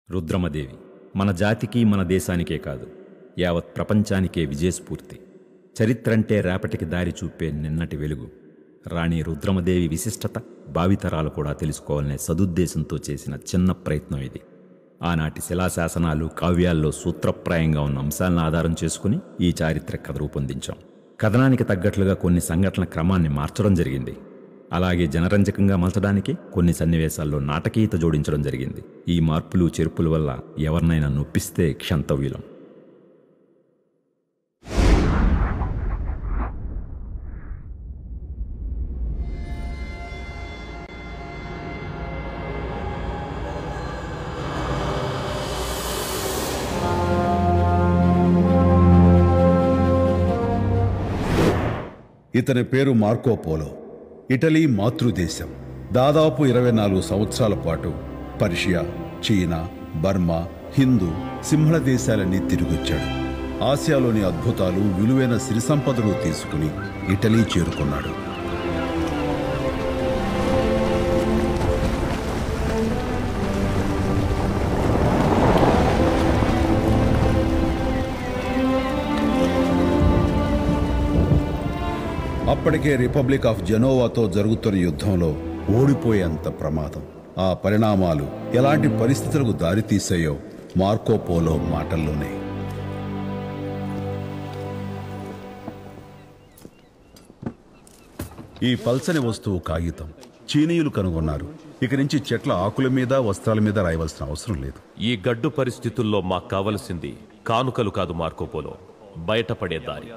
రుద్రమదేవి మన జాతికి మన దేశానికే కాదు యావత్ ప్రపంచానికే విజయస్ఫూర్తి చరిత్రంటే రేపటికి దారి చూపే నిన్నటి వెలుగు రాణి రుద్రమదేవి విశిష్టత భావితరాలు కూడా తెలుసుకోవాలనే సదుద్దేశంతో చేసిన చిన్న ప్రయత్నం ఇది ఆనాటి శిలాశాసనాలు కావ్యాల్లో సూత్రప్రాయంగా ఉన్న అంశాలను ఆధారం చేసుకుని ఈ చారిత్రక కథ రూపొందించాం కథనానికి తగ్గట్లుగా కొన్ని సంఘటనల క్రమాన్ని మార్చడం జరిగింది అలాగే జనరంజకంగా మలచడానికి కొన్ని సన్నివేశాల్లో నాటకీయత జోడించడం జరిగింది ఈ మార్పులు చేర్పుల వల్ల ఎవరినైనా నొప్పిస్తే క్షంతవ్యులం ఇతని పేరు మార్కో పోలో ఇటలీ మాతృదేశం దాదాపు ఇరవై నాలుగు సంవత్సరాల పాటు పర్షియా చీనా బర్మా హిందూ సింహళ దేశాలన్నీ తిరిగొచ్చాడు ఆసియాలోని అద్భుతాలు విలువైన సిరి సంపదలు తీసుకుని ఇటలీ చేరుకున్నాడు అప్పటికే రిపబ్లిక్ ఆఫ్ జెనోవాతో జరుగుతున్న యుద్ధంలో ఓడిపోయేంత ప్రమాదం ఆ పరిణామాలు ఎలాంటి పరిస్థితులకు దారితీసాయో మార్కో పోలో మాటల్లోనే ఈ పల్సని వస్తువు కాగితం చీనీయులు కనుగొన్నారు ఇక నుంచి చెట్ల ఆకుల మీద వస్త్రాల మీద రాయవలసిన అవసరం లేదు ఈ గడ్డు పరిస్థితుల్లో మాకు కావలసింది కానుకలు కాదు మార్కోపోలో బయటపడే దారి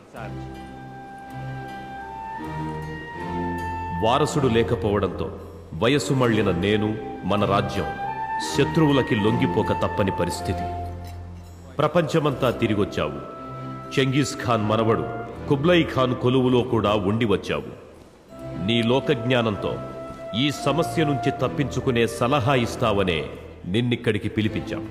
వారసుడు లేకపోవడంతో వయస్సు మళ్ళిన నేను మన రాజ్యం శత్రువులకి లొంగిపోక తప్పని పరిస్థితి ప్రపంచమంతా తిరిగొచ్చావు చెంగీస్ ఖాన్ మనవడు కుబ్లై ఖాన్ కొలువులో కూడా ఉండి వచ్చావు నీ లోకజ్ఞానంతో ఈ సమస్య నుంచి తప్పించుకునే సలహా ఇస్తావనే నిన్నిక్కడికి పిలిపించాం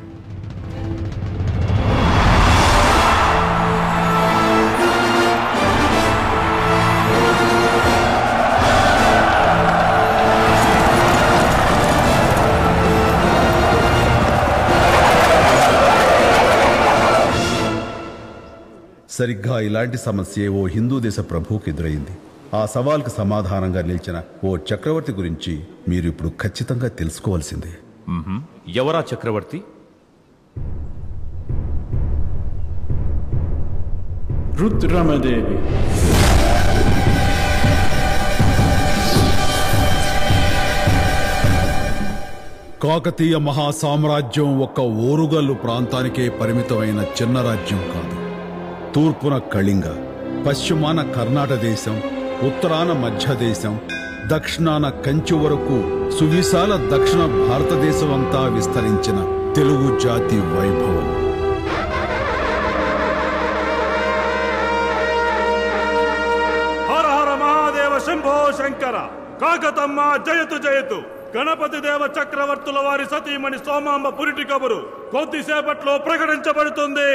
సరిగ్గా ఇలాంటి సమస్యే ఓ హిందూ దేశ ప్రభువుకి ఎదురైంది ఆ సవాల్కు సమాధానంగా నిలిచిన ఓ చక్రవర్తి గురించి మీరు ఇప్పుడు ఖచ్చితంగా తెలుసుకోవాల్సిందే ఎవరా చక్రవర్తి రుద్రమదేవి కాకతీయ మహాసామ్రాజ్యం ఒక్క ఓరుగల్లు ప్రాంతానికే పరిమితమైన చిన్న రాజ్యం కాదు తూర్పున కళింగ పశ్చిమాన కర్ణాటక దేశం ఉత్తరాన మధ్య దేశం దక్షిణాన కంచి వరకు సువిశాల దక్షిణ భారతదేశం అంతా విస్తరించిన తెలుగు జాతి వైభవం హర హర మహాదేవ శంభో శంకర కాకతమ్మ జయతు జయతు గణపతి దేవ చక్రవర్తుల వారి సతీమణి సోమాంబ పురిటి కబురు కొద్దిసేపట్లో ప్రకటించబడుతుంది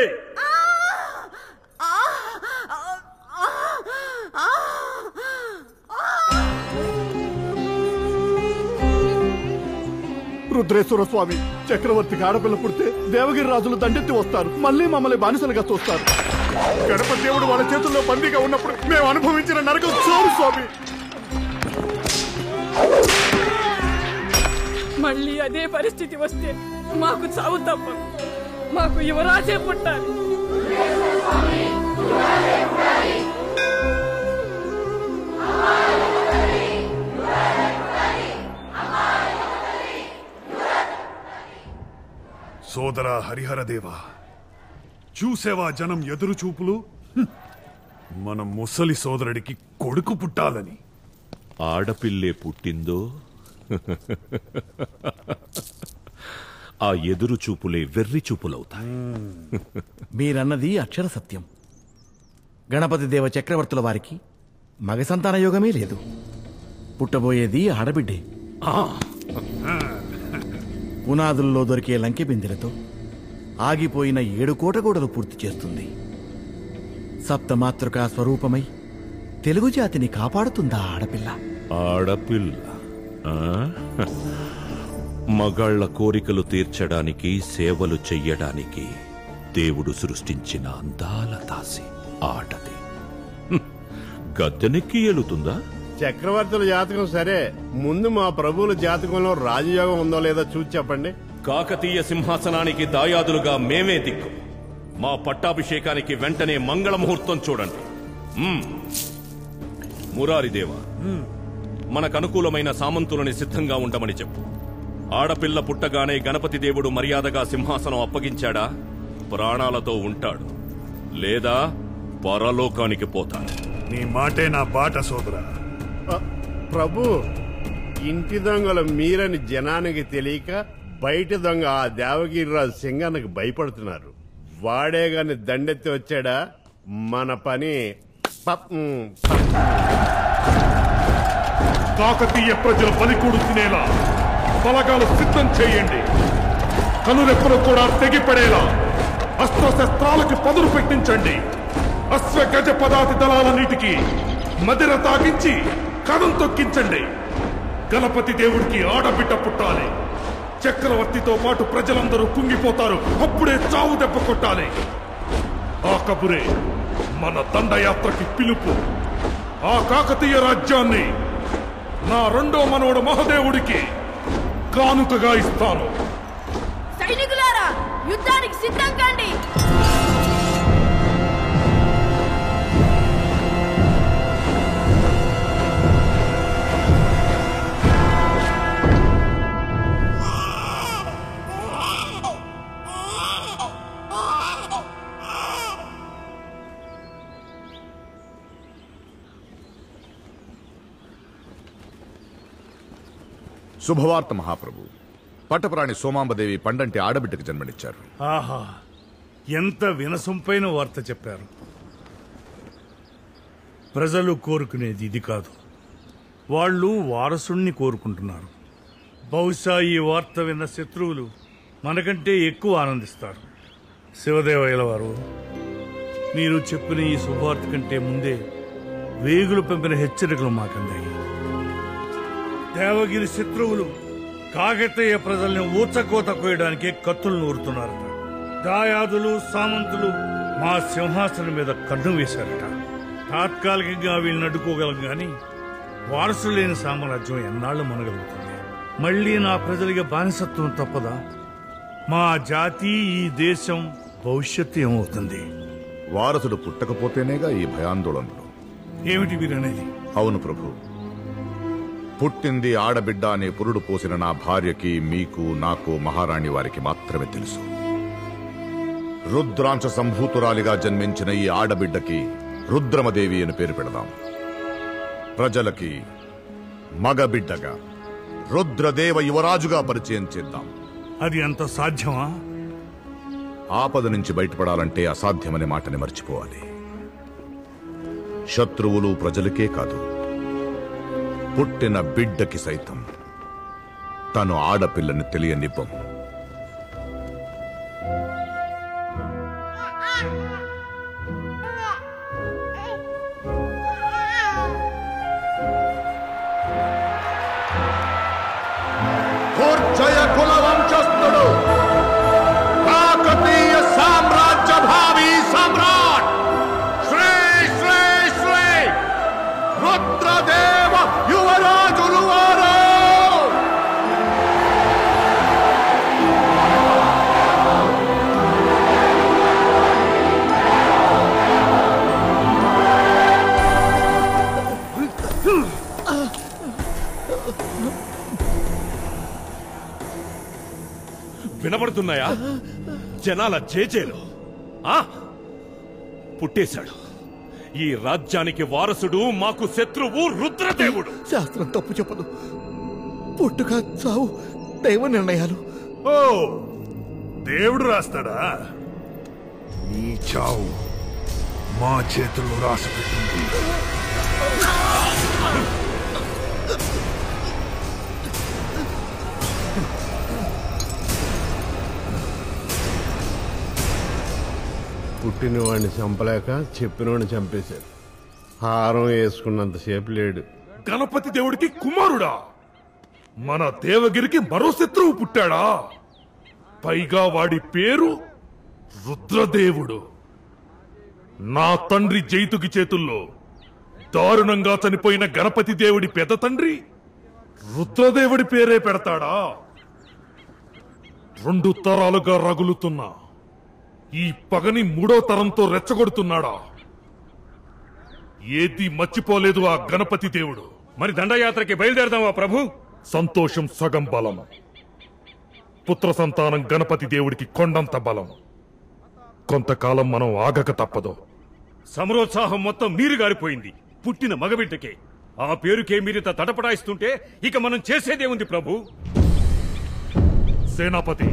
రుద్రేశ్వర స్వామి చక్రవర్తికి ఆడపిల్ల పుడితే దేవగిరి రాజులు దండెత్తి వస్తారు మళ్ళీ మమ్మల్ని బానిసలుగా చూస్తారు గణపతి దేవుడు వాళ్ళ చేతుల్లో బందీగా ఉన్నప్పుడు మేము అనుభవించిన నరకం చూడు స్వామి మళ్ళీ అదే పరిస్థితి వస్తే మాకు చావు తప్ప మాకు యువరాజే పుట్టాలి సోదర హరిహర దేవా చూసేవా జనం ఎదురు చూపులు హ్మ్. మన ముసలి సోదరుడికి కొడుకు పుట్టాలని ఆడపిల్లే పుట్టిందో ఆ ఎదురు చూపులే వెర్రి చూపులవుతాయి మీరన్నది అక్షర సత్యం గణపతి దేవ చక్రవర్తుల వారికి మగ సంతాన యోగమే లేదు పుట్టబోయేది ఆడబిడ్డే పునాదుల్లో దొరికే లంకె బిందెలతో ఆగిపోయిన ఏడు కోటగోడలు పూర్తి చేస్తుంది సప్తమాతృకా స్వరూపమై తెలుగు జాతిని కాపాడుతుందా ఆడపిల్ల ఆడపిల్ల ఆ? మగాళ్ల కోరికలు తీర్చడానికి సేవలు చెయ్యడానికి దేవుడు సృష్టించిన అందాల దాసి ఆటది హ్మ్. గద్దెనెక్కి ఏలుతుందా చక్రవర్తుల జాతకం సరే ముందు మా ప్రభువుల జాతకంలో రాజయోగం ఉందో లేదో చూసి చెప్పండి కాకతీయ సింహాసనానికి దాయాదులుగా మేమే దిక్కు మా పట్టాభిషేకానికి వెంటనే మంగళ ముహూర్తం చూడండి మ్మ్. మురారిదేవ మనకు అనుకూలమైన సామంతులని సిద్ధంగా ఉండమని చెప్పు ఆడపిల్ల పుట్టగానే గణపతి దేవుడు మర్యాదగా సింహాసనం అప్పగించాడా ప్రాణాలతో ఉంటాడు లేదా పరలోకానికి పోతాడు నీ మాటే నా బాట సోదరా ఆ, ప్రభు ఇంటి దొంగలు మీరని జనానికి తెలియక బయట దొంగ ఆ దేవగిరిరాజు సింగానికి భయపడుతున్నారు వాడే గాని దండెత్తి వచ్చాడా మన పని పప్- మ్, కాకతీయ ప్రజలు బలికూడు తినేలా బలగాలు సిద్ధం చేయండి కనురెప్పలు కూడా తెగిపడేలా అస్త్రశస్త్రాలకి పదులు పెట్టించండి అశ్వ గజ పదాతి దళాలన్నిటికీ మదిర తాగించి కథం తొక్కించండి గణపతి దేవుడికి ఆడబిడ్డ పుట్టాలి చక్రవర్తితో పాటు ప్రజలందరూ కుంగిపోతారు అప్పుడే చావు దెబ్బ కొట్టాలి ఆ కబురే మన దండయాత్రకి పిలుపు ఆ కాకతీయ రాజ్యాన్ని నా రెండో మనవడు మహదేవుడికి కానుకగా ఇస్తాను సైనికులారా యుద్ధానికి సిద్ధం కండి శుభవార్త మహాప్రభు పట్టప్రాణి సోమాంబదేవి పండంటి ఆడబిడ్డకు జన్మనిచ్చారు ఆహా ఎంత వినసొంపైన వార్త చెప్పారు ప్రజలు కోరుకునేది ఇది కాదు వాళ్ళు వారసుణ్ణి కోరుకుంటున్నారు బహుశా ఈ వార్త విన్న శత్రువులు మనకంటే ఎక్కువ ఆనందిస్తారు శివదేవయ్యల వారు మీరు చెప్పిన ఈ శుభవార్త కంటే ముందే వేగులు పంపిన హెచ్చరికలు మాకందాయి దేవగిరి శత్రువులు కాకతీయ ప్రజల్ని ఊచకోత కోయడానికి కత్తులు నూరుతున్నారట దాయాదులు సామంతులు మా సింహాసనం మీద కన్ను వేశారట తాత్కాలికంగా వీళ్ళని అడ్డుకోగలం గాని వారసు లేని సామ్రాజ్యం ఎన్నాళ్ళు మనగలుగుతుంది మళ్ళీ నా ప్రజలకి బానిసత్వం తప్పదా మా జాతి ఈ దేశం భవిష్యత్తు ఏమవుతుంది వారసుడు పుట్టకపోతేనేగా ఈ భయాందోళనలు ఏమిటి వీరనేది అవును ప్రభు పుట్టింది ఆడబిడ్డ అనే పురుడు పోసిన నా భార్యకి మీకు నాకు మహారాణి వారికి మాత్రమే తెలుసు రుద్రాంశ సంభూతురాలిగా జన్మించిన ఈ ఆడబిడ్డకి రుద్రమదేవి అని పేరు పెడదాం ప్రజలకి మగబిడ్డగా రుద్రదేవ యువరాజుగా పరిచయం చేద్దాం అది అంత సాధ్యమా ఆపద నుంచి బయటపడాలంటే అసాధ్యమనే మాటని మర్చిపోవాలి శత్రువులు ప్రజలకే కాదు పుట్టిన బిడ్డకి సైతం తను ఆడపిల్లని తెలియనివ్వం దుర్జయ కుల వంశస్థుడు కాకతీయ సామ్రాజ్య భావి సమ్రాట్ శ్రీ శ్రీ శ్రీ రుద్రదేవ యువరాజులు వారు వినబడుతున్నాయా జనాల జేజేలు ఆ పుట్టేశాడు ఈ రాజ్యానికి వారసుడు మాకు శత్రువు రుద్రదేవుడు శాస్త్రం తప్పు చెప్పదు పుట్టుక చావు దైవ నిర్ణయాలు ఓ దేవుడు రాస్తాడా నీ చావు మా చేతుల్లో రాసి పెట్టింది పుట్టిన వాడిని చంపలేక చెప్పినవాడిని చంపేశారు హారం వేసుకున్నంతసేపు లేడు గణపతి దేవుడికి కుమారుడా మన దేవగిరికి మరో శత్రువు పుట్టాడా పైగా వాడి పేరు రుద్రదేవుడు నా తండ్రి జైతుకి చేతుల్లో దారుణంగా చనిపోయిన గణపతి దేవుడి పెద్ద తండ్రి రుద్రదేవుడి పేరే పెడతాడా రెండు తరాలుగా రగులుతున్న ఈ పగని మూడో తరంతో రెచ్చగొడుతున్నాడా ఏది మర్చిపోలేదు ఆ గణపతి దేవుడు మరి దండయాత్రకి బయలుదేరదామా ప్రభు సంతోషం సగం బలం పుత్ర సంతానం గణపతి దేవుడికి కొండంత బలం కొంతకాలం మనం ఆగక తప్పదు సమరోత్సాహం మొత్తం నీరు గారిపోయింది పుట్టిన మగబిడ్డకే ఆ పేరుకే మీరింత తటపటాయిస్తుంటే ఇక మనం చేసేదేముంది ప్రభు సేనాపతి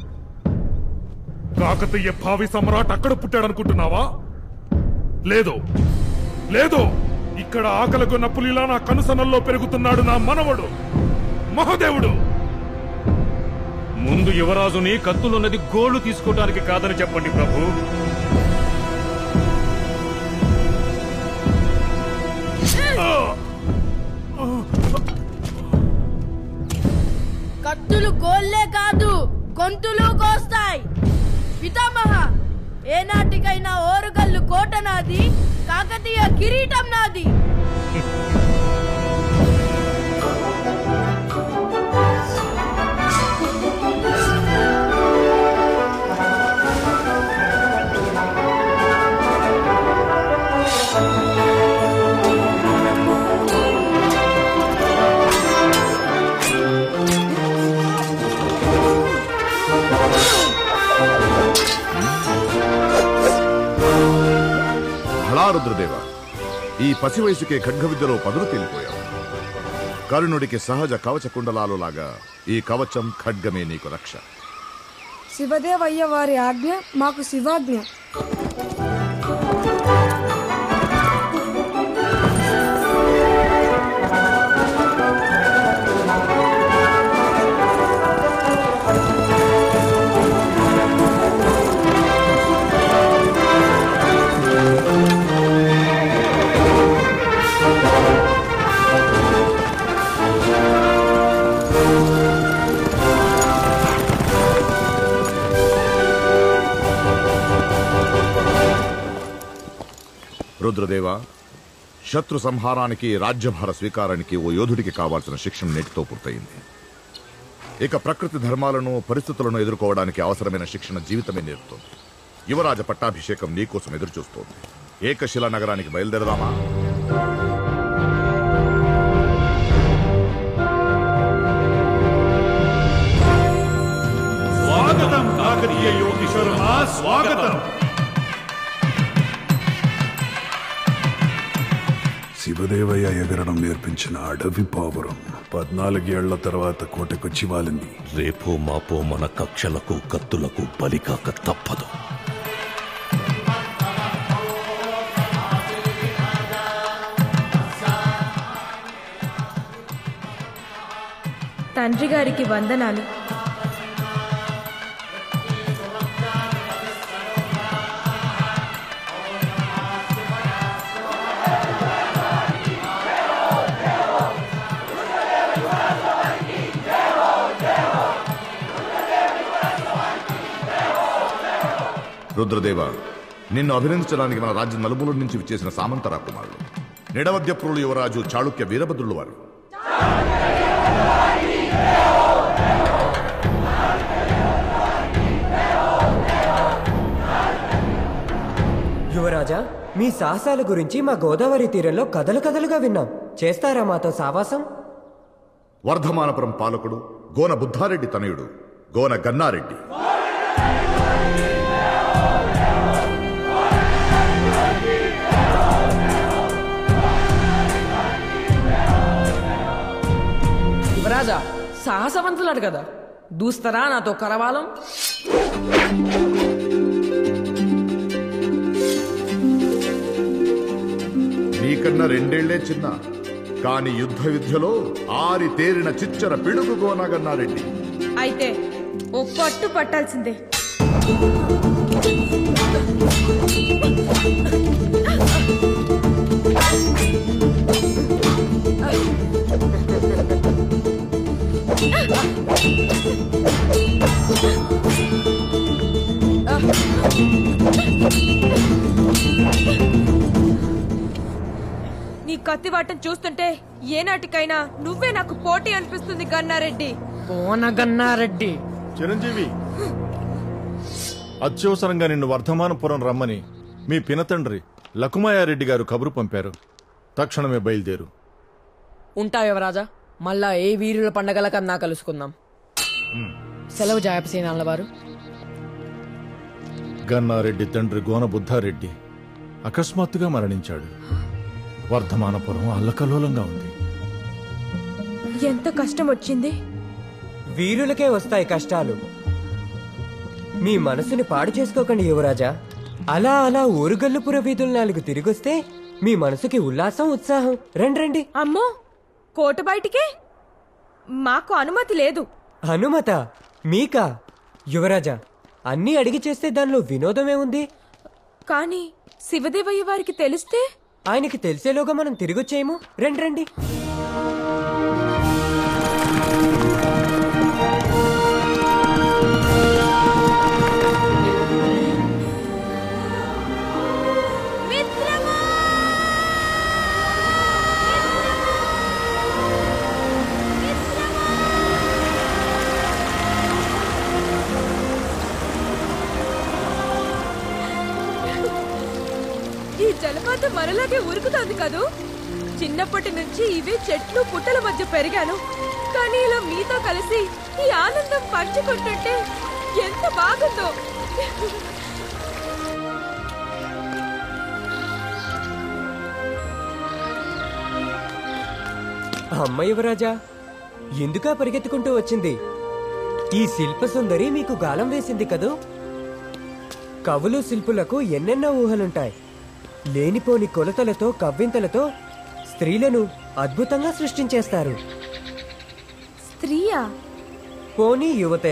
కాకతీయ భావి సమ్రాట్ అక్కడ పుట్టాడనుకుంటున్నావా లేదు లేదు ఇక్కడ ఆకలిగొన్న పులిలా నా కనుసనల్లో పెరుగుతున్నాడు నా మనవడు మహదేవుడు ముందు యువరాజుని కత్తులున్నది గోళ్లు తీసుకోవడానికి కాదని చెప్పండి ప్రభు కత్తులు గోల్లే కాదు గొంతులు కోస్తాయి పితామహ ఏనాటికైనా ఓరుగల్లు కోట నాది కాకతీయ కిరీటం నాది భళా రుద్రదేవ ఈ పసి వయసుకే ఖడ్గ విద్యలో పదులు తేలిపోయావు కరుణుడికి సహజ కవచ కుండలాలు లాగా ఈ కవచం ఖడ్గమే నీకు రక్ష శివదేవయ్య వారి ఆజ్ఞ మాకు శివాజ్ఞ రుద్రదేవ శత్రు సంహారానికి రాజ్యభార స్వీకారానికి ఓ యోధుడికి కావాల్సిన శిక్షణ నేటితో పూర్తయింది ఇక ప్రకృతి ధర్మాలను పరిస్థితులను ఎదుర్కోవడానికి అవసరమైన శిక్షణ జీవితమే నేర్పుతోంది యువరాజ పట్టాభిషేకం నీకోసం ఎదురుచూస్తోంది ఏకశిలా నగరానికి బయలుదేరదామా స్వాగతం కాకతీయ యోగి శర్మ స్వాగతం శివదేవయ్య ఎగరడం నేర్పించిన అడవి పావురం పద్నాలుగేళ్ల తర్వాత కోటకొచ్చి వాలింది రేపో మాపో మన కక్షలకు కత్తులకు బలికాక తప్పదు తండ్రి గారికి వందనాలు రుద్రదేవ నిన్ను అభినందించడానికి మన రాజ్యం నలుమూల నుంచి విచ్చేసిన సామంత రాకుమారుడు నిడవద్యప్రులు యువరాజు చాళుక్య వీరభద్రులు వారు యువరాజా మీ సాహసాల గురించి మా గోదావరి తీరంలో కథలు కథలుగా విన్నాం చేస్తారా మాతో సావాసం వర్ధమానపురం పాలకుడు గోన బుద్ధారెడ్డి తనయుడు గోన గన్నారెడ్డి యువరాజా సాహసవంతులాడు కదా దూస్తారా నాతో కరవాలం నీకన్నా రెండేళ్లే చిన్న కాని యుద్ధ విద్యలో ఆరి తేరిన చిచ్చర పిడుగు గోన గన్నారెడ్డి అయితే ఓ పట్టు పట్టాల్సిందే నీ కత్తి వాటం చూస్తుంటే ఏనాటికైనా నువ్వే నాకు పోటీ అనిపిస్తుంది గన్నారెడ్డి పోనగన్నారెడ్డి చిరంజీవి అత్యవసరంగా నిన్ను వర్ధమానపురం రమ్మని మీ పినతండ్రి లకుమాయారెడ్డి గారు కబురు పంపారు తక్షణమే బయలుదేరు ఉంటా యువరాజా మళ్ళా ఏ వీరుల పండగల కన్నా కలుసుకుందాం సెలవు జాయపసేనాల వారు గన్నారెడ్డి తండ్రి గోన బుద్ధారెడ్డి అకస్మాత్తుగా మరణించాడు వర్ధమానపురం అల్లకల్లోలంగా ఉంది ఎంత కష్టం వచ్చింది వీరులకే వస్తాయి కష్టాలు మీ మనసుని పాడు చేసుకోకండి యువరాజా అలా అలా ఊరుగల్లుపుర వీధులు నాలుగు తిరిగొస్తే మీ మనసుకి ఉల్లాసం ఉత్సాహం రండి రండి అమ్మో కోట బయటికే మాకు అనుమతి లేదు హనుమత మీకా యువరాజా అన్నీ అడిగి చేస్తే దానిలో వినోదమే ఉంది కానీ శివదేవయ్య వారికి తెలిస్తే ఆయనకి తెలిసేలోగా మనం తిరిగొచ్చేయము రండి రండి ఈ జలపాతం మనలాగే ఉరుకుతోంది కదూ చిన్నప్పటి నుంచి ఇవే చెట్లు పుట్టల మధ్య పెరిగాను కానీ ఇలా మీతో కలిసి ఈ ఆనందం పంచుకుంటుంటే ఎంత బాగుందో అమ్మ యువరాజా ఎందుకా పరిగెత్తుకుంటూ వచ్చింది ఈ శిల్ప సుందరి మీకు గాలం వేసింది కదూ కవులు శిల్పులకు ఎన్నెన్నో ఊహలుంటాయి లేనిపోని కొలతలతో కవ్వింతలతో స్త్రీలను అద్భుతంగా సృష్టించేస్తారు స్త్రీయా పోనీ యువతే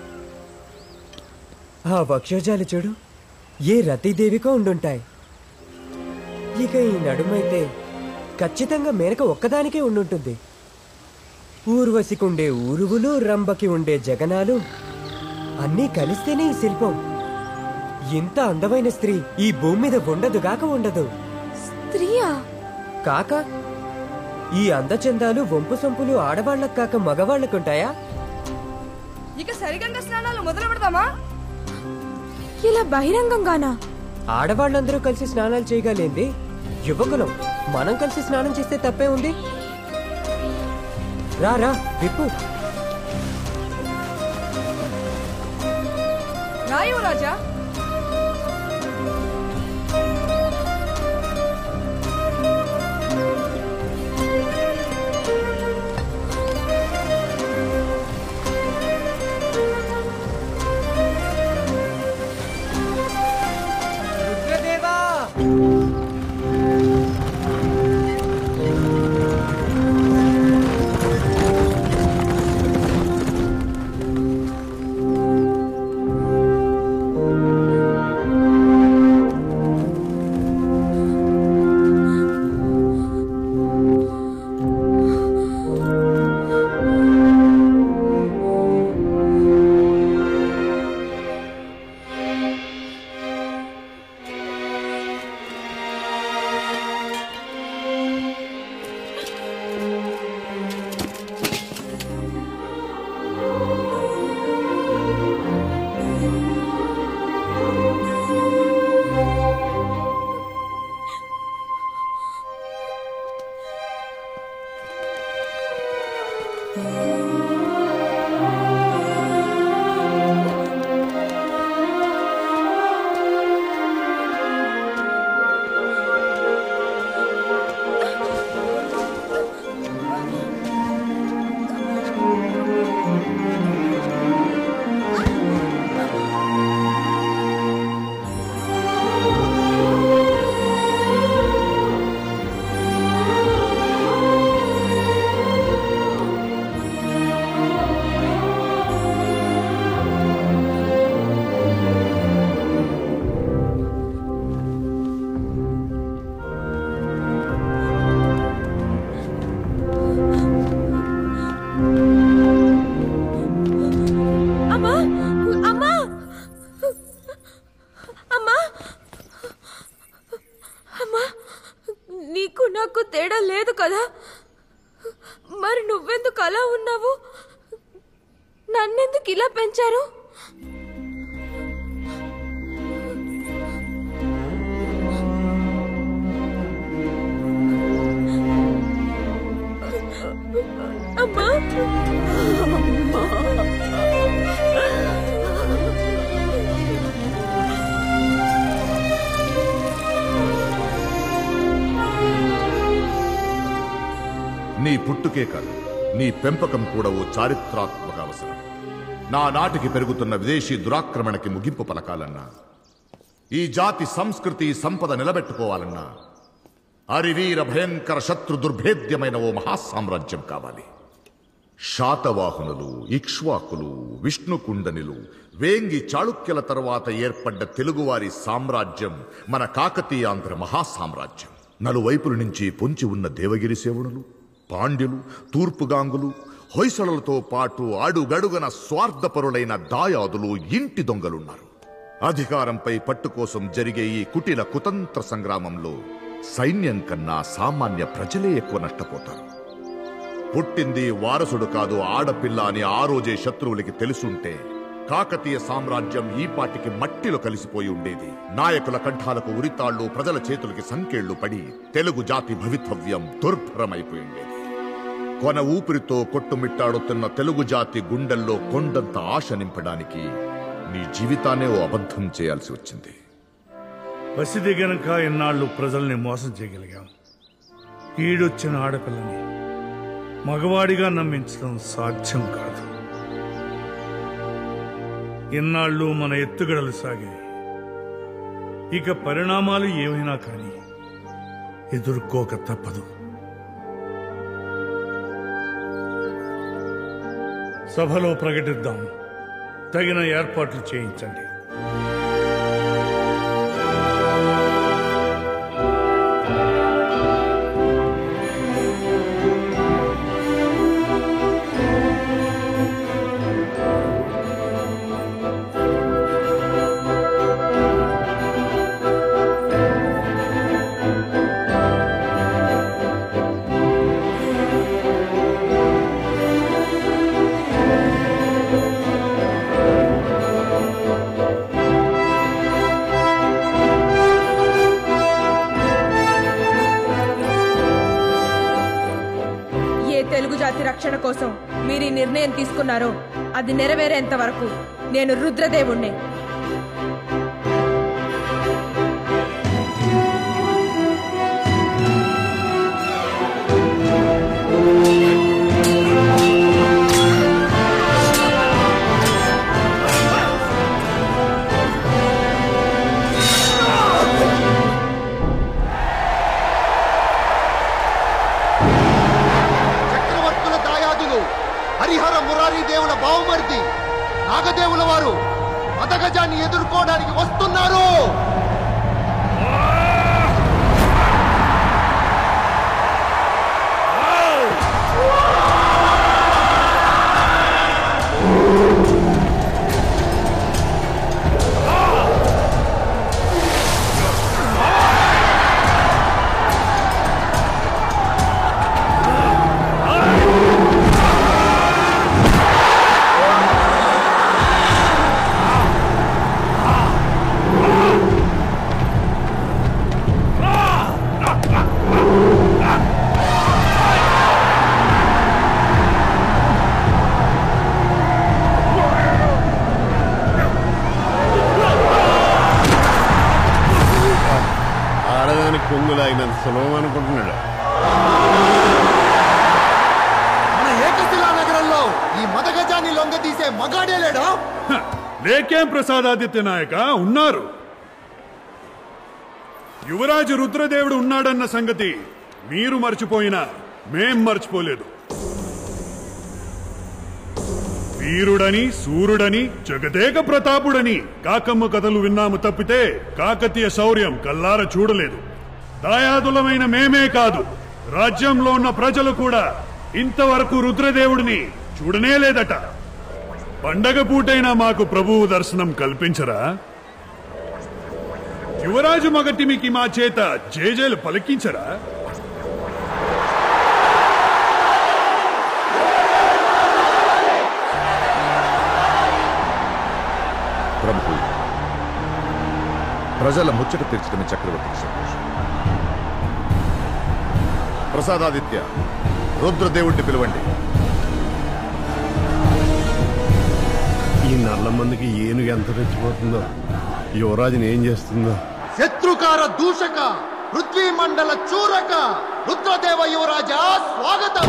ఆ వక్షోజాలు చూడు ఏ రతీదేవికో ఉండుంటాయి ఇక ఈ నడుమైతే ఖచ్చితంగా మేనక ఒక్కదానికే ఉండుంటుంది ఊర్వశికుండే ఊరువులు రంభకి ఉండే జగనాలు అన్నీ కలిస్తేనే ఈ శిల్పం ఇంత అందమైన స్త్రీ ఈ భూమి మీద ఉండదుగాక ఉండదు స్త్రీయా కాక ఈ అందచందాలు వంపు సొంపులు ఆడవాళ్లకు కాక మగవాళ్లకుంటాయా ఇక సరిగంగ స్నానాలు మొదలు పెడదామా ఇలా బహిరంగంగానా ఆడవాళ్ళందరూ కలిసి స్నానాలు చేయగలేంది యువకులం మనం కలిసి స్నానం చేస్తే తప్పే ఉంది రా రా విప్పు రాయు రాజా రుద్రదేవా అలా ఉన్నావు నన్నెందుకు ఇలా పెంచారు అమ్మా నీ పుట్టుకే కాదు నీ పెంపకం కూడా ఓ చారిత్రాత్మక అవసరం నా నాటికి పెరుగుతున్న విదేశీ దురాక్రమణకి ముగింపు పలకాలన్నా ఈ జాతి సంస్కృతి సంపద నిలబెట్టుకోవాలన్నా అరివీర భయంకర శత్రు దుర్భేద్యమైన ఓ మహాసామ్రాజ్యం కావాలి శాతవాహనులు ఇక్ష్వాకులు విష్ణుకుండనులు వేంగి చాళుక్యుల తరువాత ఏర్పడ్డ తెలుగువారి సామ్రాజ్యం మన కాకతీయాంధ్ర మహాసామ్రాజ్యం నలువైపుల నుంచి పొంచి ఉన్న దేవగిరి సేవణులు పాండ్యులు తూర్పుగాంగులు హొయసలతో పాటు అడుగడుగన స్వార్థపరులైన దాయాదులు ఇంటి దొంగలున్నారు అధికారంపై పట్టు కోసం జరిగే ఈ కుటిల కుతంత్ర సంగ్రామంలో సైన్యం కన్నా సామాన్య ప్రజలే ఎక్కువ నష్టపోతారు పుట్టింది వారసుడు కాదు ఆడపిల్ల అని ఆ రోజే శత్రువులకి తెలుసుంటే కాకతీయ సామ్రాజ్యం ఈ పాటికి మట్టిలో కలిసిపోయి ఉండేది నాయకుల కంఠాలకు ఉరితాళ్లు ప్రజల చేతులకి సంకేళ్లు పడి తెలుగు జాతి భవితవ్యం దుర్భరమైపోయి ఉండేది కొన ఊపిరితో కొట్టుమిట్టాడుతున్న తెలుగు జాతి గుండెల్లో కొండంత ఆశ నింపడానికి నీ జీవితాన్నే ఓ అబద్ధం చేయాల్సి వచ్చింది బసిది గనక ఇన్నాళ్ళు ప్రజల్ని మోసం చేయగలిగాం ఈడొచ్చిన ఆడపిల్లని మగవాడిగా నమ్మించడం సాధ్యం కాదు ఇన్నాళ్ళు మన ఎత్తుగడలు సాగాయి ఇక పరిణామాలు ఏమైనా కానీ ఎదుర్కోక తప్పదు సభలో ప్రకటిద్దాం తగిన ఏర్పాట్లు చేయించండి ఏ తెలుగు జాతి రక్షణ కోసం మీరు ఈ నిర్ణయం తీసుకున్నారో అది నెరవేరేంత వరకు నేను రుద్రదేవుణ్ణి చక్రవర్తుల దాయాదులు హరిహర మురారి దేవుల బావుమర్ది నాగదేవుల వారు మదగజాన్ని ఎదుర్కోవడానికి వస్తున్నారు ఆడదానికి కొంగులాగినంత సులభం అనుకుంటున్నాడు మన ఏకశిలా నగరంలో ఈ మదగజాన్ని లొంగ తీసే మగాడే లేడా లేకేం ప్రసాదాదిత్య నాయక ఉన్నారు యువరాజు రుద్రదేవుడు ఉన్నాడన్న సంగతి మీరు మర్చిపోయినా మేం మర్చిపోలేదు వీరుడని సూర్యుడని జగదేక ప్రతాపుడని కాకమ్మ కథలు విన్నాము తప్పితే కాకతీయ శౌర్యం కల్లార చూడలేదు దాయాదులమైన మేమే కాదు రాజ్యంలో ఉన్న ప్రజలు కూడా ఇంతవరకు రుద్రదేవుడిని చూడనే లేదట పండగ పూటైనా మాకు ప్రభువు దర్శనం కల్పించరా యువరాజు మగటిమికి మా చేత జేజేలు పలికించరా ప్రజల ముచ్చట తీర్చడమే చక్రవర్తికి సంతోషం ప్రసాదాదిత్య రుద్రదేవుడిని పిలవండి ఈ నల్ల మందికి ఏనుగు ఎంత రెచ్చిపోతుందో యువరాజుని ఏం చేస్తుందో శత్రుకార దూషక పృథ్వీ మండల చూరక రుద్రదేవ యువరాజా స్వాగతం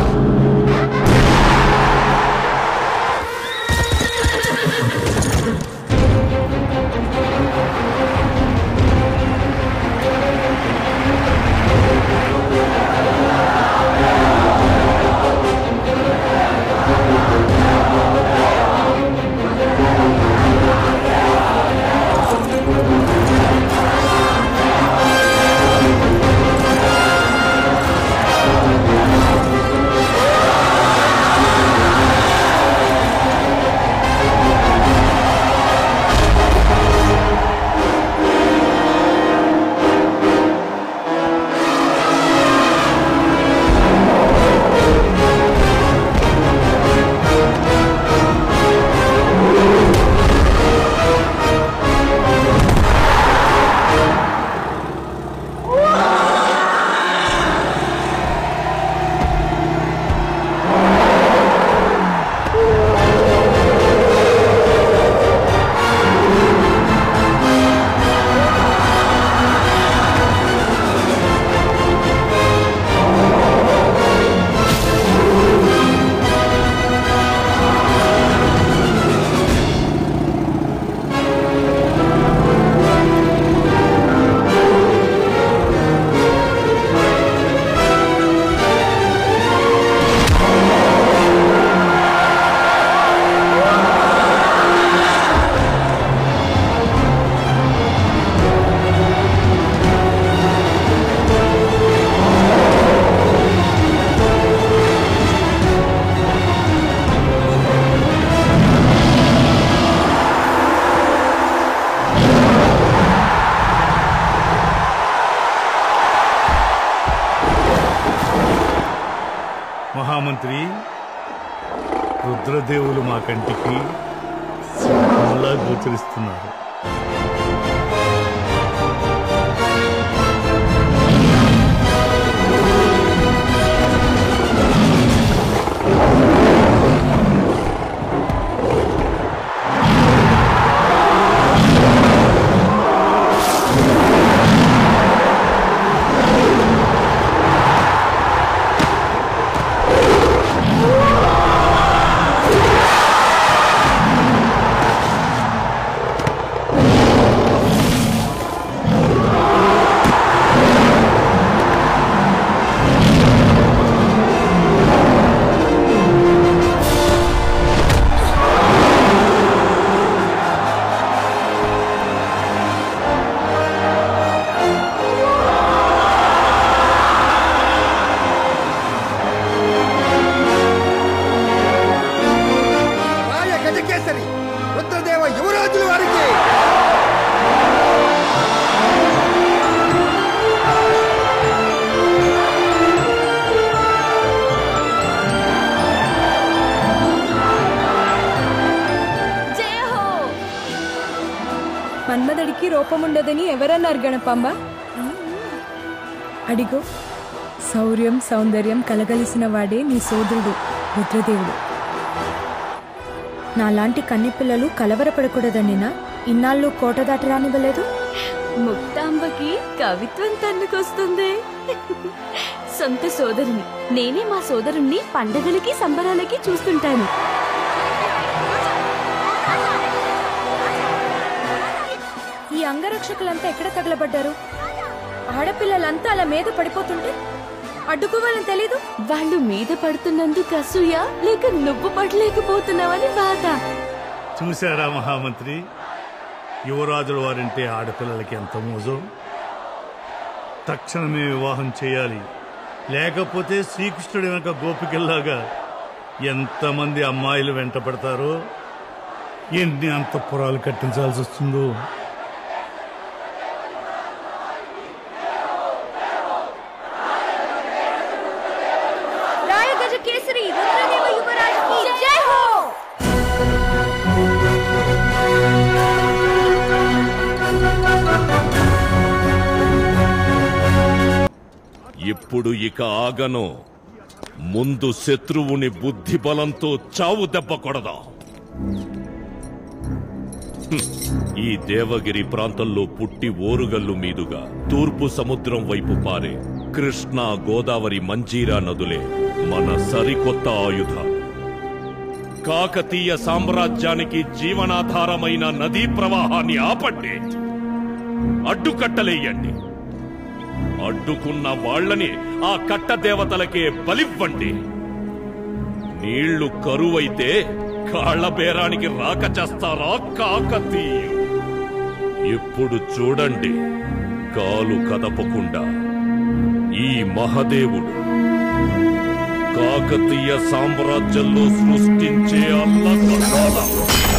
మహామంత్రి రుద్రదేవులు మా కంటికి సింహంలా గోచరిస్తున్నారు రాయ గజకేసరి రుద్రదేవ యువరాజుల వారికి మన్మధడికి రూపముండదని ఎవరన్నారు గణపాంబ అడిగో శౌర్యం సౌందర్యం కలగలిసిన వాడే నీ సోదరుడు రుద్రదేవుడు నాలాంటి కన్నెపిల్లలు కలవరపడకూడదనినా ఇన్నాళ్ళు కోట దాటి రానివ్వలేదు ముక్తాంబకి కవిత్వం తన్నుకొస్తుంది సొంత సోదరుని నేనే మా సోదరుణ్ణి పండగలకి సంబరాలకి చూస్తుంటాను ఈ అంగరక్షకులంతా ఎక్కడ తగలబడ్డారు ఆడపిల్లలంతా అలా మీద పడిపోతుంటే అడ్డుకోవాలని తెలీదు వాళ్ళు మీద పడుతున్నందుకు అసూయ లేక నువ్వు పడలేకపోతున్నావని బాధ చూశారా మహామంత్రి యువరాజుల వారంటే ఆడపిల్లలకి ఎంత మోజో తక్షణమే వివాహం చేయాలి లేకపోతే శ్రీకృష్ణుడి వెనక గోపికల్లాగా ఎంతమంది అమ్మాయిలు వెంట పడతారో ఎన్ని అంతఃపురాలు కట్టించాల్సి వస్తుందో రాయ గజ కేసరి రుద్రదేవ యువరాజుకి జై హో ఆ ఇప్పుడు ఇక ఆగను ముందు శత్రువుని బుద్ధి బలంతో చావు దెబ్బ కొడదాం హ్మ్. ఈ దేవగిరి ప్రాంతంలో పుట్టి ఓరుగల్లు మీదుగా తూర్పు సముద్రం వైపు పారే కృష్ణా గోదావరి మంజీరా నదులే మన సరికొత్త ఆయుధాలు కాకతీయ సామ్రాజ్యానికి జీవనాధారమైన నదీ ప్రవాహాన్ని ఆపండి అడ్డుకట్టలేయండి అడ్డుకున్న వాళ్ళని ఆ కట్ట దేవతలకే బలివ్వండి నీళ్లు కరువైతే కాళ్ల బేరానికి రాక చేస్తారా కాకతీయు ఇప్పుడు చూడండి కాలు కదపకుండా ఈ మహదేవుడు కాకతీయ సామ్రాజ్యంలో సృష్టించే అల్లకల్లోలం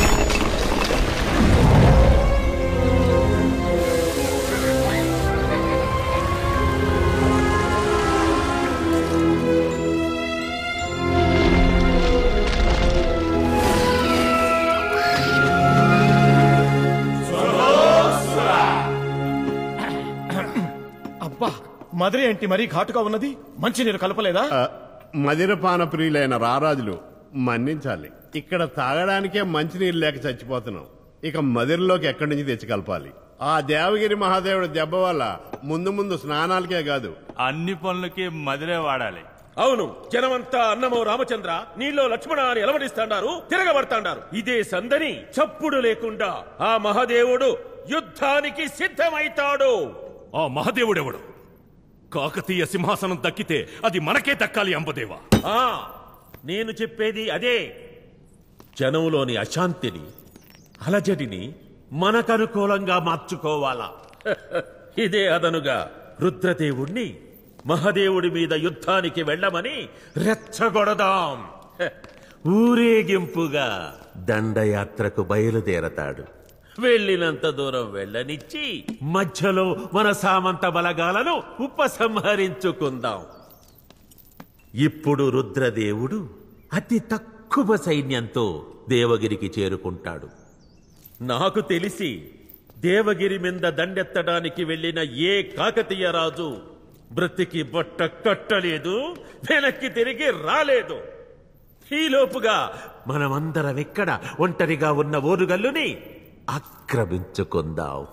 అబ్బా మధుర ఏంటి మరీ ఘాటుగా ఉన్నది మంచినీరు కలపలేదా మదిరపాన ప్రియులైన రారాజులు మన్నించాలి ఇక్కడ తాగడానికే మంచినీరు లేక చచ్చిపోతున్నాం ఇక మదిరలోకి ఎక్కడి నుంచి తెచ్చి ఆ దేవగిరి మహాదేవుడి దెబ్బ వల్ల ముందు ముందు స్నానాలకే కాదు అన్ని పనులకి మదిరే వాడాలి అవును జనమంతా అన్నమో రామచంద్ర నీలో లక్ష్మణ అని ఎలవడిస్తాండారు తిరగబడతాండారు ఇదే సందని చప్పుడు లేకుండా ఆ మహాదేవుడు యుద్ధానికి సిద్ధమైతాడు ఆ మహదేవుడెవడు కాకతీయ సింహాసనం దక్కితే అది మనకే దక్కాలి అంబదేవా ఆ నేను చెప్పేది అదే జనంలోని అశాంతిని అలజడిని మనకనుకూలంగా మార్చుకోవాలా ఇదే అదనుగా రుద్రదేవుణ్ణి మహదేవుడి మీద యుద్ధానికి వెళ్ళమని రెచ్చగొడదాం హ, ఊరేగింపుగా దండయాత్రకు బయలుదేరతాడు వెళ్ళినంత దూరం వెళ్ళనిచ్చి మధ్యలో మన సామంత బలగాలను ఉపసంహరించుకుందాం ఇప్పుడు రుద్రదేవుడు అతి తక్కువ సైన్యంతో దేవగిరికి చేరుకుంటాడు నాకు తెలిసి దేవగిరి మీద దండెత్తడానికి వెళ్ళిన ఏ కాకతీయ రాజు బ్రతికి బట్ట కట్టలేదు వెనక్కి తిరిగి రాలేదు ఈలోపుగా మనమందరం ఇక్కడ ఒంటరిగా ఉన్న ఓరుగల్లుని ఆక్రమించుకుందాం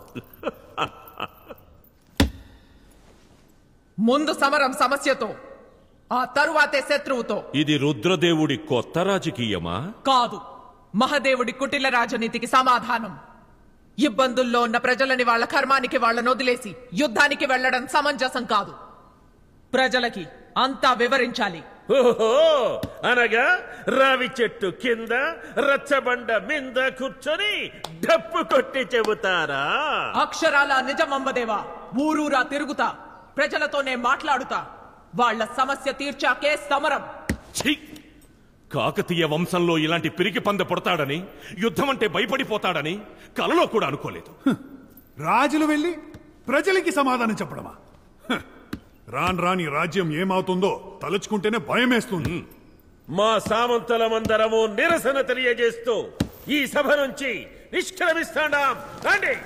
ముందు సమరం సమస్యతో ఆ తరువాతే శత్రువుతో ఇది రుద్రదేవుడి కొత్త రాజకీయమా కాదు మహదేవుడి కుటిల రాజనీతికి సమాధానం ఇబ్బందుల్లో ఉన్న ప్రజలని వాళ్ళ కర్మానికి వాళ్ళని వదిలేసి యుద్ధానికి వెళ్లడం సమంజసం కాదు ప్రజలకి అంతా వివరించాలి ఓహో అనగా రావి చెట్టు కింద రచ్చబండ మింద కూర్చొని డప్పు కొట్టి చెబుతారా అక్షరాల నిజమంబదేవా ఊరూరా తిరుగుతా ప్రజలతోనే మాట్లాడుతా వాళ్ళ సమస్య తీర్చాకే సమరం ఛీ! కాకతీయ వంశంలో ఇలాంటి పిరికి పంద పుడతాడని యుద్ధం అంటే భయపడిపోతాడని కలలో కూడా అనుకోలేదు రాజులు వెళ్ళి ప్రజలకి సమాధానం చెప్పడమా హ! రాన్ రాని రాజ్యం ఏమవుతుందో తలుచుకుంటేనే భయమేస్తుంది మా సామంతులమందరము నిరసన తెలియజేస్తూ ఈ సభ నుంచి నిష్క్రమిస్తాడాం రండి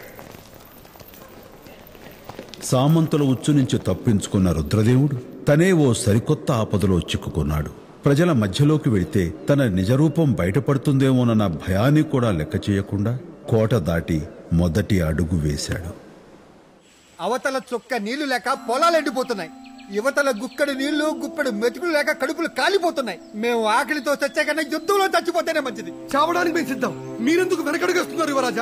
సామంతుల ఉచ్చు నుంచి తప్పించుకున్న రుద్రదేవుడు తనే ఓ సరికొత్త ఆపదలో చిక్కుకున్నాడు ప్రజల మధ్యలోకి వెళితే తన నిజరూపం బయటపడుతుందేమోనన్న భయాన్ని కూడా లెక్క చేయకుండా కోట దాటి మొదటి అడుగు వేశాడు అవతల చొక్క నీళ్లు లేక పొలాలు ఎండిపోతున్నాయి యువతల గుక్కడు నీళ్లు గుప్పెడు మెతుకులు లేక కడుపులు కాలిపోతున్నాయి మేము ఆకలితో చచ్చే కన్నా యుద్ధంలో చచ్చిపోతేనే మంచిది చావడానికి మేము సిద్ధం మీరెందుకు వెనకడుగేస్తున్నారు యువరాజా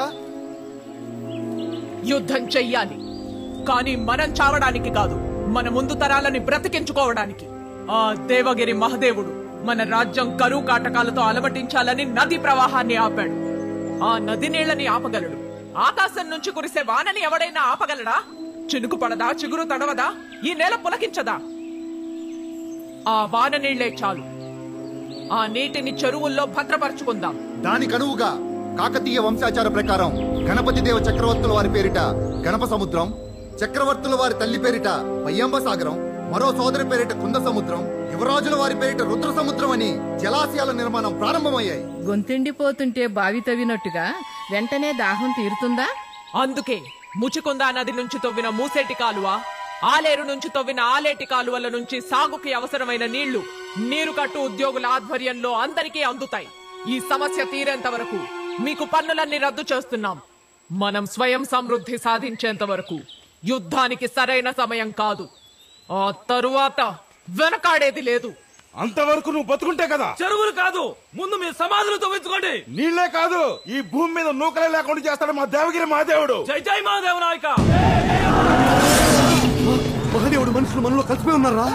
యుద్ధం చెయ్యాలి కానీ మనం చావడానికి కాదు మన ముందు తరాలని బ్రతికించుకోవడానికి ఆ దేవగిరి మహదేవుడు మన రాజ్యం కరువు కాటకాలతో అలమటించాలని నది ప్రవాహాన్ని ఆపాడు ఆ నది నీళ్లని ఆపగలడు ఆకాశం నుంచి కురిసే వానని ఎవడైనా ఆపగలడా చినుకు పడదా చిగురు తడవదా ఈ నేల పులకించదా ఆ వాన నీళ్లే చాలు ఆ నీటిని చెరువుల్లో భద్రపరుచుకుందాం దానికనువుగా కాకతీయ వంశాచార ప్రకారం గణపతి దేవ చక్రవర్తుల వారి పేరిట గణప సముద్రం చక్రవర్తుల వారి తల్లి పేరిట పయ్యంబ సాగరం మరో సోదరి పేరిట కుంద సముద్రం యువరాజుల వారి పేరిట రుద్ర సముద్రం అని జలాశయాల నిర్మాణం ప్రారంభమయ్యాయి గొంతుండిపోతుంటే బావి తవ్వినట్టుగా వెంటనే దాహం తీరుతుందా అందుకే ముచుకుందా నది నుంచి తవ్విన మూసేటి కాలువ ఆలేరు నుంచి తవ్విన ఆలేటి కాలువల నుంచి సాగుకి అవసరమైన నీళ్లు నీరు కట్టు ఉద్యోగుల ఆధ్వర్యంలో అందరికీ అందుతాయి ఈ సమస్య తీరేంత వరకు మీకు పన్నులన్నీ రద్దు చేస్తున్నాం మనం స్వయం సమృద్ధి సాధించేంత వరకు యుద్ధానికి సరైన సమయం కాదు ఆ తరువాత వెనకాడేది లేదు అంతవరకు నువ్వు బతుకుంటే కదా చెరువులు కాదు ముందు మీ సమాధులు తవ్వించుకోండి నీళ్లే కాదు ఈ భూమి మీద నూకలే లేకుండా చేస్తాడు మా దేవగిరి మహాదేవుడు జై జై మహాదేవ నాయక మహాదేవుడు మనుషులు మనలో కలిసిపోయి ఉన్నారా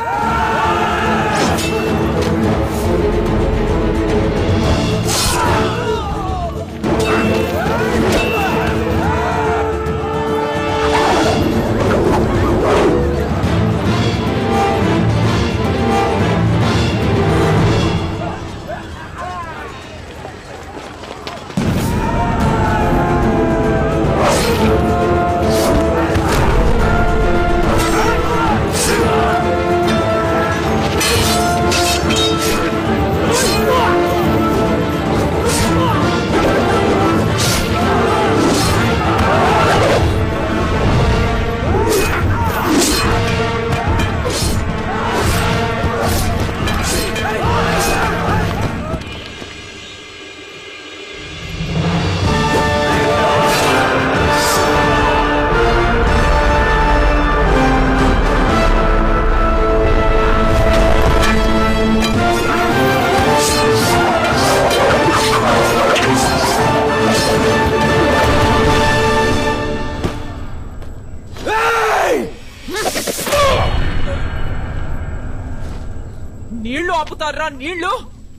నీళ్లు ఆపుతారా నీళ్లు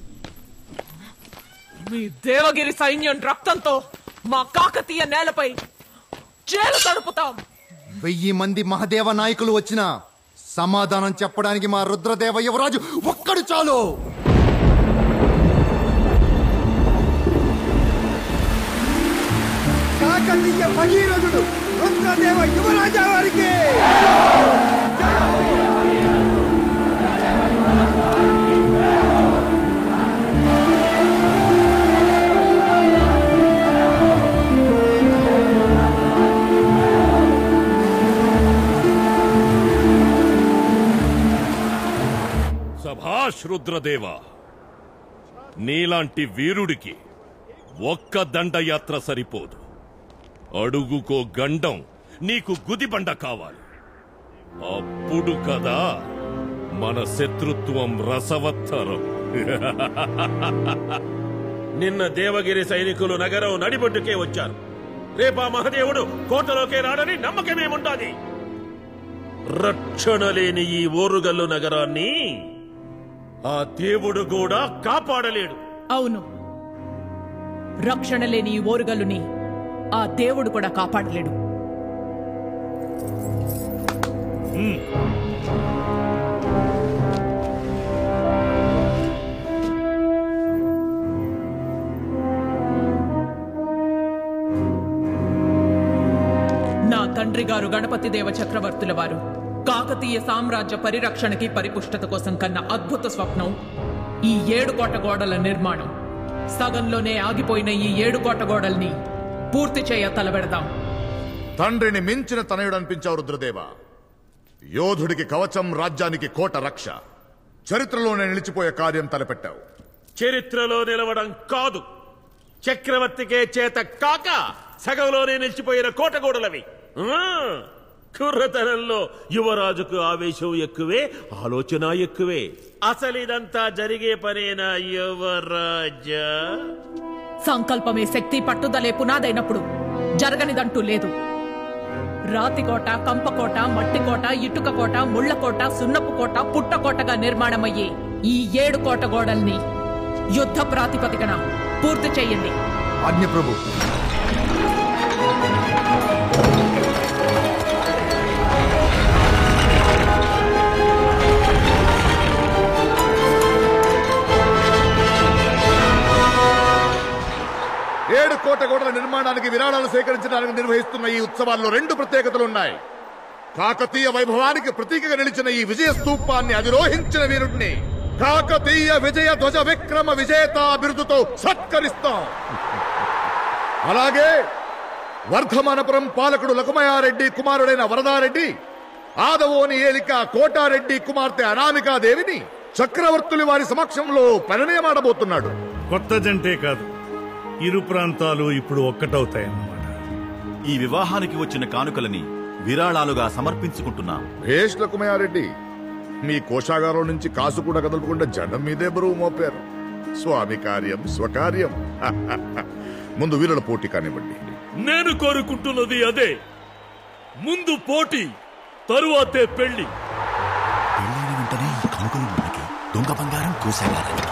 మీ దేవగిరి సైన్యం రక్తంతో మా కాకతీయ నేలపై చేలు తడుపుతాం వెయ్యి మంది మహదేవ నాయకులు వచ్చినా సమాధానం చెప్పడానికి మా రుద్రదేవ యువరాజు ఒక్కడు చాలు కాకతీయ భగీరథుడు రుద్రదేవ యువరాజా వారికి సభాష్ రుద్రదేవ నీలాంటి వీరుడికి ఒక్క దండయాత్ర సరిపోదు అడుగుకో గండం నీకు గుదిబండ కావాలి అప్పుడు కదా మన శత్రుత్వం రసవత్తరం నిన్న దేవగిరి సైనికులు నగరం నడిబొడ్డుకే వచ్చారు రేపా మహదేవుడు కోటలోకే రాడని నమ్మకమేముంటాది రక్షణ లేని ఈ ఓరుగల్లు నగరాన్ని ఆ దేవుడు కూడా కాపాడలేడు అవును రక్షణ లేని ఈ ఓరుగల్లుని ఆ దేవుడు కూడా కాపాడలేడు నా తండ్రి గారు గణపతి దేవ చక్రవర్తుల వారు కాకతీయ సామ్రాజ్య పరిరక్షణకి పరిపుష్టత కోసం కన్న అద్భుత స్వప్నం ఈ ఏడు కోట గోడల నిర్మాణం సగంలోనే ఆగిపోయిన ఈ ఏడు కోట గోడల్ని పూర్తి చేయ తలబెడదాం తండ్రిని మించిన తనయుడు అనిపించావు రుద్రదేవ యోధుడికి కవచం రాజ్యానికి కోట రక్ష చరిత్రలోనే నిలిచిపోయే కార్యం తలపెట్టావు చరిత్రలో నిలవడం కాదు చక్రవర్తికే చేత కాక సగంలోనే నిలిచిపోయిన కోటగోడలవి ఆ, కుర్రతనంలో యువరాజుకు ఆవేశం ఎక్కువే ఆలోచన ఎక్కువే అసలు ఇదంతా జరిగే పనేనా యువరాజా సంకల్పమే శక్తి పట్టుదలే పునాదైనప్పుడు జరగనిదంటూ లేదు రాతికోట కంపకోట మట్టికోట ఇటుక కోట ముళ్లకోట సున్నపు కోట పుట్టకోటగా నిర్మాణమయ్యే ఈ ఏడు కోట గోడల్ని యుద్ధ ప్రాతిపదికన పూర్తి చెయ్యండి ఆజ్ఞ ప్రభు ఏడు కోట గోడల నిర్మాణానికి విరాళాలు సేకరించడానికి నిర్వహిస్తున్న ఈ ఉత్సవాల్లో రెండు ప్రత్యేకతలు ఉన్నాయి కాకతీయ వైభవానికి ప్రతీకగా నిలిచిన ఈ విజయ స్తూపాన్ని అధిరోహించిన వీరుడిని కాకతీయ విజయ ధ్వజ విక్రమ విజేత బిరుదుతో సత్కరిస్తాం అలాగే వర్ధమానపురం పాలకుడు లకుమయారెడ్డి కుమారుడైన వరదారెడ్డి ఆదవోని ఏలిక కోటారెడ్డి కుమార్తె అనామికాదేవిని చక్రవర్తులు వారి సమక్షంలో పరిణయమాడబోతున్నాడు కొత్త జంటే కాదు ఇరు ప్రాంతాలు ఇప్పుడు ఒక్కటవుతాయన్నమాట ఈ వివాహానికి వచ్చిన కానుకలని విరాళాలుగా సమర్పించుకుంటున్నాం భేష్ల కుమయారెడ్డి మీ కోశాగారం నుంచి కాసు కూడా కదలకుండా జనం మీదే బరువు మోపారు స్వామి కార్యం స్వకార్యం ముందు వీరుల పోటీ కానివ్వండి నేను కోరుకుంటున్నది అదే ముందు పోటీ తరువాతే పెళ్లి పెళ్ళైన వెంటనే ఈ కానుకలు మనకి దొంగ బంగారం కోసాగారానికి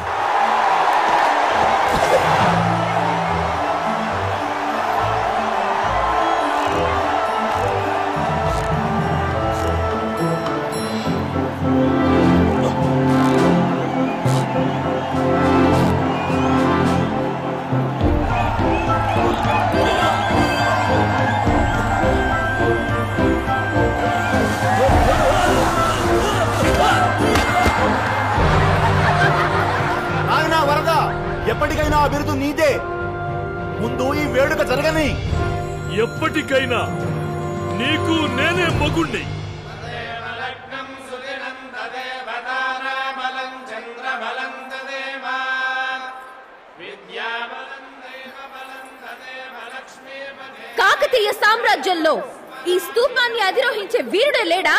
నాయనా వరద ఎప్పటికైనా ఆ బిరుదు నీదే ముందు ఈ వేడుక జరగని ఎప్పటికైనా నీకు నేనే మగుణ్ణి కాకతీయ సామ్రాజ్యంలో ఈ స్తూపాన్ని అధిరోహించే వీరుడే లేడా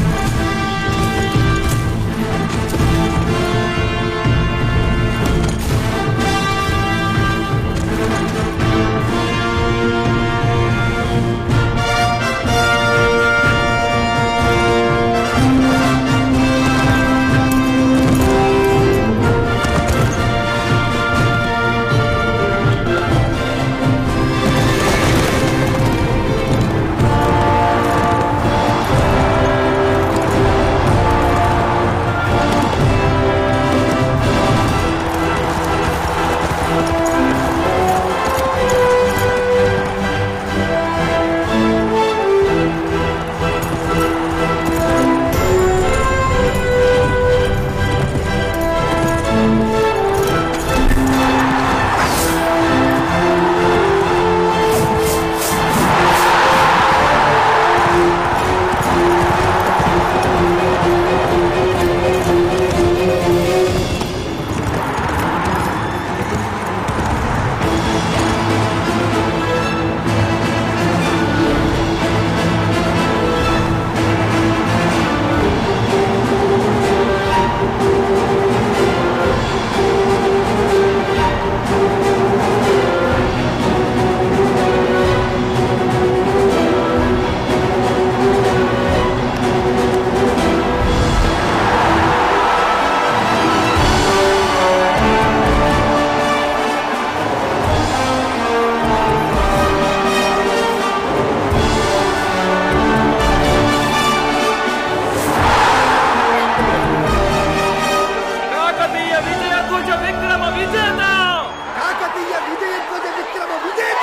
కాకతీయ విజయధ్వజ విక్రమ విజేత కాకతీయ విజయధ్వజ విక్రమ విజేత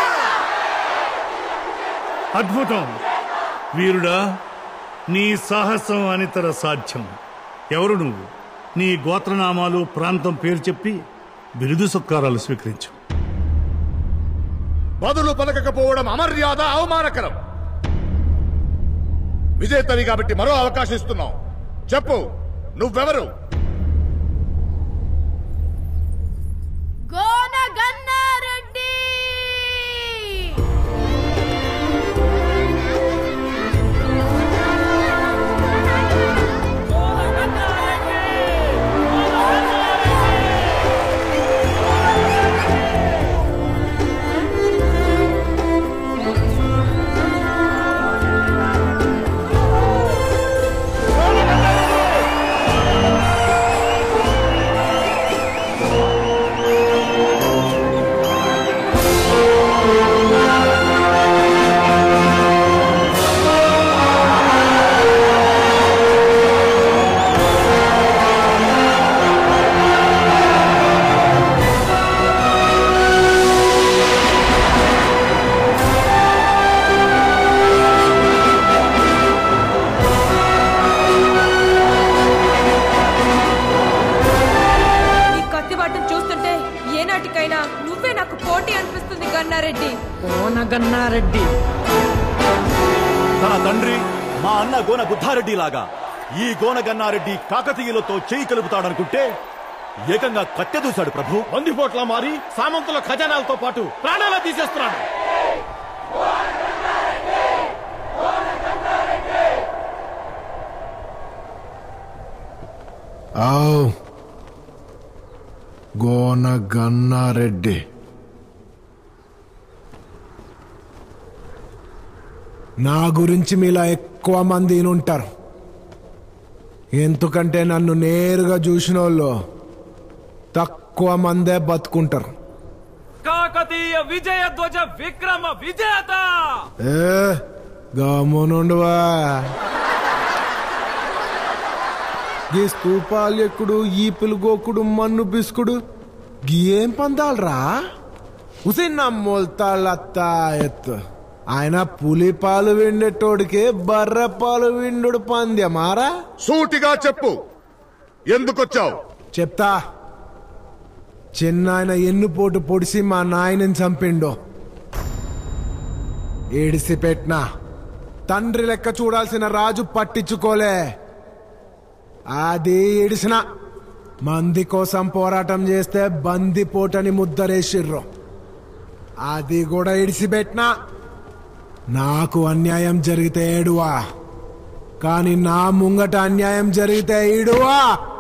అద్భుతం వీరుడా నీ సాహసం అనితర సాధ్యం ఎవరు నువ్వు నీ గోత్రనామాలు ప్రాంతం పేరు చెప్పి బిరుదు సత్కారాలు స్వీకరించు బదులు పలకకపోవడం అమర్యాద అవమానకరం విజేతవి కాబట్టి మరో అవకాశం ఇస్తున్నాం చెప్పు నువ్వెవరు గోన గన్నారెడ్డి ఈ కత్తిబాటం చూస్తుంటే ఏనాటికైనా నువ్వే నాకు పోటీ అనిపిస్తుంది గన్నారెడ్డి గన్నారెడ్డి తన తండ్రి మా అన్న గోన బుద్ధారెడ్డి లాగా ఈ గోన గన్నారెడ్డి కాకతీయులతో చేయి కలుపుతాడనుకుంటే ఏకంగా కత్తె దూశాడు ప్రభు బందిపోట్ల మారి సామంతుల ఖజానాలతో పాటు ప్రాణాలు తీసేస్తున్నాడు ఆవ్ గోన గన్నారెడ్డి నా గురించి మీలా ఎక్కువ మంది ఉంటారు ఎందుకంటే నన్ను నేరుగా చూసిన వాళ్ళు తక్కువ మందే బతుకుంటారు కాకతీయ విజయ ధ్వజ విక్రమ విజేత ఏ గమనుండువా గీ స్తూపాలు ఎక్కుడు ఈ పిలుగోకుడు మన్ను బిస్కుడు గీ ఏం పందాలరా ఉసిన్ నమ్మోల్తాళ్ళత్త ఎత్తు ఆయన పులి పాలు విండేటోడికి బర్రె పాలు విండు పంద్యమారా సూటిగా చెప్పు ఎందుకొచ్చావు చెప్తా చిన్న ఆయన ఎన్నుపోటు పొడిసి మా నాయనని చంపిండు ఏడిసి పెట్టినా తండ్రి లెక్క చూడాల్సిన రాజు పట్టించుకోలే అది ఏడిసిన మంది కోసం పోరాటం చేస్తే బందిపోటని ముద్దరేసిర్రు అది కూడా ఇడిసిపెట్టినా నాకు అన్యాయం జరిగితే ఏడువా కానీ నా ముంగట అన్యాయం జరిగితే ఈడువా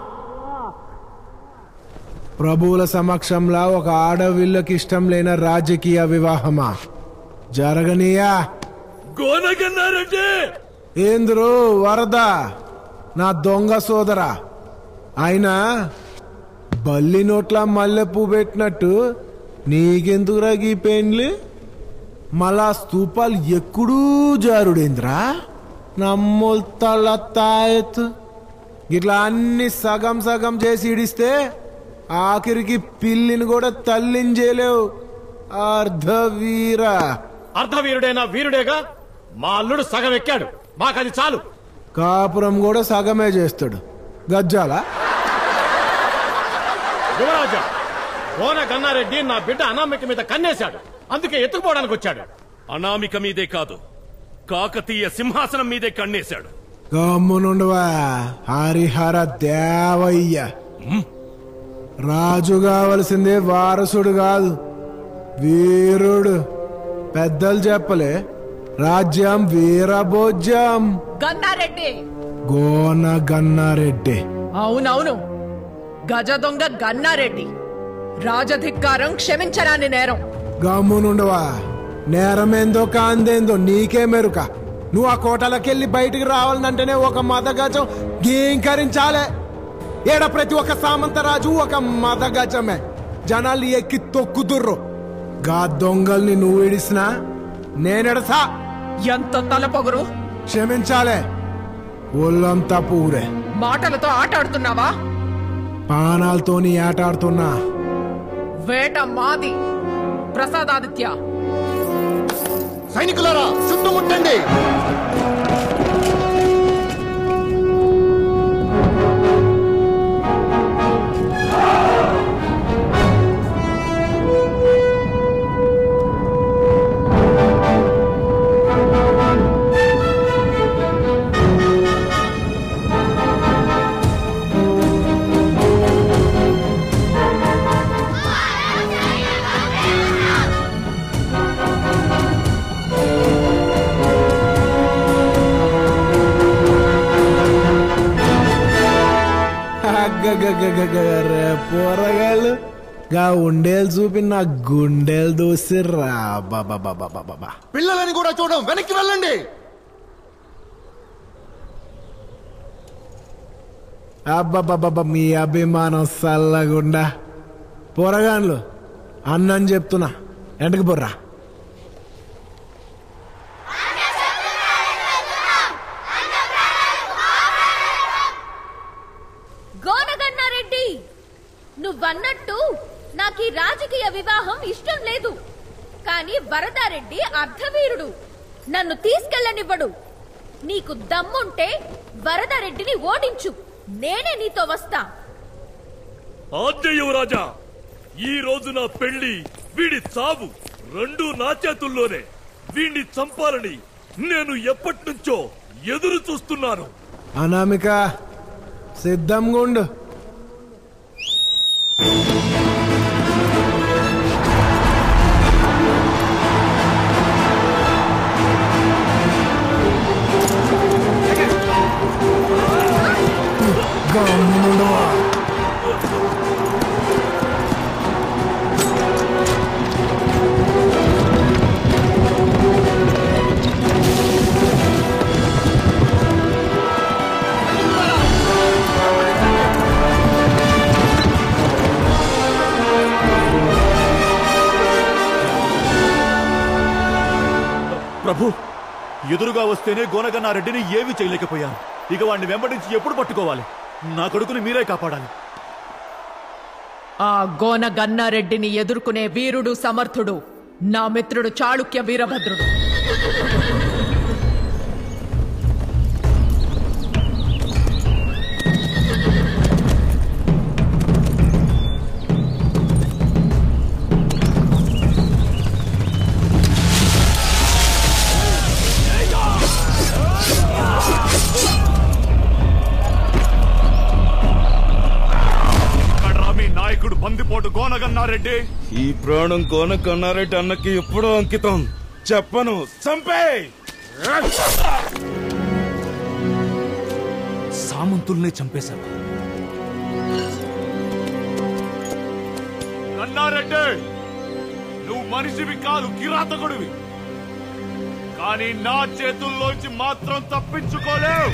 ప్రభువుల సమక్షంలో ఒక ఆడవిళ్ళకి ఇష్టం లేని రాజకీయ వివాహమా జరగనీయా గోనగన్నారెడ్డి ఏంద్రు వరద నా దొంగ సోదరా అయినా బల్లి నోట్ల మల్లెపూ పెట్టినట్టు నీకెందుకురా గీ పెండ్లి మళ్ళా స్తూపాలు ఎక్కుడూ జారుడేంద్రా నమ్మొల్తాళ్ళ తాయెత్తు ఇట్లా అన్ని సగం సగం చేసి ఇడిస్తే ఆఖరికి పిల్లిని కూడా తల్లించేలేవు అర్ధవీరా అర్ధవీరుడైనా వీరుడేగా మా అల్లుడు సగం ఎక్కాడు మాకది చాలు కాపురం కూడా సగమే చేస్తాడు గజ్జాల యువరాజా గోన గన్నారెడ్డి నా బిడ్డ అనామిక మీద కన్నేశాడు అందుకే ఎత్తుకుపోవడానికి వచ్చాడు అనామిక మీదే కాదు కాకతీయ సింహాసనం మీదే కన్నేశాడు గమ్మునుండవా హరిహర దేవయ్య రాజు కావలసిందే వారసుడు కాదు వీరుడు పెద్దలు చెప్పలే రాజ్యం వీరభోజ్యం గన్నారెడ్డి గోన గన్నారెడ్డి అవునవును గజ దొంగ గన్నారెడ్డి రాజధిక్కారం క్షమించరాని నేరం గమ్మునుండవా నేరమేందో కాందేందో నీకే మెరుక నువ్వు ఆ కోటలకెళ్ళి బయటికి రావాలంటేనే ఒక మత గజం గీంకరించాలే ఏడ ప్రతి ఒక్క సామంతరాజు ఒక మత గజమే జనాలు ఎక్కి తొక్కుతుర్రు గా దొంగల్ని నువ్వు ఇడిసినా నేనెడసా ఎంత తలపొగరు క్షమించాలే ఒళ్ళంతా పూరే మాటలతో ఆటాడుతున్నావా పానాలతోని ఆటాడుతున్నా వేట మాది ప్రసాదాదిత్య సైనికులారా చుట్టుముట్టండి అగ్గగగగగరే పోరగాళ్ళు గా ఉండేలు చూపి నా గుండెలు దోసిర్రా బాబా పిల్లలని కూడా చూడం వెనక్కి వెళ్ళండి అబ్బబ్బబ్బబ్బ మీ అభిమానం సల్లగుండా పోరగాన్లు అన్నని చెప్తున్నా ఎంటకు బొర్రా గోనగన్నారెడ్డి నువ్వన్నట్టు నాకు ఈ రాజకీయ వివాహం ఇష్టం లేదు కానీ వరదారెడ్డి అర్ధవీరుడు నన్ను తీసుకెళ్ళనివ్వడు నీకు దమ్ముంటే వరదారెడ్డిని ఓడించు నేనే నీతో వస్తా ఆజ్ఞ యువరాజా ఈ రోజు నా పెళ్లి వీడి చావు రెండు నా చేతుల్లోనే వీడిని చంపాలని నేను ఎప్పటినుంచో ఎదురు చూస్తున్నారు అనామిక సిద్ధంగా ఉండు గమ్మునుండవా ప్రభు ఎదురుగా వస్తేనే గోనగన్నారెడ్డిని ఏమీ చేయలేకపోయాను ఇక వాడిని వెంబడించి ఎప్పుడు పట్టుకోవాలి నా కొడుకుని మీరే కాపాడాలి ఆ గోన గన్నారెడ్డిని ఎదుర్కొనే వీరుడు సమర్థుడు నా మిత్రుడు చాళుక్య వీరభద్రుడు ఎక్కడ్రా మీ నాయకుడు బందిపోటు గోనగన్నారెడ్డి ఈ ప్రాణం కోన కన్నారెడ్డి అన్నకి ఎప్పుడో అంకితం చెప్పను చంపే సామంతుల్నే చంపేశారు గన్నారెడ్డి నువ్వు మనిషివి కాదు కిరాతకుడివి కానీ నా చేతుల్లోంచి మాత్రం తప్పించుకోలేవు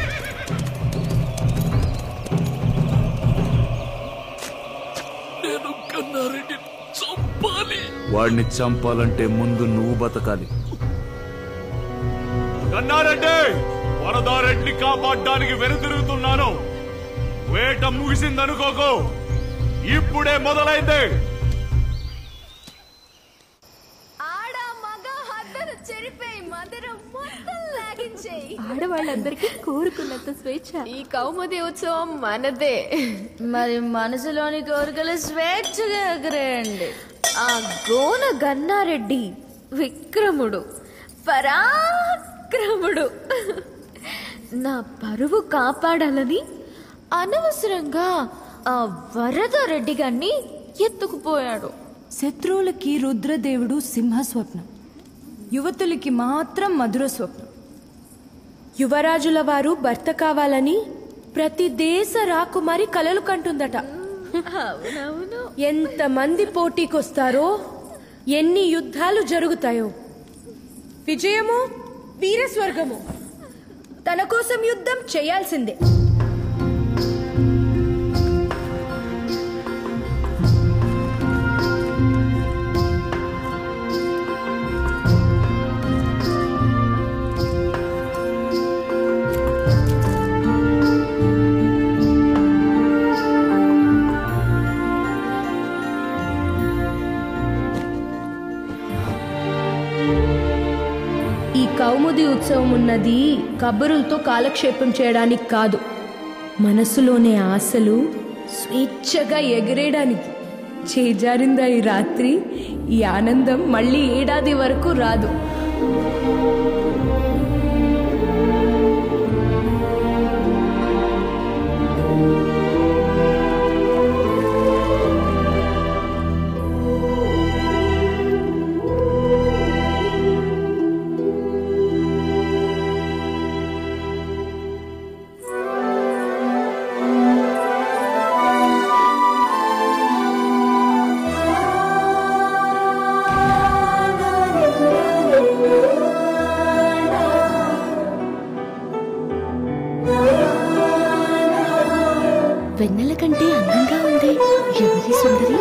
నేను కన్నారెడ్డి చంపాలి వాడిని చంపాలంటే ముందు నువ్వు బతకాలి గన్నారెడ్డి వరదారెడ్డిని కాపాడడానికి వెనుతిరుగుతున్నాను వేట ముగిసిందనుకోకు ఇప్పుడే మొదలైంది ఆడ మగ హద్దను చెరిపోయి మధురం మొత్తం లాగించేయి ఆడవాళ్ళందరికీ కోరుకున్నంత స్వేచ్ఛ ఈ కౌముది ఉత్సవం మనదే మరి మనసులోని కోరికలు స్వేచ్ఛగా ఎగరేయండి ఆ గోన గన్నారెడ్డి విక్రముడు పరాక్రముడు నా పరువు కాపాడాలని అనవసరంగా ఆ వరద రెడ్డి గారిని ఎత్తుకుపోయాడు శత్రువులకి రుద్రదేవుడు సింహ స్వప్నం యువతులకి మాత్రం మధుర స్వప్నం యువరాజుల వారు భర్త కావాలని ప్రతి దేశ రాకుమారి కలలు కంటుందట అవునవును ఎంతమంది పోటీకొస్తారో ఎన్ని యుద్ధాలు జరుగుతాయో విజయము వీరస్వర్గము తన కోసం యుద్ధం చేయాల్సిందే ఈ కౌముది ఉత్సవం ఉన్నది కబురులతో కాలక్షేపం చేయడానికి కాదు మనసులోనే ఆశలు స్వేచ్ఛగా ఎగిరేయడానికి చేజారిందా ఈ రాత్రి ఈ ఆనందం మళ్ళీ ఏడాది వరకు రాదు వెన్నెల కంటే అందంగా ఉంది ఎవరి సుందరి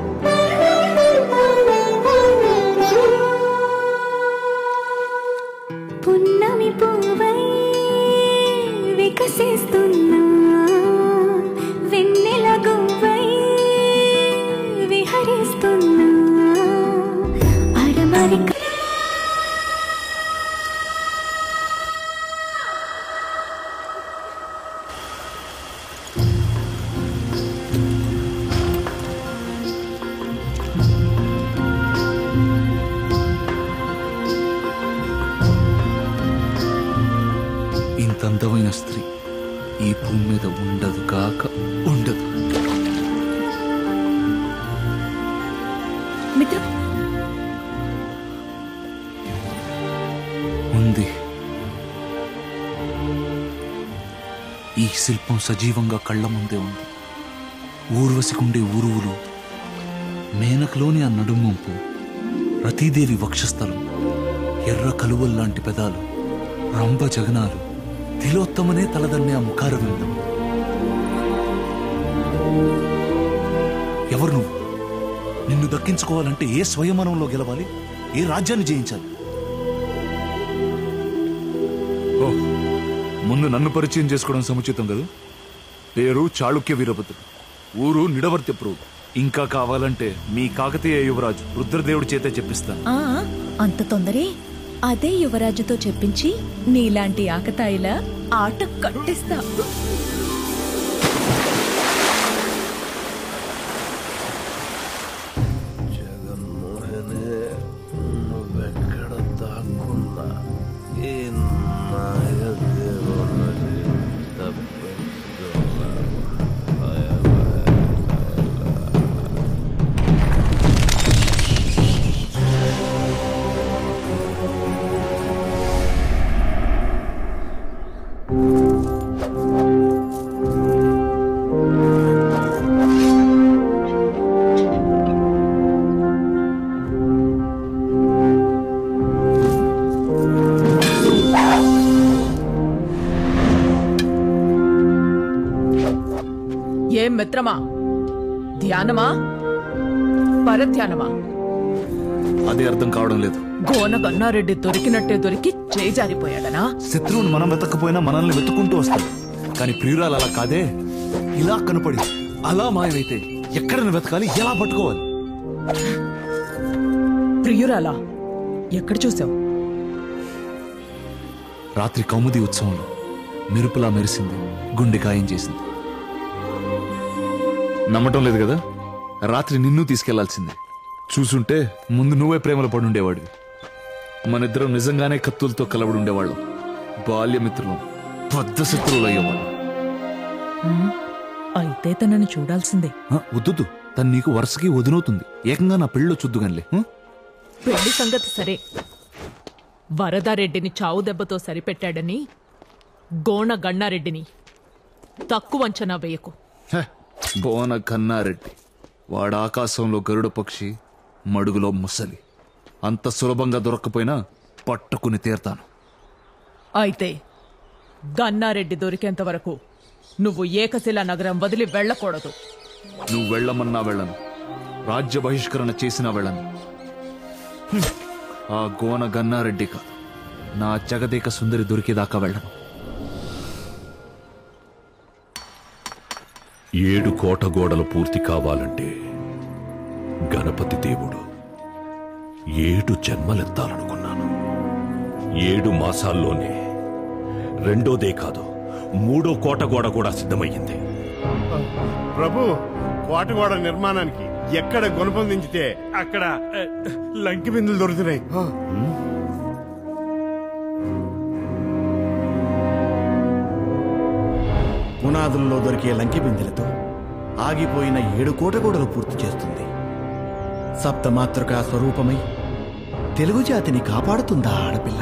పున్నమి పువ్వై వికసిస్తున్నా వెన్నెల గువ్వై విహరిస్తున్నా అరమరిక ఇంత స్త్రీ ఈ భూమి మీద ఉండదు కాక ఉండదు మిత్ర ఉంది ఈ శిల్పం సజీవంగా కళ్ళ ముందే ఉంది ఊర్వశికుండే ఊరువులు మేనకలోని ఆ నడుమొంపు రతీదేవి వక్షస్థలం ఎర్ర కలువల్లాంటి పెదాలు రంభ జగనాలు తిలోత్తమనే తలదన్నే ఆ ముఖార విందం ఎవరు నువ్వు నిన్ను దక్కించుకోవాలంటే ఏ స్వయమనంలో గెలవాలి ఏ రాజ్యాన్ని జయించాలి ఓ ముందు నన్ను పరిచయం చేసుకోవడం సముచితం కదా పేరు చాళుక్య వీరభద్రుడు ఊరు నిడవర్తిప్రు ఇంకా కావాలంటే మీ కాకతీయ యువరాజు రుద్రదేవుడి చేతే చెప్పిస్తాను ఆ అంత తొందరే అదే యువరాజుతో చెప్పించి నీలాంటి ఆకతాయిల ఆట కట్టిస్తా నువ్వెక్కడ దాక్కున్నా ఈ నాయదేవుని ఏం మిత్రమా ధ్యానమా పరధ్యానమా అదే అర్థం కావడం లేదు గోన గన్నారెడ్డి దొరికినట్టే దొరికి చేజారిపోయాడనా శత్రువుని మనం వెతకపోయినా మనల్ని వెతుకుంటూ వస్తాడు కానీ ప్రియురాలు అలా కాదే ఇలా కనపడి అలా మాయమైతే ఎక్కడని వెతకాలి ఎలా పట్టుకోవాలి ప్రియురాలా ఎక్కడ చూసావు రాత్రి కౌముది ఉత్సవంలో మెరుపులా మెరిసింది గుండె ఖాయం చేసింది నమ్మటం లేదు కదా రాత్రి నిన్ను తీసుకెళ్లాల్సిందే చూసుంటే ముందు నువ్వే ప్రేమలో పడుండేవాడివి మనిద్దరం నిజంగానే కత్తులతో కలబడి ఉండేవాళ్ళం బాల్యమిత్రులం పెద్ద శత్రువులు అయ్యేవాళ్ళం ఉమ్, అయితే తనని చూడాల్సిందే ఆ, వద్దు తను నీకు వరుసకి వదినవుతుంది ఏకంగా నా పెళ్ళిలో చూద్దుగానిలే హ? పెళ్లి సంగతి సరే వరదారెడ్డిని చావు దెబ్బతో సరిపెట్టాడని గోణ గన్నారెడ్డిని తక్కువ అంచనా వేయకు హ, బోన కన్నారెడ్డి వాడు ఆకాశంలో గరుడ పక్షి మడుగులో ముసలి అంత సులభంగా దొరక్కపోయినా పట్టుకుని తీరతాను అయితే గన్నారెడ్డి దొరికేంత వరకు నువ్వు ఏకశిలా నగరం వదిలి వెళ్ళకూడదు నువ్వు వెళ్ళమన్నా వెళ్ళను రాజ్య బహిష్కరణ చేసినా వెళ్ళను హ్మ్. ఆ గోన గన్నారెడ్డి కాదు నా జగదేక సుందరి దొరికేదాకా వెళ్ళను ఏడు కోట గోడలు పూర్తి కావాలంటే గణపతి దేవుడు ఏడు జన్మలెత్తాలనుకున్నాను ఏడు మాసాల్లోనే రెండోదే కాదు మూడో కోట గోడ కూడా సిద్ధమయ్యింది ప్రభు కోటగోడ నిర్మాణానికి ఎక్కడ గుణపొందించితే అక్కడ ఆ, లంకి బిందులు దొరుకుతున్నాయి పునాదుల్లో దొరికే లంకె బిందెలతో ఆగిపోయిన ఏడు కోటగోడలు పూర్తి చేస్తుంది సప్తమాతృకా స్వరూపమై తెలుగు జాతిని కాపాడుతుందా ఆడపిల్ల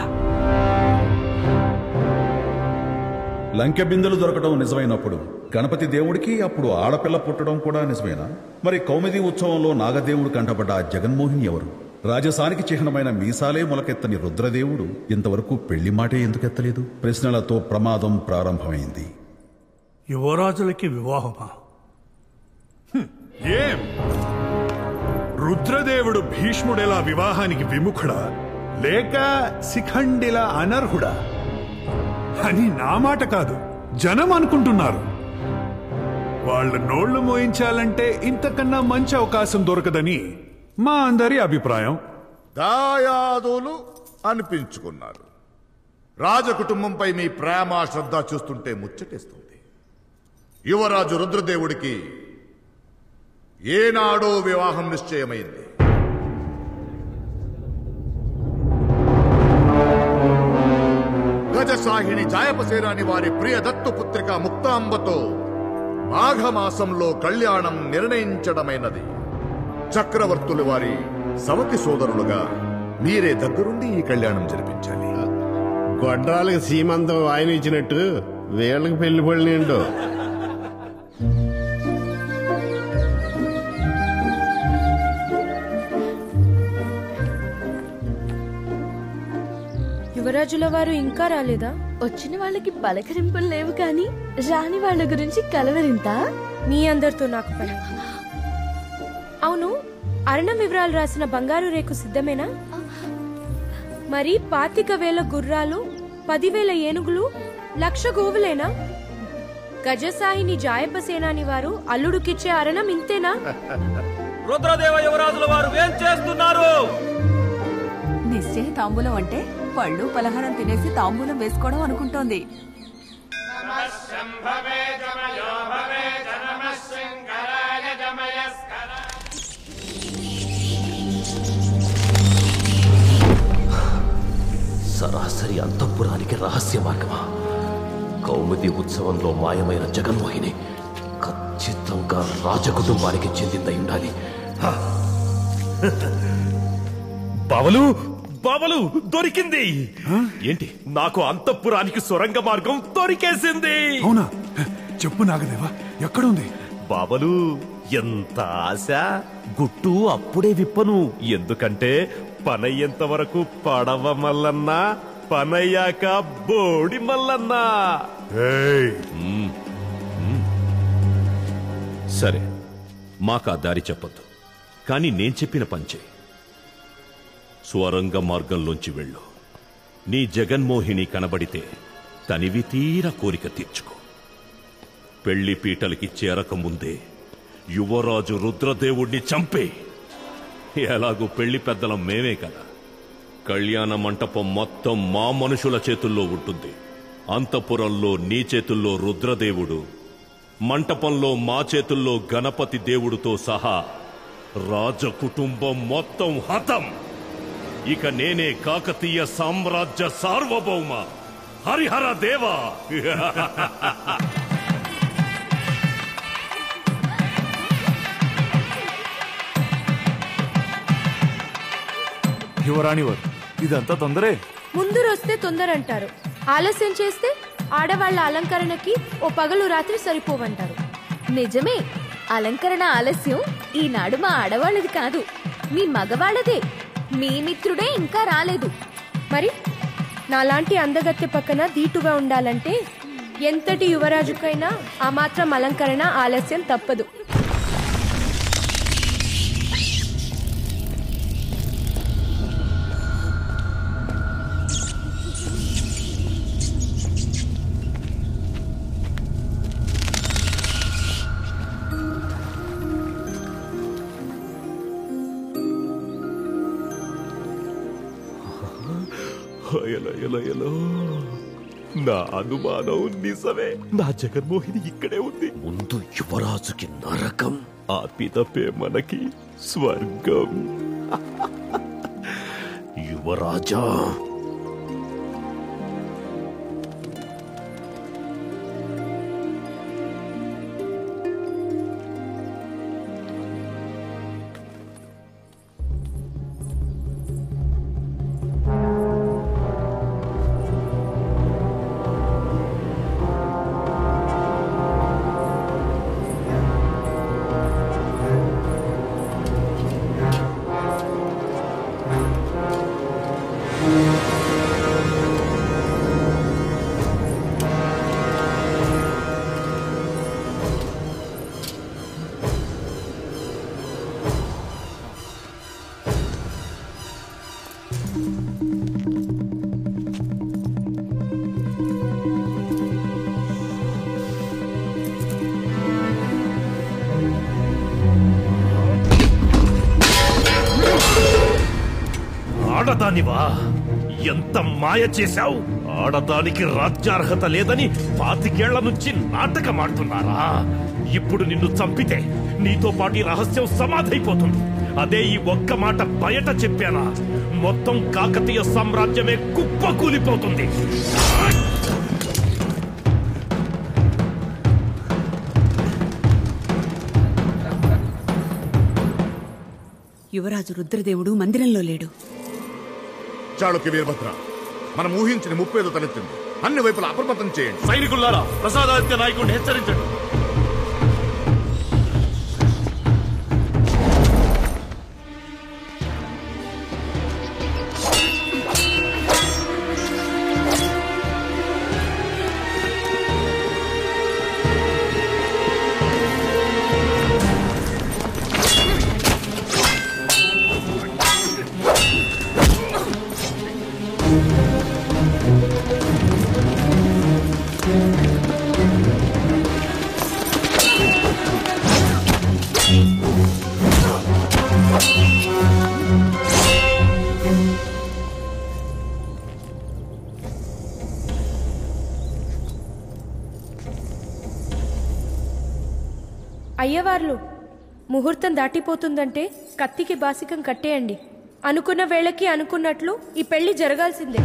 లంకె బిందెలు దొరకడం నిజమైనప్పుడు గణపతి దేవుడికి అప్పుడు ఆడపిల్ల పుట్టడం కూడా నిజమేనా మరి కౌమిది ఉత్సవంలో నాగదేవుడు కంటపడ్డ ఆ జగన్మోహిని ఎవరు రాజసానికి చిహ్నమైన మీసాలే మొలకెత్తని రుద్రదేవుడు ఇంతవరకు పెళ్లి మాటే ఎందుకెత్తలేదు ప్రశ్నలతో ప్రమాదం ప్రారంభమైంది యువరాజులకి వివాహమా ఏం రుద్రదేవుడు భీష్ముడెలా వివాహానికి విముఖుడా లేక శిఖండిలా అనర్హుడా అని నా మాట కాదు జనం అనుకుంటున్నారు వాళ్ళ నోళ్లు మోయించాలంటే ఇంతకన్నా మంచి అవకాశం దొరకదని మా అందరి అభిప్రాయం దాయాదులు అనిపించుకున్నారు రాజకుటుంబంపై మీ ప్రేమ శ్రద్ధ చూస్తుంటే ముచ్చటేస్తుంది యువరాజు రుద్రదేవుడికి ఏనాడో వివాహం నిశ్చయమైంది గజశాల గజసాహిని జాయపసేనాని వారి ప్రియ దత్తు పుత్రిక ముక్తాంబతో మాఘమాసంలో కళ్యాణం నిర్ణయించడమైనది చక్రవర్తులు వారి సవతి సోదరులుగా మీరే దగ్గరుండి ఈ కళ్యాణం జరిపించాలి గొడ్రాలకు సీమంతం ఆయన ఇచ్చినట్టు వీళ్ళకి పెళ్లి పళ్ళు ఏంటో యువరాజుల వారు ఇంకా రాలేదా వచ్చిన వాళ్ళకి పలకరింపులు లేవు కానీ రాని వాళ్ళ గురించి కలవరింత మీ అందరితో నాకు పని అవును అరణం వివరాలు రాసిన బంగారు రేకు సిద్ధమేనా మరి పాతిక వేల గుర్రాలు పదివేల ఏనుగులు లక్ష గోవులేనా గజసాయిని జాయప సేనాని వారు అల్లుడుకిచ్చే అరణం ఇంతేనా రుద్రదేవ యువరాజుల వారు ఏం చేస్తున్నారు నిశ్చయ తాంబూలం అంటే పళ్ళు పలహారం తినేసి తాంబూలం వేసుకోవడం అనుకుంటోంది సరాసరి అంతఃపురానికి రహస్య మార్గమా కౌముది ఉత్సవంలో మాయమైన జగన్మోహిని ఖచ్చితంగా రాజకుటుంబానికి చెందిందై ఉండాలి హ! బావలు బావలు దొరికింది ఏంటి నాకు అంతఃపురానికి సొరంగ మార్గం దొరికేసింది అవునా చెప్పు నాగదేవా ఎక్కడుంది బావలు ఎంత ఆశ గుట్టు అప్పుడే విప్పను ఎందుకంటే పనయ్యేంత వరకు పడవ మల్లన్నా పనయ్యాక బోడి మల్లన్నా మ్మ్. మ్మ్. సరే మాకు ఆ దారి చెప్పొద్దు కానీ నేను చెప్పిన పంచే స్వరంగ మార్గంలోంచి వెళ్ళు నీ జగన్మోహిని కనబడితే తనివి తీర కోరిక తీర్చుకో పెళ్లి పీటలకి చేరకముందే యువరాజు రుద్రదేవుణ్ణి చంపే ఎలాగూ పెళ్లి పెద్దలం మేమే కదా కళ్యాణ మంటపం మొత్తం మా మనుషుల చేతుల్లో ఉంటుంది అంతపురంలో నీ చేతుల్లో రుద్రదేవుడు మంటపంలో మా చేతుల్లో గణపతి దేవుడితో సహా రాజ కుటుంబం మొత్తం హతం ఇక నేనే కాకతీయ సామ్రాజ్య సార్వభౌమ హరిహర దేవా యువరాణి వారు ఇదంతా తొందరే ముందు వస్తే తొందర అంటారు ఆలస్యం చేస్తే ఆడవాళ్ల అలంకరణకి ఓ పగలు రాత్రి సరిపోవంటారు నిజమే అలంకరణ ఆలస్యం ఈనాడు మా ఆడవాళ్ళది కాదు మీ మగవాళ్ళదే మీ మిత్రుడే ఇంకా రాలేదు మరి నాలాంటి అందగత్తె పక్కన దీటుగా ఉండాలంటే ఎంతటి యువరాజుకైనా ఆ మాత్రం అలంకరణ ఆలస్యం తప్పదు ఎలో ఎలో ఎలో నా అనుమానం నిజమే నా జగన్మోహిని ఇక్కడే ఉంది ముందు యువరాజుకి నరకం ఆ పిదపే మనకి స్వర్గం యువరాజా ఆడదానివా ఎంత మాయ చేశావు ఆడదానికి రాజ్యార్హత లేదని పాతికేళ్ల నుంచి నాటకమాడుతున్నారా ఇప్పుడు నిన్ను చంపితే నీతో పాటు ఈ రహస్యం సమాధైపోతుంది అదే ఈ ఒక్క మాట బయట చెప్పానా మొత్తం కాకతీయ సామ్రాజ్యమే కుప్పకూలిపోతుంది యువరాజు రుద్రదేవుడు మందిరంలో లేడు చాళుక్య వీరభద్ర మనం ఊహించిన ముప్పేదో తలెత్తింది అన్ని వైపులా అప్రమత్తం చేయండి సైనికుల్లారా ప్రసాదాదిత్య నాయకుడిని హెచ్చరించండి అయ్యవార్లు ముహూర్తం దాటిపోతుందంటే కత్తికి బాసికం కట్టేయండి అనుకున్న వేళకి అనుకున్నట్లు ఈ పెళ్లి జరగాల్సిందే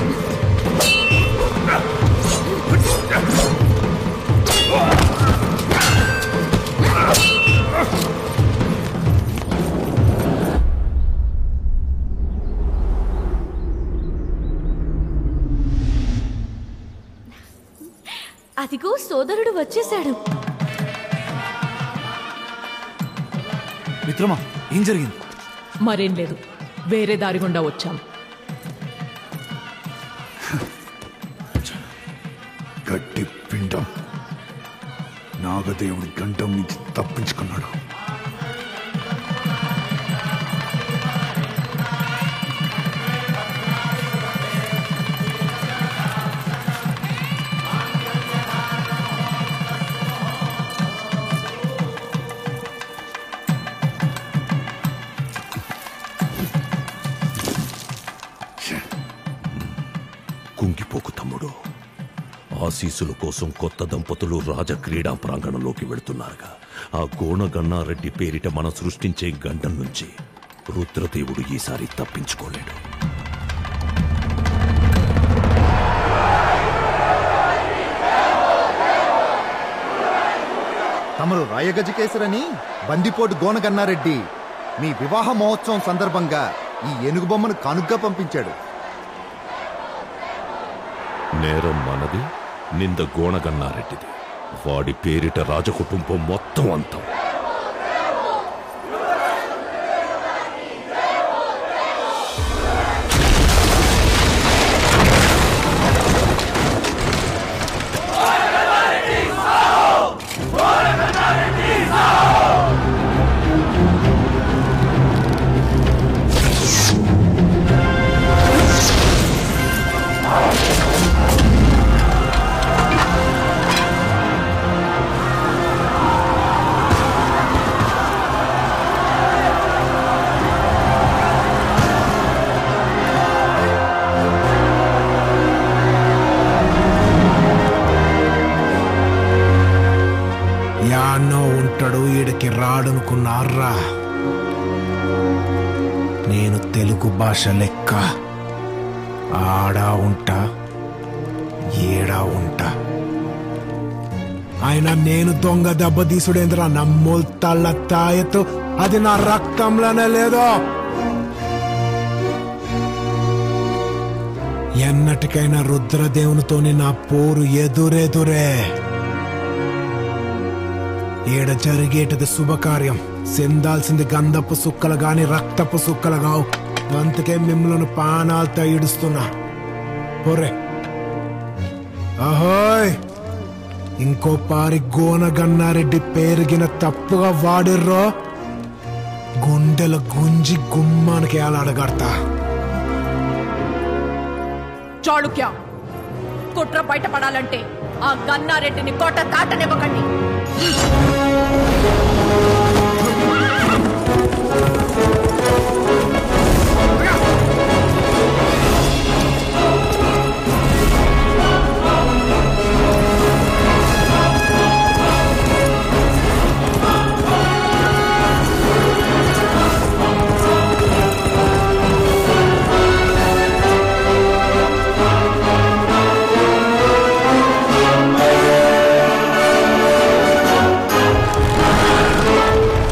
అదిగో సోదరుడు వచ్చేశాడు మిత్రమా ఏం జరిగింది మరేం లేదు వేరే దారి గుండా వచ్చాం గట్టి పిండం నాగదేవుడి గంటం నుంచి తప్పించుకున్నాడు కుంగిపోకు తమ్ముడు ఆశీసుల కోసం కొత్త దంపతులు రాజక్రీడా ప్రాంగణంలోకి వెళుతున్నారుగా ఆ గోణగన్నారెడ్డి పేరిట మనం సృష్టించే గండం నుంచి రుద్రదేవుడు ఈసారి తప్పించుకోలేడు తమరు రాయగజకేసరని బందిపోటు గోనగన్నారెడ్డి మీ వివాహ మహోత్సవం సందర్భంగా ఈ ఏనుగు బొమ్మను కానుగ్గా పంపించాడు నేరం మనది నింద గోణగన్నారెడ్డిది వాడి పేరిట రాజకుటుంబం మొత్తం అంతం యాన్నో ఉంటాడు ఈడికి రాడనుకున్నారా నేను తెలుగు భాష లెక్క ఆడా ఉంటా ఏడా ఉంటా ఆయన నేను దొంగ దెబ్బతీసుడేంద్రా నమ్మోల్ తళ్ళ తాయెత్తు అది నా రక్తంలోనే లేదో ఎన్నటికైనా రుద్రదేవునితోని నా పోరు ఎదురెదురే ఈడ జరిగేటది శుభకార్యం చెందాల్సింది గంధపు సుక్కలు గాని రక్తపు సుక్కలు గావు అందుకే మిమ్మల్ని పానాలతో ఈడుస్తున్నా పొరే అహోయ్ ఇంకో పారి గోన గన్నారెడ్డి పేరుగిన తప్పుగా వాడిర్రో గుండెల గుంజి గుమ్మానికి ఏలాడగడతా చాళుక్య కుట్ర బయటపడాలంటే ఆ గన్నారెడ్డిని కోట దాటనివ్వకండి ఆ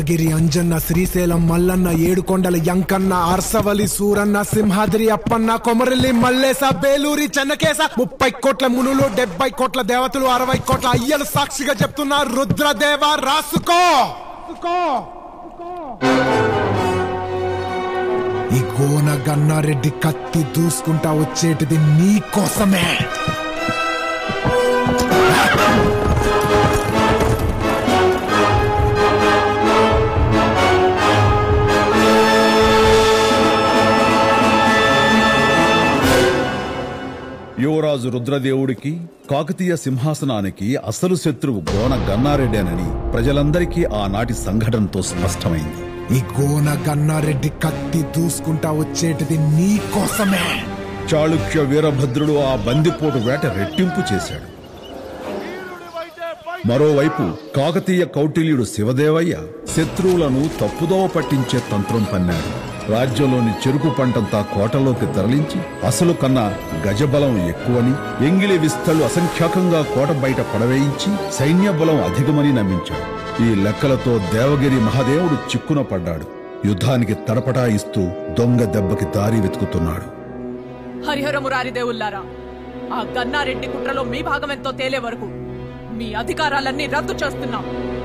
భువనగిరి అంజన్న శ్రీశైలం మల్లన్న ఏడుకొండల యంకన్న అర్సవలి సూరన్న సింహాద్రి అప్పన్న కొమరల్లి మల్లేస బేలూరి చెన్నకేస ముప్పై కోట్ల మునులు డెబ్బై కోట్ల దేవతలు అరవై కోట్ల అయ్యలు సాక్షిగా చెప్తున్నా రుద్రదేవ రాసుకో ఈ గోన గన్నారెడ్డి కత్తి దూసుకుంటా వచ్చేటిది నీ కోసమే యువరాజు రుద్రదేవుడికి కాకతీయ సింహాసనానికి అసలు శత్రువు గోన గన్నారెడ్డేనని ప్రజలందరికీ ఆనాటి సంఘటనతో స్పష్టమైంది ఈ గోన గన్నారెడ్డి కత్తి దూసుకుంటా వచ్చేటిది నీ కోసమే చాళుక్య వీరభద్రుడు ఆ బందిపోటు వేట రెట్టింపు చేశాడు మరోవైపు కాకతీయ కౌటిల్యుడు శివదేవయ్య శత్రువులను తప్పుదోవ పట్టించే తంత్రం పన్నాడు రాజ్యంలోని చెరుకు పంటంతా కోటలోకి తరలించి అసలు కన్నా గజబలం ఎక్కువని ఎంగిలి విస్తళ్లు అసంఖ్యాకంగా కోట బయట పడవేయించి సైన్య బలం అధికమని నమ్మించాడు ఈ లెక్కలతో దేవగిరి మహాదేవుడు చిక్కున పడ్డాడు యుద్ధానికి తడపటాయిస్తూ దొంగ దెబ్బకి దారి వెతుకుతున్నాడు హరిహర మురారి దేవుల్లారా ఆ గన్నారెడ్డి కుట్రలో మీ భాగం ఎంతో తేలే వరకు మీ అధికారాలన్నీ రద్దు చేస్తున్నాం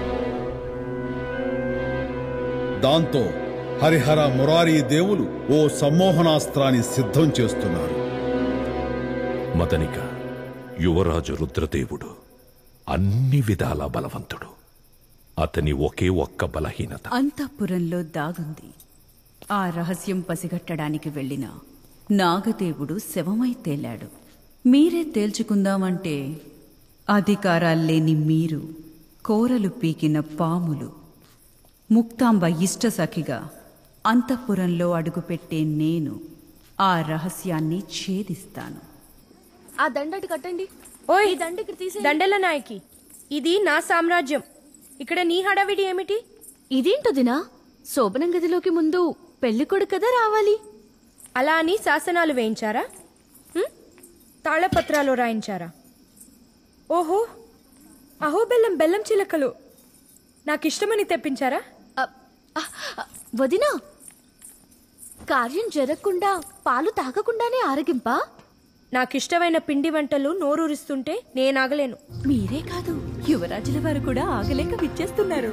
దాంతో హరిహర మురారీ దేవులు ఓ సమ్మోహనాస్త్రాన్ని సిద్ధం చేస్తున్నారు మదనిక యువరాజు రుద్రదేవుడు అన్ని విధాల బలవంతుడు అతని ఒకే ఒక్క బలహీనత అంతఃపురంలో దాగుంది ఆ రహస్యం పసిగట్టడానికి వెళ్ళిన నాగదేవుడు శవమై తేలాడు మీరే తేల్చుకుందామంటే అధికారాల్లేని మీరు కోరలు పీకిన పాములు ముక్తాంబ ఇష్ట సఖిగా అంతఃపురంలో అడుగుపెట్టే నేను ఆ రహస్యాన్ని ఛేదిస్తాను ఆ దండటి కట్టండి ఓయ్ ఈ దండ ఇక్కడ తీసేయండి. దండల నాయకి ఇది నా సామ్రాజ్యం ఇక్కడ నీ హడావిడి ఏమిటి ఇదేంటదినా శోభనం గదిలోకి ముందు పెళ్లి కొడుకు కదా రావాలి అలా అని శాసనాలు వేయించారా హ్మ్? తాళపత్రాలు రాయించారా ఓహో అహో బెల్లం బెల్లం చిలకలు నాకిష్టమని తెప్పించారా వదినా కార్యం జరగకుండా పాలు తాగకుండానే ఆరగింపా నాకిష్టమైన పిండి వంటలు నోరూరిస్తుంటే నేనాగలేను మీరే కాదు యువరాజుల వారు కూడా ఆగలేక విచ్చేస్తున్నారు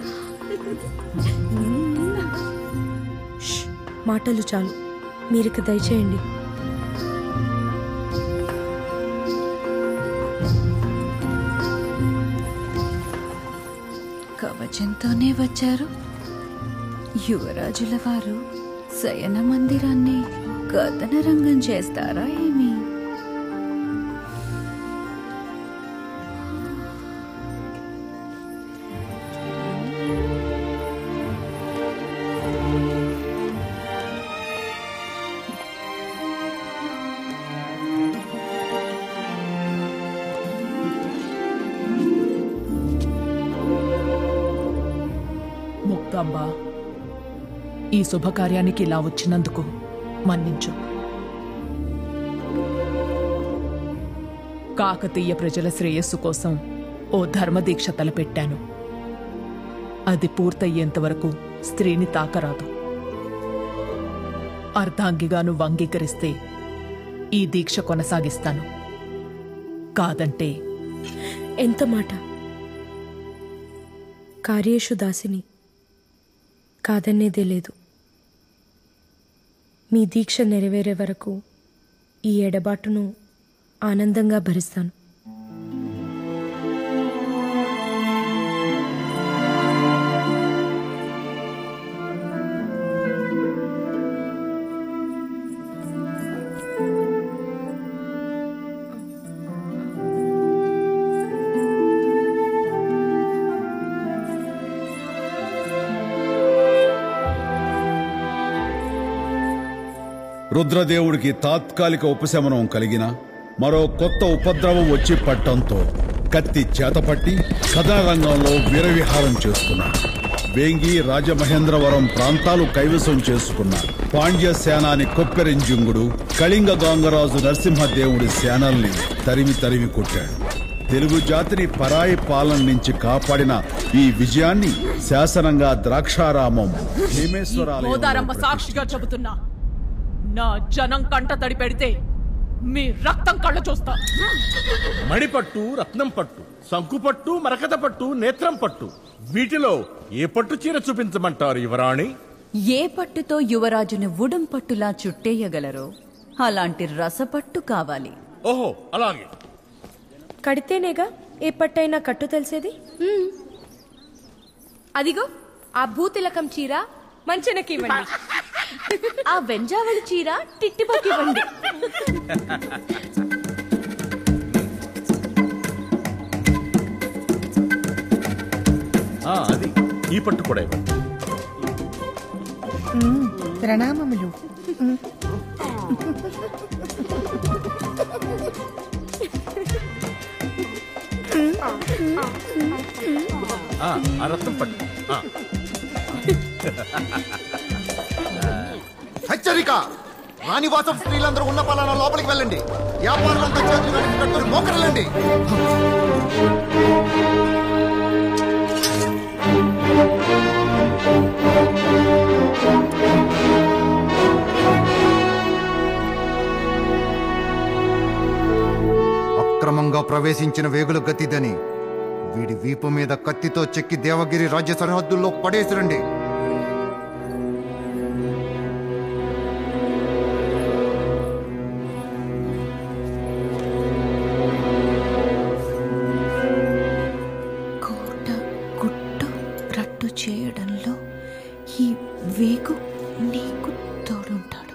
ష్, మాటలు చాలు మీరిక దయచేయండి కవచంతోనే వచ్చారు యువరాజుల వారు శయన మందిరాన్ని కథన రంగం చేస్తారా ఏమి ముక్తాంబ ఈ శుభకార్యానికి ఇలా వచ్చినందుకు మన్నించు కాకతీయ ప్రజల శ్రేయస్సు కోసం ఓ ధర్మదీక్ష తలపెట్టాను అది పూర్తయ్యేంత వరకు స్త్రీని తాకరాదు అర్ధాంగిగా నువ్వు అంగీకరిస్తే ఈ దీక్ష కొనసాగిస్తాను కాదంటే ఎంత మాట కార్యేషు దాసిని కాదనేదే లేదు మీ దీక్ష నెరవేరే వరకు ఈ ఎడబాటును ఆనందంగా భరిస్తాను రుద్రదేవుడికి తాత్కాలిక ఉపశమనం కలిగిన మరో కొత్త ఉపద్రవం వచ్చి పట్టంతో కత్తి చేతపట్టి కథన రంగంలో వీరవిహారం చేస్తున్నాడు వేంగి రాజమహేంద్రవరం ప్రాంతాలు కైవసం చేసుకున్న పాండ్య సేనాని కొప్పెరింజుంగుడు కళింగ గాంగరాజు నరసింహదేవుడి సేనల్ని తరిమి తరిమి కొట్టాడు తెలుగు జాతిని పరాయి పాలన నుంచి కాపాడిన ఈ విజయాన్ని శాసనంగా ద్రాక్షారామం భీమేశ్వరాలయంలో గోదారమ్మ సాక్షిగా చెబుతున్నా నా జనం కంట తడి పెడితే మీ రక్తం కళ్ళ చూస్తా మణిపట్టు రత్నం పట్టు శంకు పట్టు మరకత పట్టు నేత్రం పట్టు వీటిలో ఏ పట్టు చీర చూపించమంటారు యువరాణి ఏ పట్టుతో యువరాజుని ఉడం పట్టులా చుట్టేయగలరో అలాంటి రసపట్టు కావాలి ఓహో అలాగే కడితేనేగా ఏ పట్టైనా కట్టు తెలిసేది అదిగో ఆ భూతిలకం చీర మంచెనకి ఇవ్వండి ఆ వెంజావళి చీర టిట్టిపోకి ఇవ్వండి ఆ, అది ఈ పట్టు కూడా ఇవ్వండి ప్రణామములు ఆ, ఆ రత్నం పట్టు ఆ. హెచ్చరిక రాణివాసం స్త్రీలందరూ ఉన్న పలానా లోపలికి వెళ్ళండి వ్యాపారులంతా చేతులు కడిగి కట్టుకుని మోకరిల్లండి అక్రమంగా ప్రవేశించిన వేగుల గతిదని వీడి వీపు మీద కత్తితో చెక్కి దేవగిరి రాజ్య సరిహద్దుల్లో పడేసిరండి కోట గుట్టు రట్టు చేయడంలో ఈ వేగు నీకు తోడుంటాడు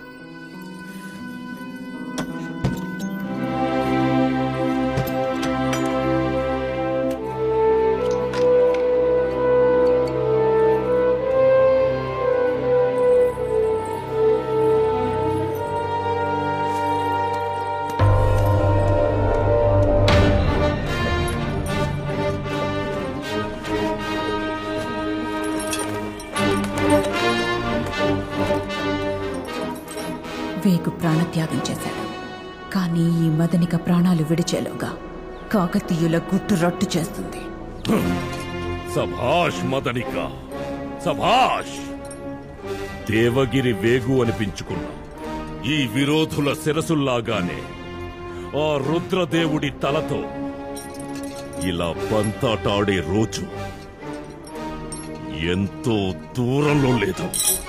వేగు ప్రాణత్యాగం చేశాడు కానీ ఈ మదనిక ప్రాణాలు విడిచేలోగా కాకతీయుల గుట్టు రట్టు చేస్తుంది సభాష్ మదనిక సభాష్ దేవగిరి వేగు అనిపించుకున్న ఈ విరోధుల శిరసుల్లాగానే ఆ రుద్రదేవుడి తలతో ఇలా పంతాటాడే రోజు ఎంతో దూరంలో లేదు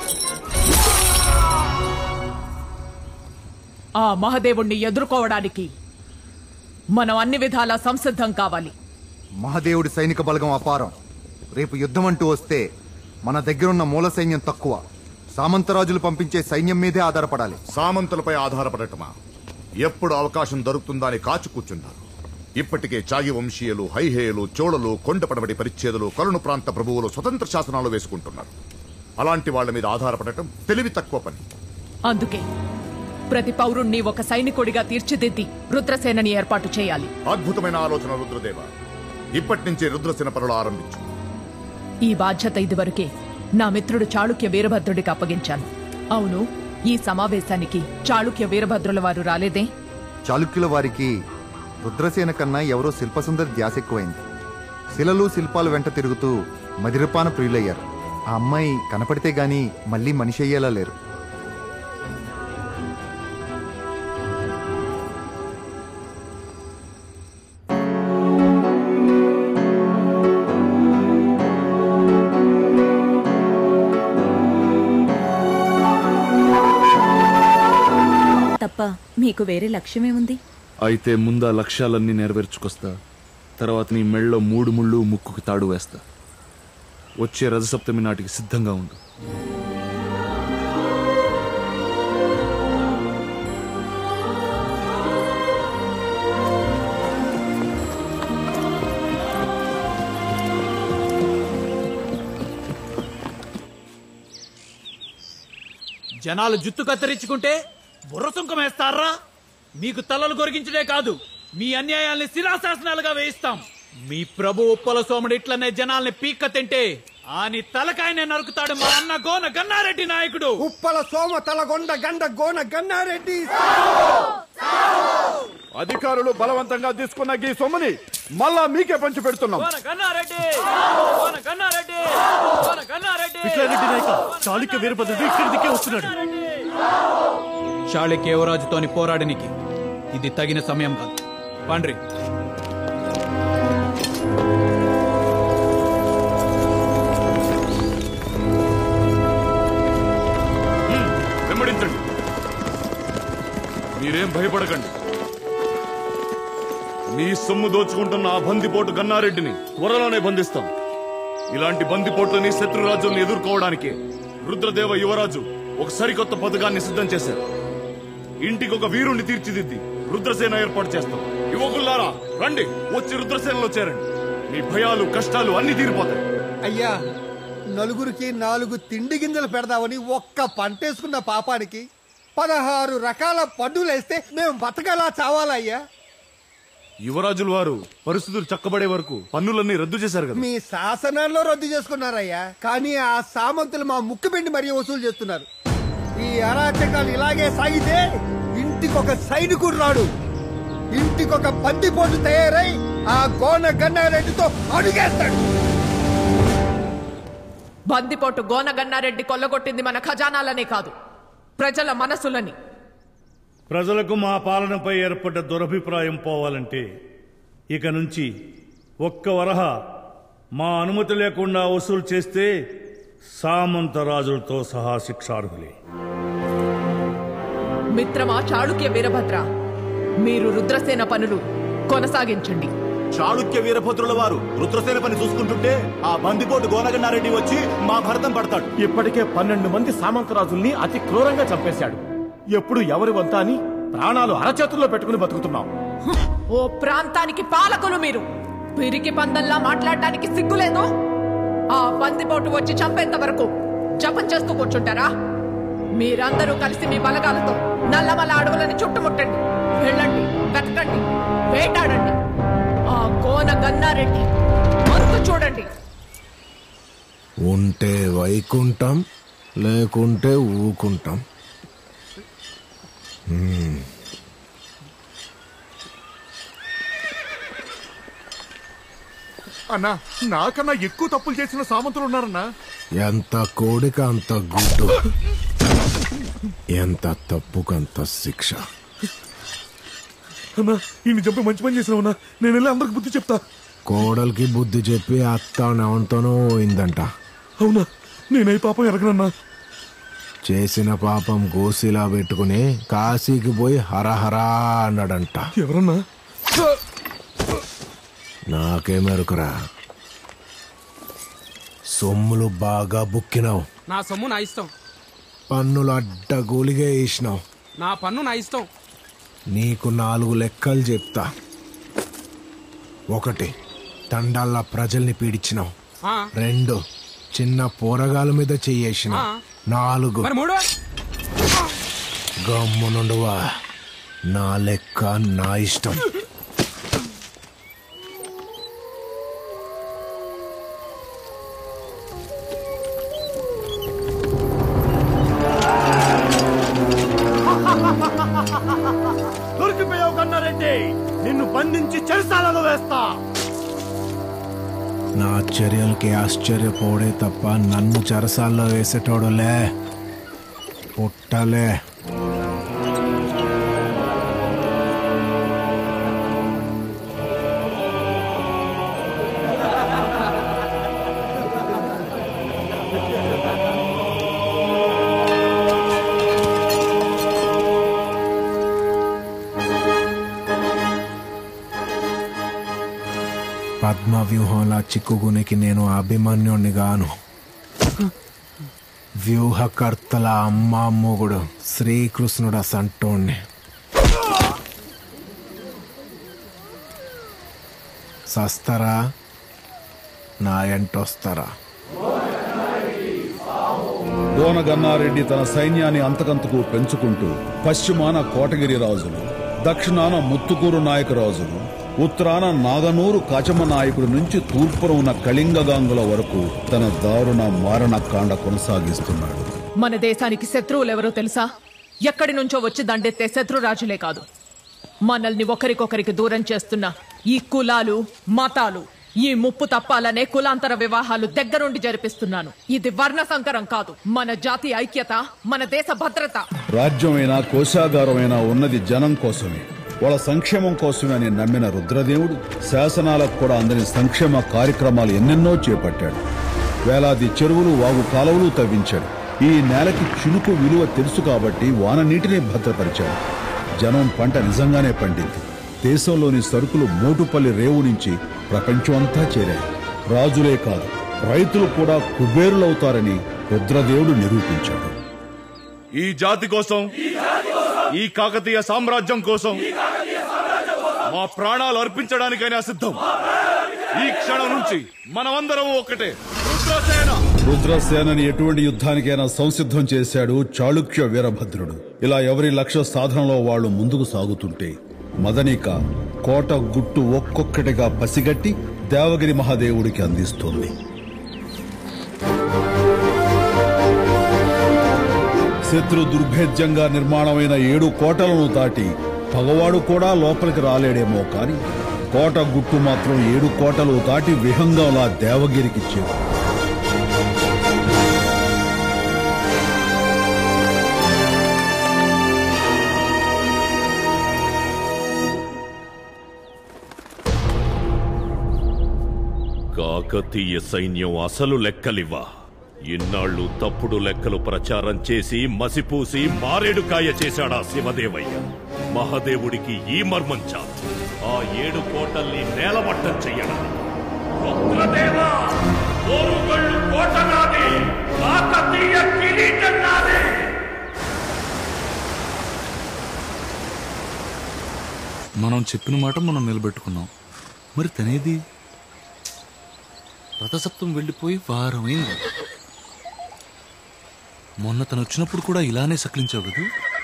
ఆ మహదేవుణ్ణి ఎదుర్కోవడానికి మనం అన్ని విధాలా సంసిద్ధం కావాలి మహాదేవుడి సైనిక బలగం అపారం రేపు యుద్ధం అంటూ వస్తే మన దగ్గరున్న మూల సైన్యం తక్కువ సామంతరాజులు పంపించే సైన్యం మీదే ఆధారపడాలి సామంతులపై ఆధారపడటమా ఎప్పుడు అవకాశం దొరుకుతుందా అని కాచు కూర్చున్నారు ఇప్పటికే చాగి వంశీయులు హైహేయులు చోళలు కొండపడబడి పరిచ్ఛేదులు కరుణ ప్రాంత ప్రభువులు స్వతంత్ర శాసనాలు వేసుకుంటున్నారు అలాంటి వాళ్ళ మీద ఆధారపడటం తెలివి తక్కువ పని అందుకే ప్రతి పౌరుణ్ణి ఒక సైనికుడిగా తీర్చిదిద్ది రుద్రసేనని ఏర్పాటు చేయాలి అద్భుతమైన ఆలోచన రుద్రదేవ ఇప్పటి నుంచి రుద్రసేన పనులు ఆరంభించు ఈ బాధ్యత ఇదివరకే నా మిత్రుడు చాళుక్య వీరభద్రుడికి అప్పగించాను అవును ఈ సమావేశానికి చాళుక్య వీరభద్రుల వారు రాలేదే చాళుక్యుల వారికి రుద్రసేన కన్నా ఎవరో శిల్పసుందరి ధ్యాస ఎక్కువైంది శిలలు శిల్పాలు వెంట తిరుగుతూ మదిరపాన ప్రియులయ్యారు ఆ అమ్మాయి కనపడితే గాని మళ్ళీ మనిషి అయ్యేలా లేరు తప్ప మీకు వేరే లక్ష్యమేముంది అయితే ముందా లక్ష్యాలన్నీ నెరవేర్చుకొస్తా తర్వాత నీ మెళ్ళలో మూడు ముళ్ళు ముక్కుకు తాడు వేస్తా వచ్చే రథసప్తమి నాటికి సిద్ధంగా ఉండు జనాలు జుత్తు కత్తిరించుకుంటే బుర్ర సుంకం వేస్తారా మీకు తలలు కొరిగించడే కాదు మీ అన్యాయాల్ని శిలాశాసనాలుగా వేయిస్తాం మీ ప్రభు ఉప్పల సోముడు ఇట్లనే జనాల్ని పీక్క తింటే ఆని తలకాయనే నరుకుతాడు మా అన్న గోన గన్నారెడ్డి నాయకుడు ఉప్పల సోమ తలగొండ గండ గోన గన్నారెడ్డి అధికారులు బలవంతంగా తీసుకున్న ఈ సొమ్ముని మళ్ళా మీకే పంచి పెడుతున్నాం విశ్వరెడ్డి నాయక చాళుక్య వీరభద్రుడు ఇక్కడి దిక్కే వస్తున్నాడు చాళుక్య యువరాజుతోని పోరాడనికి ఇది తగిన సమయం కాదు పండ్రి వెంబడించండి మీరేం భయపడకండి మీ సొమ్ము దోచుకుంటున్న ఆ బందిపోటు గన్నారెడ్డిని త్వరలోనే బంధిస్తాం ఇలాంటి బందిపోట్లని శత్రురాజుల్ని ఎదుర్కోవడానికి రుద్రదేవ యువరాజు ఒక సరికొత్త పథకాన్ని సిద్ధం చేశారు ఇంటికి ఒక వీరుణ్ణి తీర్చిదిద్ది రుద్రసేన ఏర్పాటు చేస్తాం యువకుల్లారా రండి వచ్చి రుద్రసేనలో చేరండి మీ భయాలు కష్టాలు అన్ని తీరిపోతాయి అయ్యా నలుగురికి నాలుగు తిండి గింజలు పెడదామని ఒక్క పంటేసుకున్న పాపానికి పదహారు రకాల పన్నులేస్తే మేము బతకలా చావాలయ్యా యువరాజుల వారు పరిస్థితులు చక్కబడే వరకు పన్నులన్నీ రద్దు చేశారు కదా మీ శాసనాల్లో రద్దు చేసుకున్నారయ్యా కానీ ఆ సామంతులు మా ముక్కు పిండి మరీ వసూలు చేస్తున్నారు ఈ అరాచకాలు ఇలాగే సాగితే ఇంటికొక సైనికుడు రాడు ఇంటికొక బందిపోటు తయారై ఆ గోన గన్నారెడ్డితో అడుగేస్తాడు బందిపోటు గోనగన్నారెడ్డి కొల్లగొట్టింది మన ఖజానాలనే కాదు ప్రజల మనసులని ప్రజలకు మా పాలనపై ఏర్పడ్డ దురభిప్రాయం పోవాలంటే ఇక నుంచి ఒక్క వరహ మా అనుమతి లేకుండా వసూలు చేస్తే సామంత రాజులతో సహా శిక్షార్హులే మిత్రమా చాళుక్య వీరభద్ర మీరు రుద్రసేన పనులు కొనసాగించండి చాళుక్య వీరభద్రుల వారు రుద్రసేన పని చూసుకుంటుంటే ఆ బందిపోటు గోనగన్నారెడ్డి వచ్చి మా భరతం పడతాడు ఇప్పటికే పన్నెండు మంది సామంతరాజుల్ని అతి క్రూరంగా చంపేశాడు ఎప్పుడు ఎవరి వంత అని ప్రాణాలు అరచేతుల్లో పెట్టుకుని బతుకుతున్నాం ఓ ప్రాంతానికి పాలకులు మీరు పిరికి పందల్లా మాట్లాడడానికి సిగ్గులేదు ఆ బందిపోటు వచ్చి చంపేంత వరకు జపం చేస్తూ కూర్చుంటారా మీరందరూ కలిసి మీ బలగాలతో నల్లమల అడవులని చుట్టుముట్టండి వెళ్ళండి వెతకండి వేటాడండి ఆ కోన గన్నారెడ్డి అంతు చూడండి ఉంటే వైకుంఠం లేకుంటే ఊకుంటాం హ్మ్. అన్నా నాకన్నా ఎక్కువ తప్పులు చేసిన సామంతులు ఉన్నారన్నా ఎంత కోడిక అంత గుడ్డు ఎంత తప్పుకంత శిక్ష అన్నా ఈ చంపి మంచి పని చేసినావునా నేను వెళ్ళి అందరికి బుద్ధి చెప్తా కోడలికి బుద్ధి చెప్పి అత్త నవంతోనో పోయిందంట అవునా నేనై పాపం ఎరగనన్నా చేసిన పాపం గోసిలా పెట్టుకుని కాశీకి పోయి హరహరా అన్నాడంట ఎవరన్నా నాకేమెరుకురా సొమ్ములు బాగా బుక్కినావు నా సొమ్ము నా ఇష్టం పన్నులు అడ్డగోలిగా వేసినావు నా పన్ను నా ఇష్టం నీకు నాలుగు లెక్కలు చెప్తా ఒకటి తండాల ప్రజల్ని పీడించినావు ఆ, రెండు చిన్న పోరగాల మీద చెయ్యేసిన ఆ. నాలుగు మరి మూడు గమ్మునుండువా నా లెక్క నా ఇష్టం దొరికిపోయావు కన్నారెడ్డి నిన్ను బంధించి చెరసాలలో వేస్తా నా చర్యలకి ఆశ్చర్యపోడే తప్ప నన్ను చెరసాల్లో వేసేటోడులే పుట్టలే పద్మ వ్యూహంలా చిక్కుగునికి నేను అభిమన్యుణ్ణి గాను వ్యూహకర్తల అమ్మ మొగుడు శ్రీకృష్ణుడు సంటోణ్ణి సస్తరా నా ఎంటొస్తారా గోనగన్నారెడ్డి తన సైన్యాన్ని అంతకంతకు పెంచుకుంటూ పశ్చిమాన కోటగిరి రాజులు దక్షిణాన ముత్తుకూరు నాయక రాజులు ఉత్తరాన నాగనూరు కాచమ్మ నాయకుడి నుంచి తూర్పున ఉన్న కళింగగాంగుల వరకు తన దారుణ మారణ కాండ కొనసాగిస్తున్నాడు మన దేశానికి శత్రువులు ఎవరో తెలుసా ఎక్కడి నుంచో వచ్చి దండెత్తే శత్రురాజులే కాదు మనల్ని ఒకరికొకరికి దూరం చేస్తున్న ఈ కులాలు మతాలు ఈ ముప్పు తప్పాలనే కులాంతర వివాహాలు దగ్గరుండి జరిపిస్తున్నాను ఇది వర్ణ సంకరం కాదు మన జాతి ఐక్యత మన దేశ భద్రత రాజ్యమైనా కోశాగారమైనా ఉన్నది జనం కోసమే వాళ్ళ సంక్షేమం కోసమే అని నమ్మిన రుద్రదేవుడు శాసనాలకు కూడా అందని సంక్షేమ కార్యక్రమాలు ఎన్నెన్నో చేపట్టాడు వేలాది చెరువులు వాగు కాలువలు తవ్వించాడు ఈ నేలకి చినుకు విలువ తెలుసు కాబట్టి వాన నీటిని భద్రపరిచాడు జనం పంట నిజంగానే పండింది దేశంలోని సరుకులు మోటుపల్లి రేవు నుంచి ప్రపంచం అంతా చేరాయి రాజులే కాదు రైతులు కూడా కుబేరులవుతారని రుద్రదేవుడు నిరూపించాడు ఈ జాతి కోసం ఈ కాకతీయ సామ్రాజ్యం కోసం మా ప్రాణాలు అర్పించడానికైనా సిద్ధం ఈ క్షణం నుంచి మనమందరం ఒక్కటే రుద్రసేన రుద్రసేనని ఎటువంటి యుద్ధానికైనా సంసిద్ధం చేశాడు చాళుక్య వీరభద్రుడు ఇలా ఎవరి లక్ష్య సాధనలో వాళ్ళు ముందుకు సాగుతుంటే మదనిక కోట గుట్టు ఒక్కొక్కటిగా పసిగట్టి దేవగిరి మహాదేవుడికి అందిస్తోంది శత్రు దుర్భేద్యంగా నిర్మాణమైన ఏడు కోటలను దాటి పగవాడు కూడా లోపలికి రాలేడేమో కాని కోట గుట్టు మాత్రం ఏడు కోటలు దాటి విహంగంలా దేవగిరికి చేరు కాకతీయ సైన్యం అసలు లెక్కలివ్వా ఇన్నాళ్ళు తప్పుడు లెక్కలు ప్రచారం చేసి మసిపూసి మారేడుకాయ చేశాడా శివదేవయ్య మహాదేవుడికి ఈ మర్మం చాలు ఆ ఏడు కోటల్ని నేలమట్టం చెయ్యడం రుద్రదేవా, ఓరుగల్లు కోట నాది, కాకతీయ కిరీటం నాది. మనం చెప్పిన మాట మనం నిలబెట్టుకున్నాం మరి తనేది రథసప్తం వెళ్ళిపోయి వారమైంది మొన్న తను వచ్చినప్పుడు కూడా ఇలానే సకిలించావు కదూ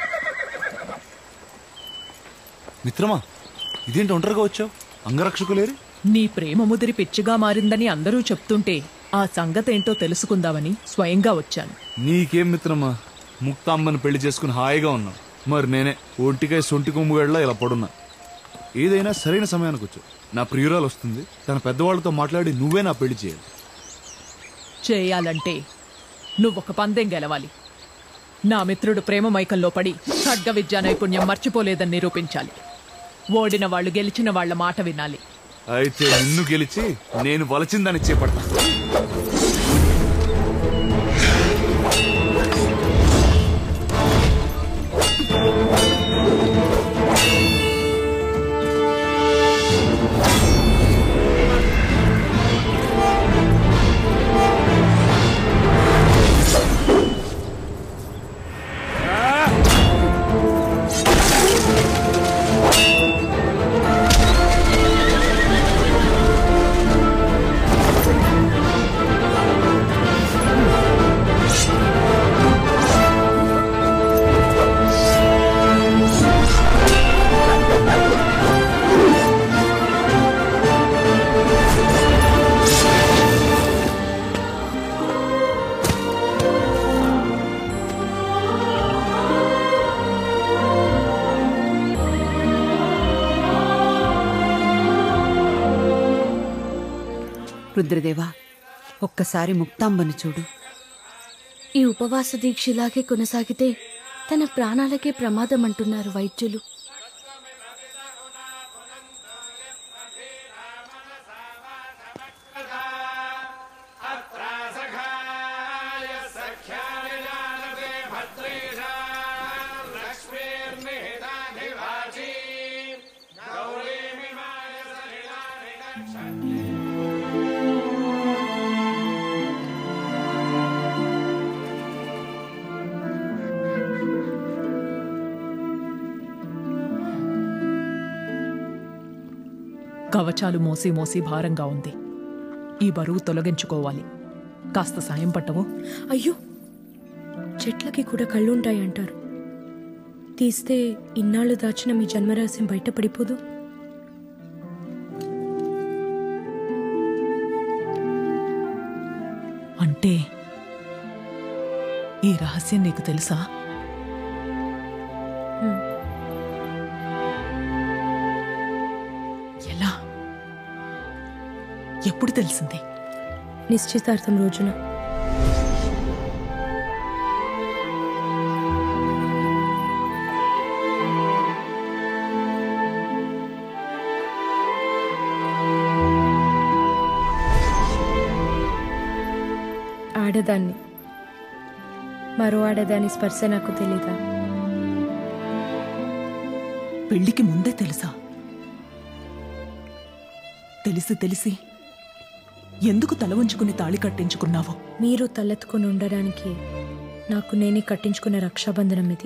మిత్రమా ఇదేంటి ఒంటరిగా వచ్చావు అంగరక్షకులేరి నీ ప్రేమ ముదిరి పిచ్చిగా మారిందని అందరూ చెప్తుంటే ఆ సంగతేంటో తెలుసుకుందామని స్వయంగా వచ్చాను నీకేం మిత్రమా ముక్తాంబని పెళ్లి చేసుకుని హాయిగా ఉన్నావు మరి నేనే ఒంటికాయ సొంటి కొమ్ముగడ్లా ఇలా పడున్నా ఏదైనా సరైన సమయానికి వచ్చు నా ప్రియురాలు వస్తుంది తన పెద్దవాళ్ళతో మాట్లాడి నువ్వే నా పెళ్లి చేయాలి చేయాలంటే నువ్వొక పందెం గెలవాలి నా మిత్రుడు ప్రేమ మైకంలో పడి ఖడ్గ విద్యా నైపుణ్యం మర్చిపోలేదని నిరూపించాలి ఓడిన వాళ్ళు గెలిచిన వాళ్ళ మాట వినాలి అయితే నిన్ను గెలిచి నేను వలచిందని చేపడతా రుద్రదేవా ఒక్కసారి ముక్తాంబని చూడు ఈ ఉపవాస దీక్ష ఇలాగే కొనసాగితే తన ప్రాణాలకే ప్రమాదం అంటున్నారు వైద్యులు కవచాలు మోసి మోసి భారంగా ఉంది ఈ బరువు తొలగించుకోవాలి కాస్త సాయం పట్టవు అయ్యో చెట్లకి కూడా కళ్ళుంటాయి అంటారు తీస్తే ఇన్నాళ్ళు దాచిన మీ జన్మరహస్యం బయటపడిపోదు అంటే ఈ రహస్యం నీకు తెలుసా హ్మ్. ఎప్పుడు తెలిసింది నిశ్చితార్థం రోజున ఆడదాన్ని మరో ఆడదాని స్పర్శ నాకు తెలీదా పెళ్లికి ముందే తెలుసా తెలిసి తెలిసి ఎందుకు తల ఉంచుకుని తాళి కట్టించుకున్నావు మీరు తలెత్తుకుని ఉండడానికి నాకు నేనే కట్టించుకున్న రక్షాబంధనం ఇది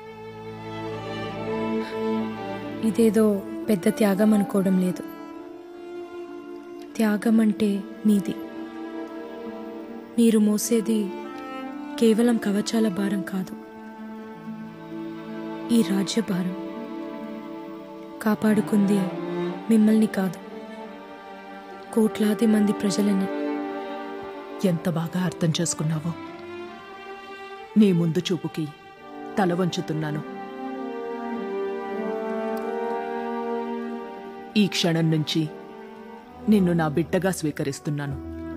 ఇదేదో పెద్ద త్యాగం అనుకోవడం లేదు త్యాగం అంటే మీది మీరు మోసేది కేవలం కవచాల భారం కాదు ఈ రాజ్య భారం కాపాడుకుంది మిమ్మల్ని కాదు కోట్లాది మంది ప్రజలని ఎంత బాగా అర్థం చేసుకున్నావో నీ ముందు చూపుకి తల వంచుతున్నాను ఈ క్షణం నుంచి నిన్ను నా బిడ్డగా స్వీకరిస్తున్నాను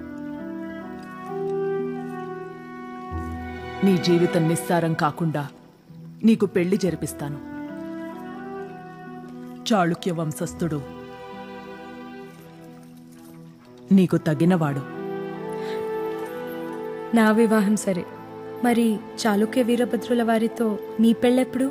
నీ జీవితం నిస్సారం కాకుండా నీకు పెళ్లి జరిపిస్తాను చాళుక్య వంశస్థుడు నీకు తగినవాడు నా వివాహం సరే మరి చాళుక్య వీరభద్రుల వారితో నీ పెళ్ళెప్పుడు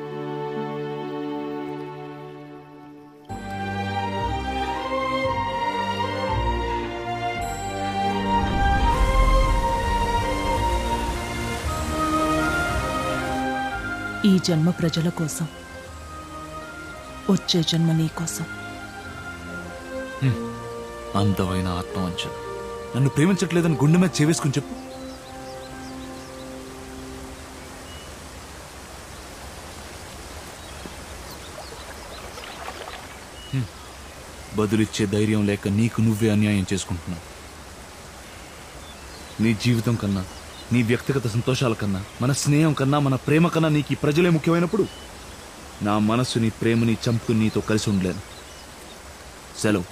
ఈ జన్మ ప్రజల కోసం వచ్చే జన్మ నీ కోసం హ్మ్. అందమైన ఆత్మవంచన నన్ను ప్రేమించట్లేదని గుండె మీద చేవేసుకుని చెప్పు హ్మ్. బదులిచ్చే ధైర్యం లేక నీకు నువ్వే అన్యాయం చేసుకుంటున్నావు నీ జీవితం కన్నా నీ వ్యక్తిగత సంతోషాల కన్నా మన స్నేహం కన్నా మన ప్రేమ కన్నా నీకు ఈ ప్రజలే ముఖ్యమైనప్పుడు నా మనస్సుని ప్రేమని చంపుకుని నీతో కలిసి ఉండలేను సెలవు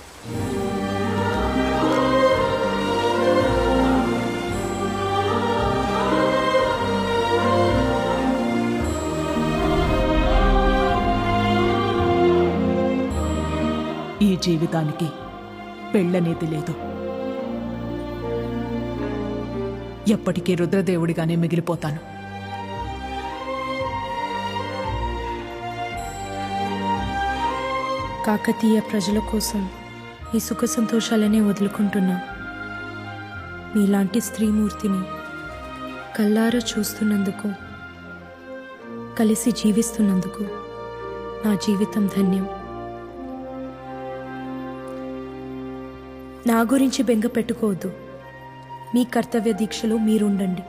ఈ జీవితానికి పెళ్ళనేది లేదు ఎప్పటికీ రుద్రదేవుడిగానే మిగిలిపోతాను కాకతీయ ప్రజల కోసం ఈ సుఖ సంతోషాలనే వదులుకుంటున్నా మీలాంటి స్త్రీమూర్తిని కల్లారా చూస్తున్నందుకు కలిసి జీవిస్తున్నందుకు నా జీవితం ధన్యం నా గురించి బెంగ పెట్టుకోవద్దు మీ కర్తవ్య దీక్షలో మీరుండండి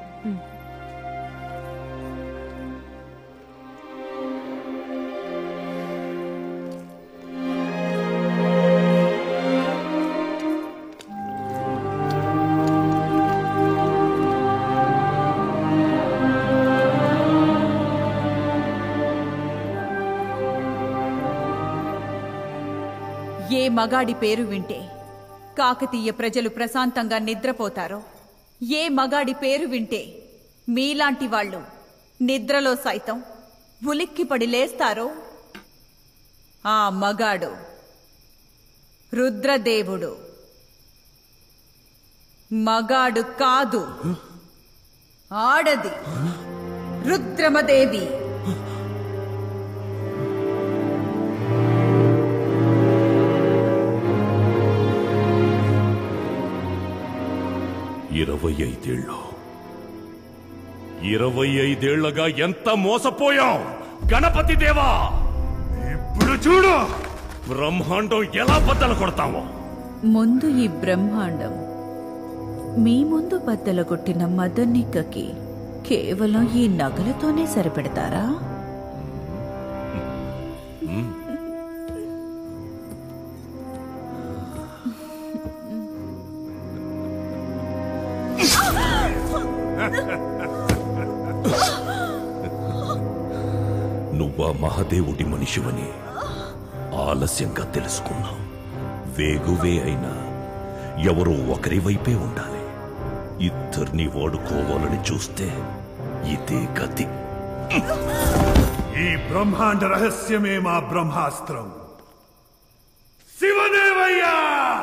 ఏ మగాడి పేరు వింటే కాకతీయ ప్రజలు ప్రశాంతంగా నిద్రపోతారో ఏ మగాడి పేరు వింటే మీలాంటి వాళ్ళు నిద్రలో సైతం ఉలిక్కిపడి లేస్తారో ఆ మగాడు రుద్రదేవుడు మగాడు కాదు ఆడది రుద్రమదేవి ఇరవై ఐదేళ్ళు ఇరవై ఐదేళ్లగా ఎంత మోసపోయాం గణపతి దేవా ఇప్పుడు చూడు బ్రహ్మాండం ఎలా బద్దలు కొడతామో ముందు ఈ బ్రహ్మాండం మీ ముందు బద్దలు కొట్టిన మదనికకి కేవలం ఈ నగలతోనే సరిపెడతారా నువ్వా మహాదేవుడి మనిషివని ఆలస్యంగా తెలుసుకున్నావు వేగువే అయినా ఎవరో ఒకరి వైపే ఉండాలి ఇద్దరిని వాడుకోవాలని చూస్తే ఇదే గతి ఈ బ్రహ్మాండ రహస్యమే మా బ్రహ్మాస్త్రం శివదేవయ్యా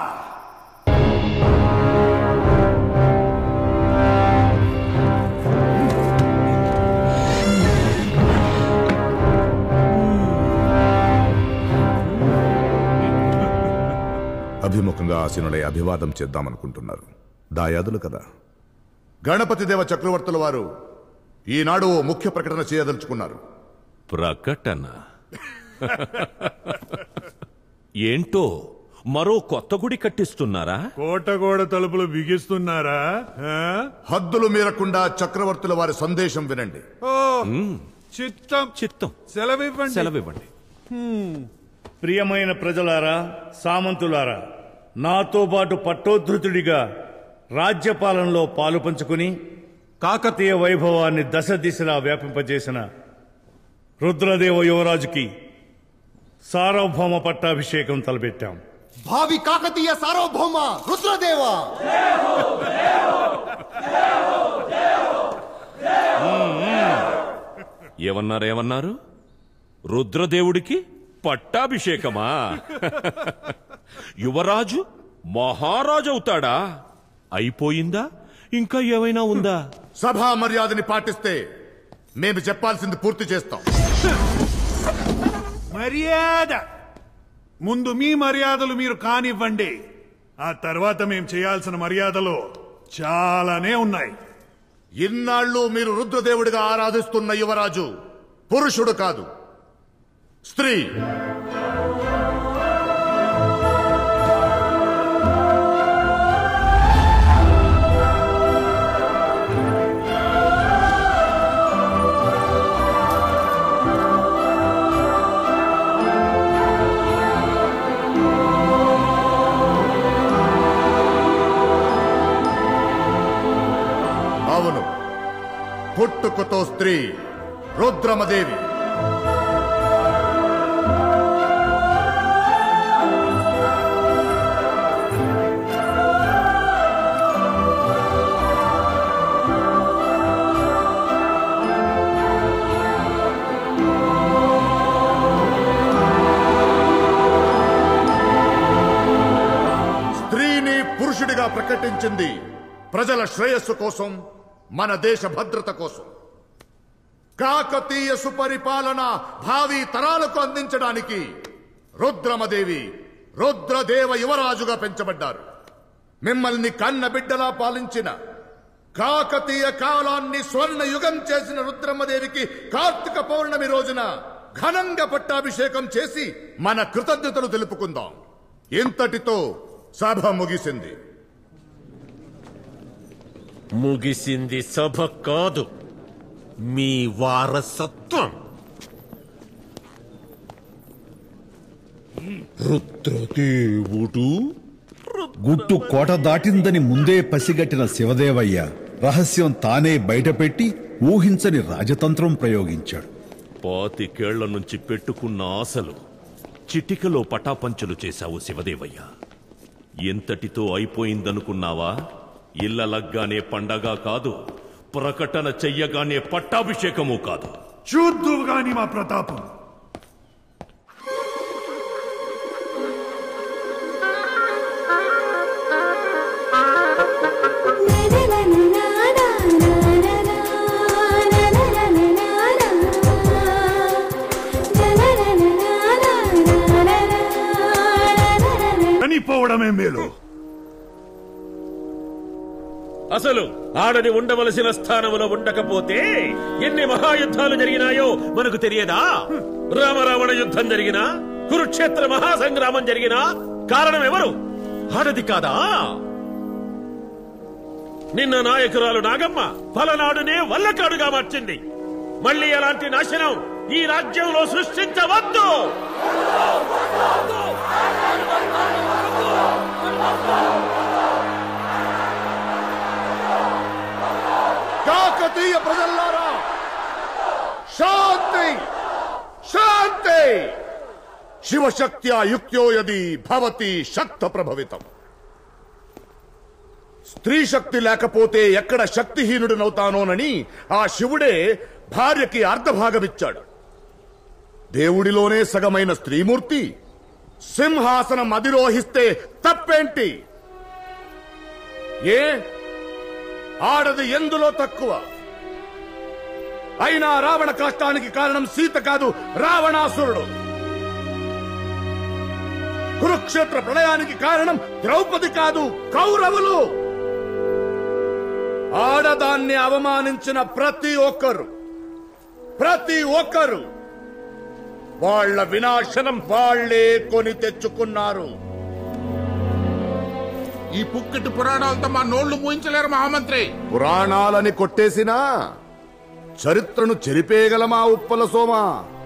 అభిముఖంగా ఆసీనులై అభివాదం చేద్దామనుకుంటున్నారు దాయాదులు కదా గణపతి దేవ చక్రవర్తుల వారు ఈనాడు ఓ ముఖ్య ప్రకటన చేయదలుచుకున్నారు ప్రకటన ఏంటో మరో కొత్త గుడి కట్టిస్తున్నారా కోటగోడ తలుపులు బిగిస్తున్నారా ఆ? హద్దులు మీరకుండా చక్రవర్తుల వారి సందేశం వినండి ఓ చిత్తం చిత్తం సెలవివ్వండి సెలవివ్వండి హ్మ్. ప్రియమైన ప్రజలారా సామంతులారా నాతో పాటు పట్టోద్ధృతుడిగా రాజ్యపాలనలో పాలు పంచుకుని కాకతీయ వైభవాన్ని దశ దిశలా వ్యాపింపజేసిన రుద్రదేవ యువరాజుకి సార్వభౌమ పట్టాభిషేకం తలపెట్టాం భావి కాకతీయ సార్వభౌమ రుద్రదేవ ఏమన్నారు ఏమన్నారు రుద్రదేవుడికి పట్టాభిషేకమా యువరాజు మహారాజు అవుతాడా అయిపోయిందా ఇంకా ఏమైనా ఉందా సభా మర్యాదని పాటిస్తే మేము చెప్పాల్సింది పూర్తి చేస్తాం మర్యాద ముందు మీ మర్యాదలు మీరు కానివ్వండి ఆ తర్వాత మేం చేయాల్సిన మర్యాదలు చాలానే ఉన్నాయి ఇన్నాళ్ళు మీరు రుద్రదేవుడిగా ఆరాధిస్తున్న యువరాజు పురుషుడు కాదు స్త్రీ అవును పుట్టుకతో స్త్రీ రుద్రమదేవి స్త్రీని పురుషుడిగా ప్రకటించింది ప్రజల శ్రేయస్సు కోసం మన దేశ భద్రత కోసం కాకతీయ సుపరిపాలన భావి తరాలకు అందించడానికి రుద్రమదేవి రుద్రదేవ యువరాజుగా పెంచబడ్డారు మిమ్మల్ని కన్న బిడ్డలా పాలించిన కాకతీయ కాలాన్ని స్వర్ణ యుగం చేసిన రుద్రమదేవికి కార్తీక పౌర్ణమి రోజున ఘనంగా పట్టాభిషేకం చేసి మన కృతజ్ఞతలు తెలుపుకుందాం ఇంతటితో సభ ముగిసింది ముగిసింది సభ కాదు మీ వారసత్వం రుద్రదేవుడు గుట్టు కోట దాటిందని ముందే పసిగట్టిన శివదేవయ్య రహస్యం తానే బయటపెట్టి ఊహించని రాజతంత్రం ప్రయోగించాడు పాతికేళ్ల నుంచి పెట్టుకున్న ఆశలు చిటికలో పటాపంచలు చేశావు శివదేవయ్య ఎంతటితో అయిపోయిందనుకున్నావా ఇల్లలగ్గానే పండగ కాదు ప్రకటన చెయ్యగానే పట్టాభిషేకము కాదు చూద్దువు గాని మా ప్రతాపం చనిపోవడమే మేలు అసలు ఆడది ఉండవలసిన స్థానంలో ఉండకపోతే ఎన్ని మహాయుద్ధాలు జరిగినాయో మనకు తెలియదా రామరావణ యుద్ధం జరిగినా కురుక్షేత్ర మహాసంగ్రామం జరిగినా కారణం ఎవరు ఆడది కాదా నిన్న నాయకురాలు నాగమ్మ పలనాడునే వల్లకాడుగా మార్చింది మళ్ళీ అలాంటి నాశనం ఈ రాజ్యంలో సృష్టించవద్దు కాకతీయ ప్రజల్లారా శాంతి శాంతి శివశక్త్యా యుక్తో యది భవతి శక్త ప్రభవితం స్త్రీ శక్తి లేకపోతే ఎక్కడ శక్తిహీనుడినవుతానోనని ఆ శివుడే భార్యకి అర్ధభాగమిచ్చాడు దేవుడిలోనే సగమైన స్త్రీమూర్తి సింహాసనం అధిరోహిస్తే తప్పేంటి ఏ ఆడది ఎందులో తక్కువ అయినా రావణ కష్టానికి కారణం సీత కాదు రావణాసురుడు కురుక్షేత్ర ప్రళయానికి కారణం ద్రౌపది కాదు కౌరవులు ఆడదాన్ని అవమానించిన ప్రతి ఒక్కరు ప్రతి ఒక్కరు వాళ్ళ వినాశనం వాళ్లే కొని తెచ్చుకున్నారు ఈ పుక్కిటి పురాణాలతో మా నోళ్లు మూయించలేరు మహామంత్రి పురాణాలని కొట్టేసినా చరిత్రను చెరిపేయగలమా ఉప్పల సోమా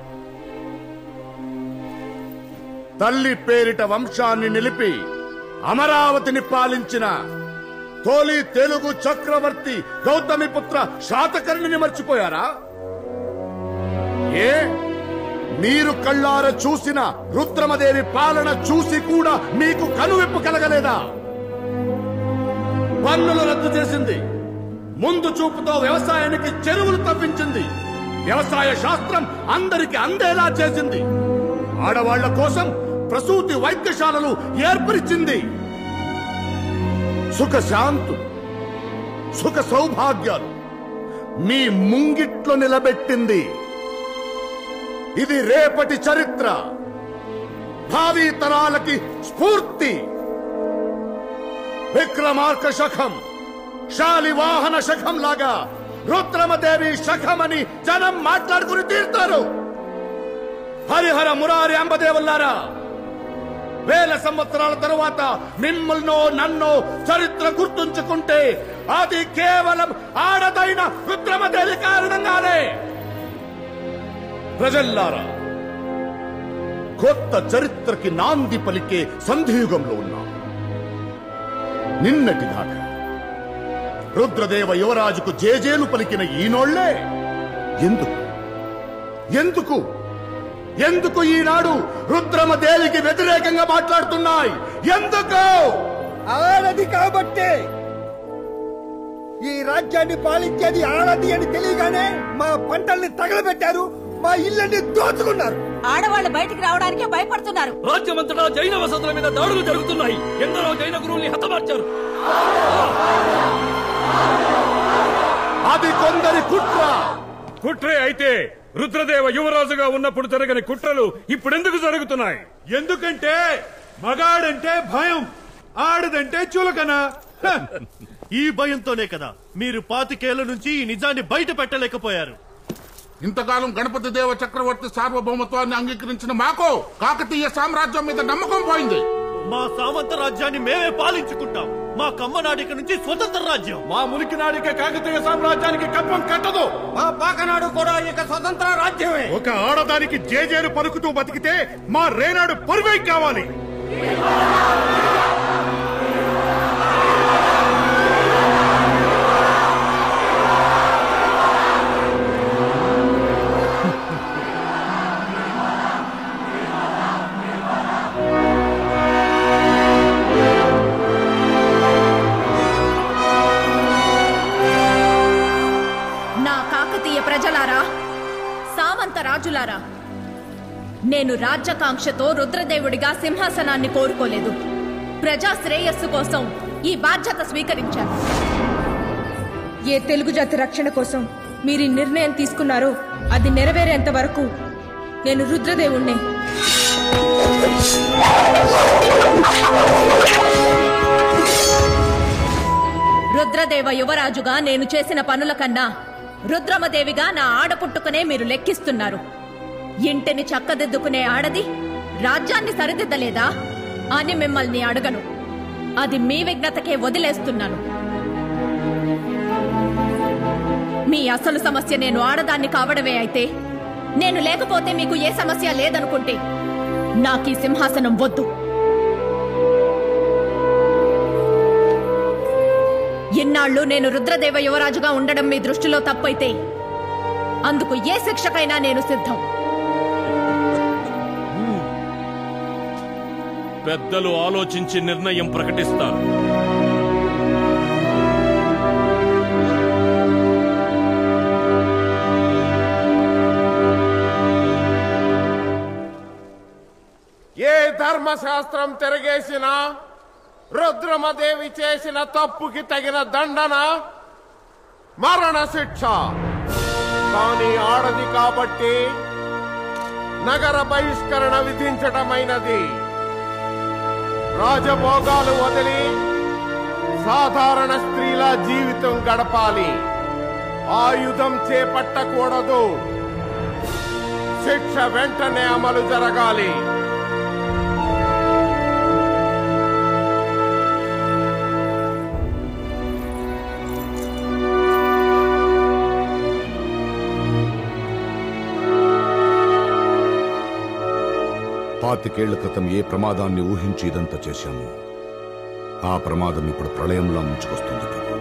తల్లి పేరిట వంశాన్ని నిలిపి అమరావతిని పాలించిన తోలి తెలుగు చక్రవర్తి గౌతమిపుత్ర శాతకర్ణిని మర్చిపోయారా ఏ మీరు కళ్ళార చూసిన రుద్రమదేవి పాలన చూసి కూడా మీకు కనువిప్పు కలగలేదా పన్నులు రద్దు చేసింది ముందు చూపుతో వ్యవసాయానికి చెరువులు తవ్వించింది వ్యవసాయ శాస్త్రం అందరికి అందేలా చేసింది ఆడవాళ్ల కోసం ప్రసూతి వైద్యశాలలు ఏర్పరిచింది సుఖ శాంతు సుఖ సౌభాగ్యాలు మీ ముంగిట్లో నిలబెట్టింది ఇది రేపటి చరిత్ర భావి తరాలకి స్ఫూర్తి విక్రమార్క శఖం శాలివాహన శఖం లాగా రుద్రమదేవి శఖమని జనం మాట్లాడుకుని తీరుతారు హరిహర మురారి అంబదేవులారా వేల సంవత్సరాల తరువాత మిమ్మల్నో నన్నో చరిత్ర గుర్తుంచుకుంటే అది కేవలం ఆడదైన రుద్రమదేవి కారణంగానే ప్రజల్లారా కొత్త చరిత్రకి నాంది పలికే సంధియుగంలో ఉన్నాం నిన్నటి దాకా రుద్రదేవ యువరాజుకు జేజేలు పలికిన ఈనోళ్లే ఎందుకు ఎందుకు ఎందుకు ఈనాడు రుద్రమదేవికి వ్యతిరేకంగా మాట్లాడుతున్నాయి ఎందుకు ఆడది కాబట్టే ఈ రాజ్యాన్ని పాలించేది ఆడది అని తెలియగానే మా పంటల్ని తగలబెట్టారు మా ఇళ్ళని దోచుకున్నారు ఆడవాళ్ళు బయటికి రావడానికే భయపడుతున్నారు రాజ్యమంతటా జైన వసతుల మీద దాడులు జరుగుతున్నాయి ఎందరో జైన గురువుల్ని హతమార్చారు అది కొందరి కుట్ర కుట్రే అయితే రుద్రదేవ యువరాజుగా ఉన్నప్పుడు జరగని కుట్రలు ఇప్పుడెందుకు జరుగుతున్నాయి ఎందుకంటే మగాడంటే భయం ఆడదంటే చులకన హ! ఈ భయంతోనే కదా మీరు పాతికేళ్ల నుంచి ఈ నిజాన్ని బయట పెట్టలేకపోయారు ఇంతకాలం గణపతి దేవ చక్రవర్తి సార్వభౌమత్వాన్ని అంగీకరించిన మాకు కాకతీయ సామ్రాజ్యం మీద నమ్మకం పోయింది మా సామంత రాజ్యాన్ని మేమే పాలించుకుంటాం మా కమ్మ నాడిక నుంచి స్వతంత్ర రాజ్యం మా మునికి నాడిక కాకతీయ సామ్రాజ్యానికి కప్పం కట్టదు మా పాకనాడు కూడా ఇక స్వతంత్ర రాజ్యమే ఒక ఆడదానికి జేజేలు పలుకుతూ బతికితే మా రేనాడు పరువై కావాలి నా కాకతీయ ప్రజలారా సామంత రాజులారా నేను రాజ్యకాంక్షతో రుద్రదేవుడిగా సింహాసనాన్ని కోరుకోలేదు ప్రజా శ్రేయస్సు కోసం ఈ బాధ్యత స్వీకరించాను ఏ తెలుగు జాతి రక్షణ కోసం మీరు ఈ నిర్ణయం తీసుకున్నారో అది నెరవేరేంత వరకు నేను రుద్రదేవుణ్ణే రుద్రదేవ యువరాజుగా నేను చేసిన పనుల కన్నా రుద్రమదేవిగా నా ఆడపుట్టుకనే మీరు లెక్కిస్తున్నారు ఇంటిని చక్కదిద్దుకునే ఆడది రాజ్యాన్ని సరిదిద్దలేదా అని మిమ్మల్ని అడగను అది మీ విఘ్నతకే వదిలేస్తున్నాను మీ అసలు సమస్య నేను ఆడదాన్ని కావడమే అయితే నేను లేకపోతే మీకు ఏ సమస్య లేదనుకుంటే నాకీ సింహాసనం వద్దు ఇన్నాళ్ళు నేను రుద్రదేవ యువరాజుగా ఉండడం మీ దృష్టిలో తప్పైతే అందుకు ఏ శిక్షకైనా నేను సిద్ధం పెద్దలు ఆలోచించి నిర్ణయం ప్రకటిస్తారు ఏ ధర్మశాస్త్రం తిరగేసినా రుద్రమదేవి చేసిన తప్పుకి తగిన దండన మరణ శిక్ష కానీ ఆడది కాబట్టి నగర బహిష్కరణ విధించటమైనది రాజభోగాలు వదిలి సాధారణ స్త్రీల జీవితం గడపాలి ఆయుధం చేపట్టకూడదు శిక్ష వెంటనే అమలు జరగాలి పాతికేళ్ల క్రితం ఏ ప్రమాదాన్ని ఊహించి ఇదంతా చేశాము ఆ ప్రమాదం ఇప్పుడు ప్రళయంలా ముంచుకొస్తుంది ప్రభు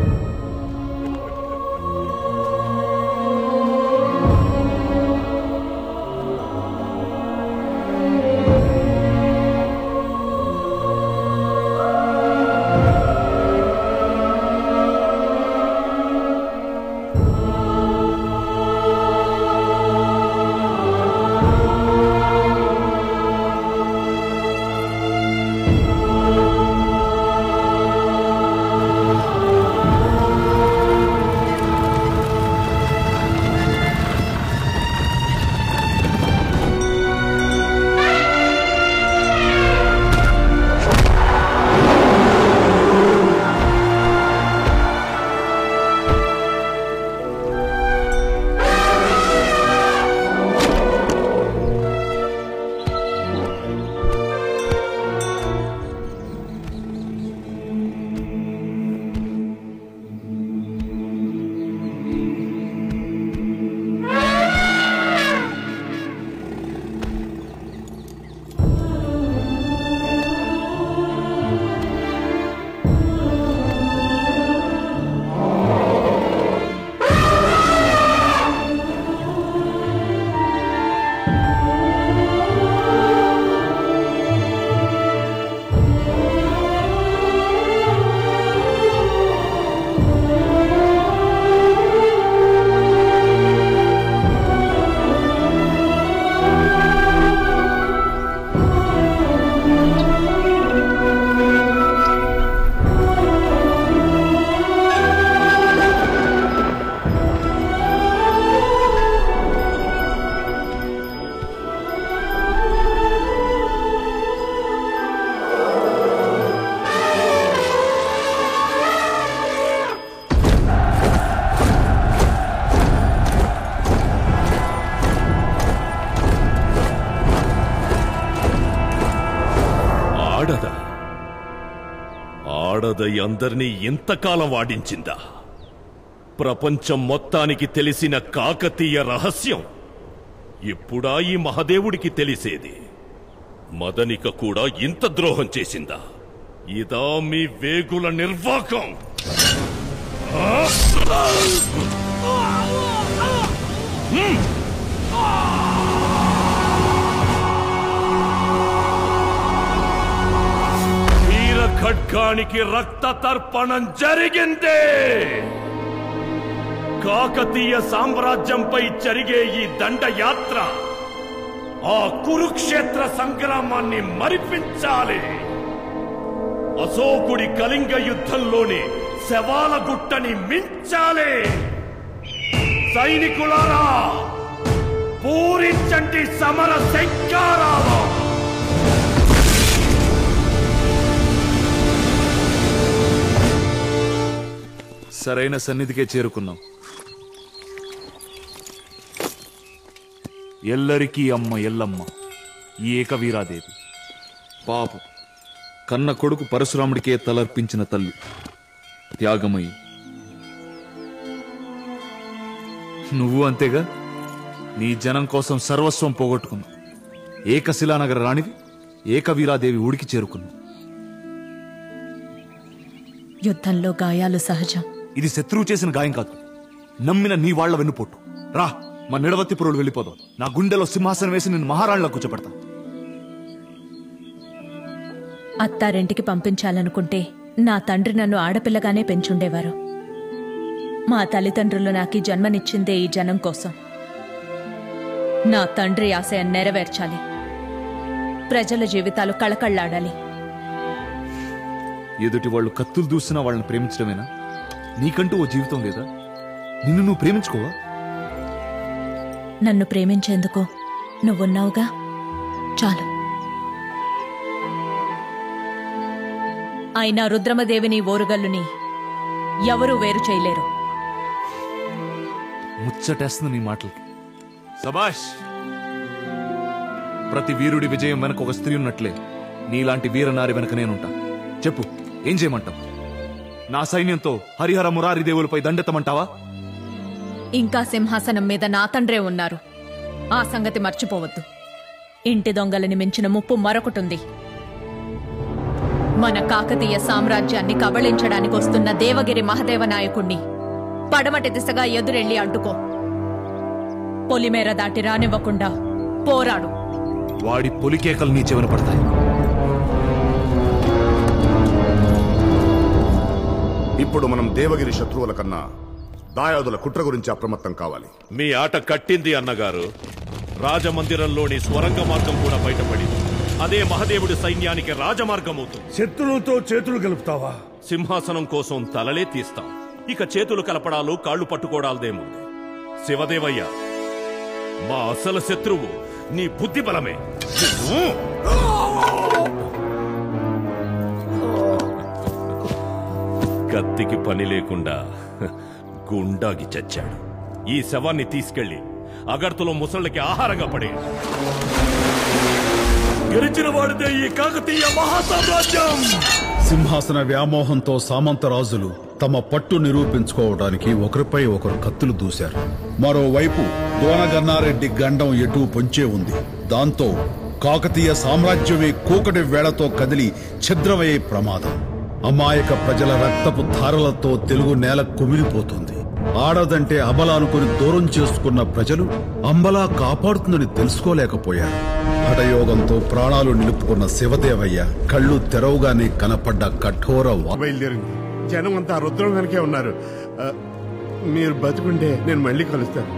ఆడద ఆడదై అందరినీ ఇంతకాలం వాడించిందా ప్రపంచం మొత్తానికి తెలిసిన కాకతీయ రహస్యం ఇప్పుడా ఈ మహదేవుడికి తెలిసేది మదనిక కూడా ఇంత ద్రోహం చేసిందా ఇదా మీ వేగుల నిర్వాకం ఆ? హ్మ్. వీర ఖడ్గానికి రక్త తర్పణం జరిగింది కాకతీయ సామ్రాజ్యంపై జరిగే ఈ దండయాత్ర ఆ కురుక్షేత్ర సంగ్రామాన్ని మరిపించాలి అశోకుడి కళింగ యుద్ధంలోని శవాల గుట్టని మించాలి సైనికులారా పూరించండి సమర శంకారావం సరైన సన్నిధికే చేరుకున్నాం ఎల్లరికీ అమ్మ ఎల్లమ్మ ఈ ఏకవీరాదేవి పాపం కన్న కొడుకు పరశురాముడికే తలర్పించిన తల్లి త్యాగమయ్యి నువ్వు అంతేగా నీ జనం కోసం సర్వస్వం పోగొట్టుకున్నావు ఏకశిలానగర రాణివి ఏకవీరాదేవి ఊడికి చేరుకున్నావు యుద్ధంలో గాయాలు సహజం ఇది శత్రువు చేసిన గాయం కాదు నమ్మిన నీ వాళ్ళ వెన్నుపోటు రా మా నిడవత్తి పురుడు వెళ్ళిపోదాం నా గుండెలో సింహాసనం వేసి నేను మహారాణిలో కూర్చోబెడతా అత్తారింటికి పంపించాలనుకుంటే నా తండ్రి నన్ను ఆడపిల్లగానే పెంచుండేవారు మా తల్లిదండ్రులు నాకు ఈ జన్మనిచ్చిందే ఈ జనం కోసం నా తండ్రి ఆశయం నెరవేర్చాలి ప్రజల జీవితాలు కళకళ్లాడాలి ఎదుటి వాళ్ళు కత్తులు దూసినా వాళ్ళని ప్రేమించడమేనా నీకంటూ ఓ జీవితం లేదా నిన్ను నువ్వు ప్రేమించుకోవా నన్ను ప్రేమించేందుకు నువ్వున్నావుగా చాలు అయినా రుద్రమదేవిని ఓరుగల్లుని ఎవరూ వేరు చేయలేరు ముచ్చటేస్తుంది నీ మాటలకి సబాష్ ప్రతి వీరుడి విజయం వెనక ఒక స్త్రీ ఉన్నట్లే నీలాంటి వీరనారి వెనక నేనుంటా చెప్పు ఏం చేయమంటావు నా సైన్యంతో హరిహర మురారి దేవులపై దండెత్తమంటావా ఇంకా సింహాసనం మీద నా తండ్రే ఉన్నారు ఆ సంగతి మర్చిపోవద్దు ఇంటి దొంగలని మించిన ముప్పు మరొకటుంది మన కాకతీయ సామ్రాజ్యాన్ని కబళించడానికి వస్తున్న దేవగిరి మహదేవ నాయకుణ్ణి పడమటి దిశగా ఎదురెళ్లి అడ్డుకో పొలిమేర దాటి రానివ్వకుండా పోరాడు వాడి పొలికేకలు నీ చెవిన పడతాయి ఇప్పుడు మనం దేవగిరి శత్రువుల కన్నా దాయాదుల కుట్ర గురించి అప్రమత్తం కావాలి మీ ఆట కట్టింది అన్నగారు రాజమందిరంలోని స్వరంగ మార్గం కూడా బయటపడింది అదే మహదేవుడి సైన్యానికి రాజమార్గం అవుతుంది శత్రువులతో చేతులు కలుపుతావా సింహాసనం కోసం తలలే తీస్తాం ఇక చేతులు కలపడాలు కాళ్ళు పట్టుకోవడాలదేముంది శివదేవయ్య మా అసలు శత్రువు నీ బుద్ధి బలమే కత్తికి పని లేకుండా గుండాగి చచ్చాడు ఈ శవాన్ని తీసుకెళ్లి అగర్తులో ముసళ్ళకి ఆహారంగా పడే గెలిచిన వాడితే ఈ కాకతీయ మహాసామ్రాజ్యం సింహాసన వ్యామోహంతో సామంతరాజులు తమ పట్టు నిరూపించుకోవడానికి ఒకరిపై ఒకరు కత్తులు దూశారు మరోవైపు దోనగన్నారెడ్డి గండం ఎటూ పొంచే ఉంది దాంతో కాకతీయ సామ్రాజ్యమే కూకటి వేళతో కదిలి ఛిద్రమయ్యే ప్రమాదం అమాయక ప్రజల రక్తపు ధారలతో తెలుగు నేల కుమిలిపోతుంది ఆడదంటే అబల అనుకుని దూరం చేసుకున్న ప్రజలు అంబలా కాపాడుతుందని తెలుసుకోలేకపోయారు హఠయోగంతో ప్రాణాలు నిలుపుకున్న శివదేవయ్య కళ్ళు తెరవగానే కనపడ్డ కఠోర వా- బయలుదేరింది జనం అంతా రుద్రం వెనకే ఉన్నారు ఆ, మీరు బతుకుంటే నేను మళ్ళీ కలుస్తాను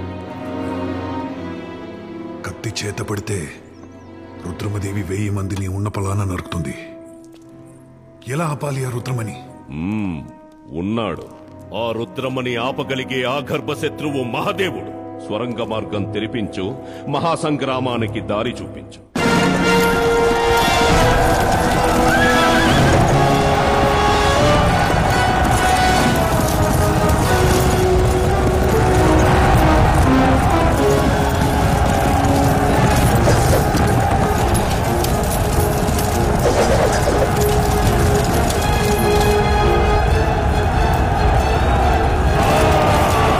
కత్తి చేత పడితే రుద్రమదేవి వెయ్యి మందిని ఉన్న పలాన నరుకుతుంది ఎలా ఆపాలి ఆ రుద్రమని మ్మ్, ఉన్నాడు ఆ రుద్రమని ఆపగలిగే ఆ గర్భశత్రువు మహాదేవుడు స్వరంగ మార్గం తెరిపించు మహాసంగ్రామానికి దారి చూపించు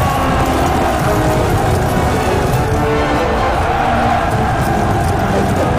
ఆ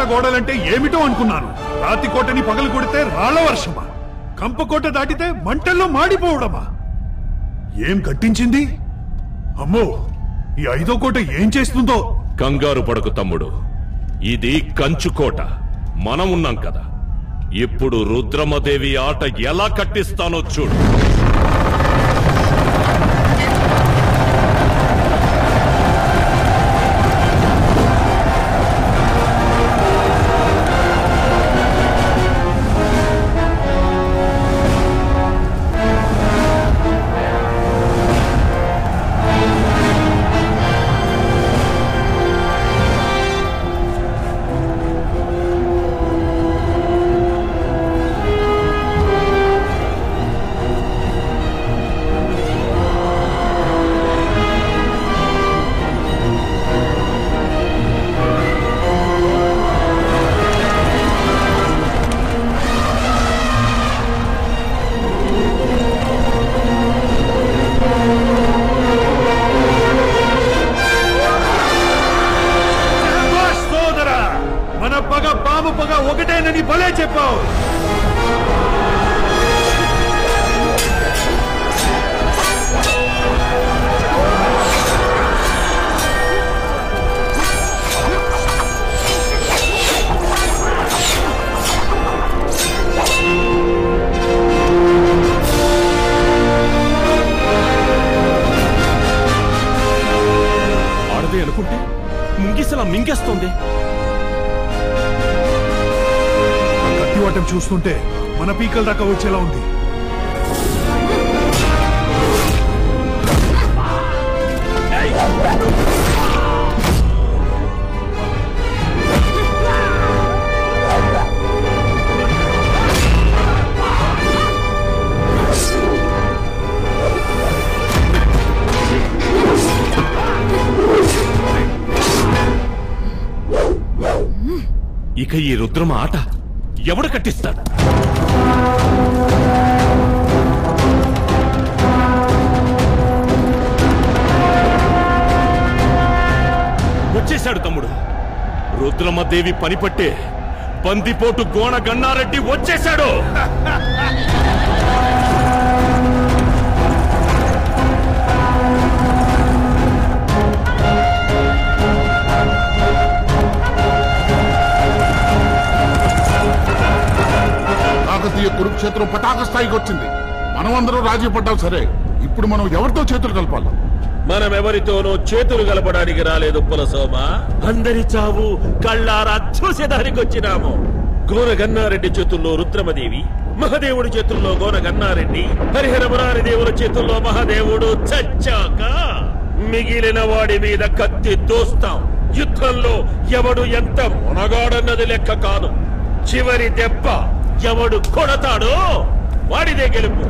గోడలంటే ఏమిటో అనుకున్నాను రాతి కోటని పగలు కొడితే రాళ్ల వర్షమా కంపకోట దాటితే మంటల్లో మాడిపోవడమా ఏం కట్టించింది అమ్మో ఈ ఐదో కోట ఏం చేస్తుందో కంగారు పడకు తమ్ముడు ఇది కంచుకోట మనం ఉన్నాం కదా ఇప్పుడు రుద్రమదేవి ఆట ఎలా కట్టిస్తానో చూడు శభాష్ సోదరా మన పగ పాము పగ ఒకటేనని భలే చెప్పావు ఆడదే అనుకుంటే ముంగిసలా మింగేస్తోంది ఆ కత్తివాటం చూస్తుంటే మన పీకల దాకా వచ్చేలా ఉంది ఇక ఈ రుద్రమ ఆట ఎవడు కట్టిస్తాడు వచ్చేశాడు తమ్ముడు రుద్రమదేవి పనిపట్టే బందిపోటు గోణ గన్నారెడ్డి వచ్చేశాడు కాకతీయ కురుక్షేత్రం పతాక స్థాయికి వచ్చింది మనమందరం రాజీ పడ్డాం సరే ఇప్పుడు మనం ఎవరితో చేతులు కలపాలి మనం ఎవరితోనూ చేతులు కలపడానికి రాలేదు పులసోమ అందరి చావు కళ్ళారా చూసేదానికి వచ్చినాము గోన గన్నారెడ్డి చేతుల్లో రుద్రమదేవి మహదేవుడి చేతుల్లో గోన గన్నారెడ్డి హరిహర మురారి దేవుల చేతుల్లో మహాదేవుడు చచ్చాక మిగిలిన వాడి మీద కత్తి దోస్తాం యుద్ధంలో ఎవడు ఎంత మునగాడన్నది లెక్క కాదు చివరి దెబ్బ ఎవడు కొడతాడో వాడిదే గెలుపు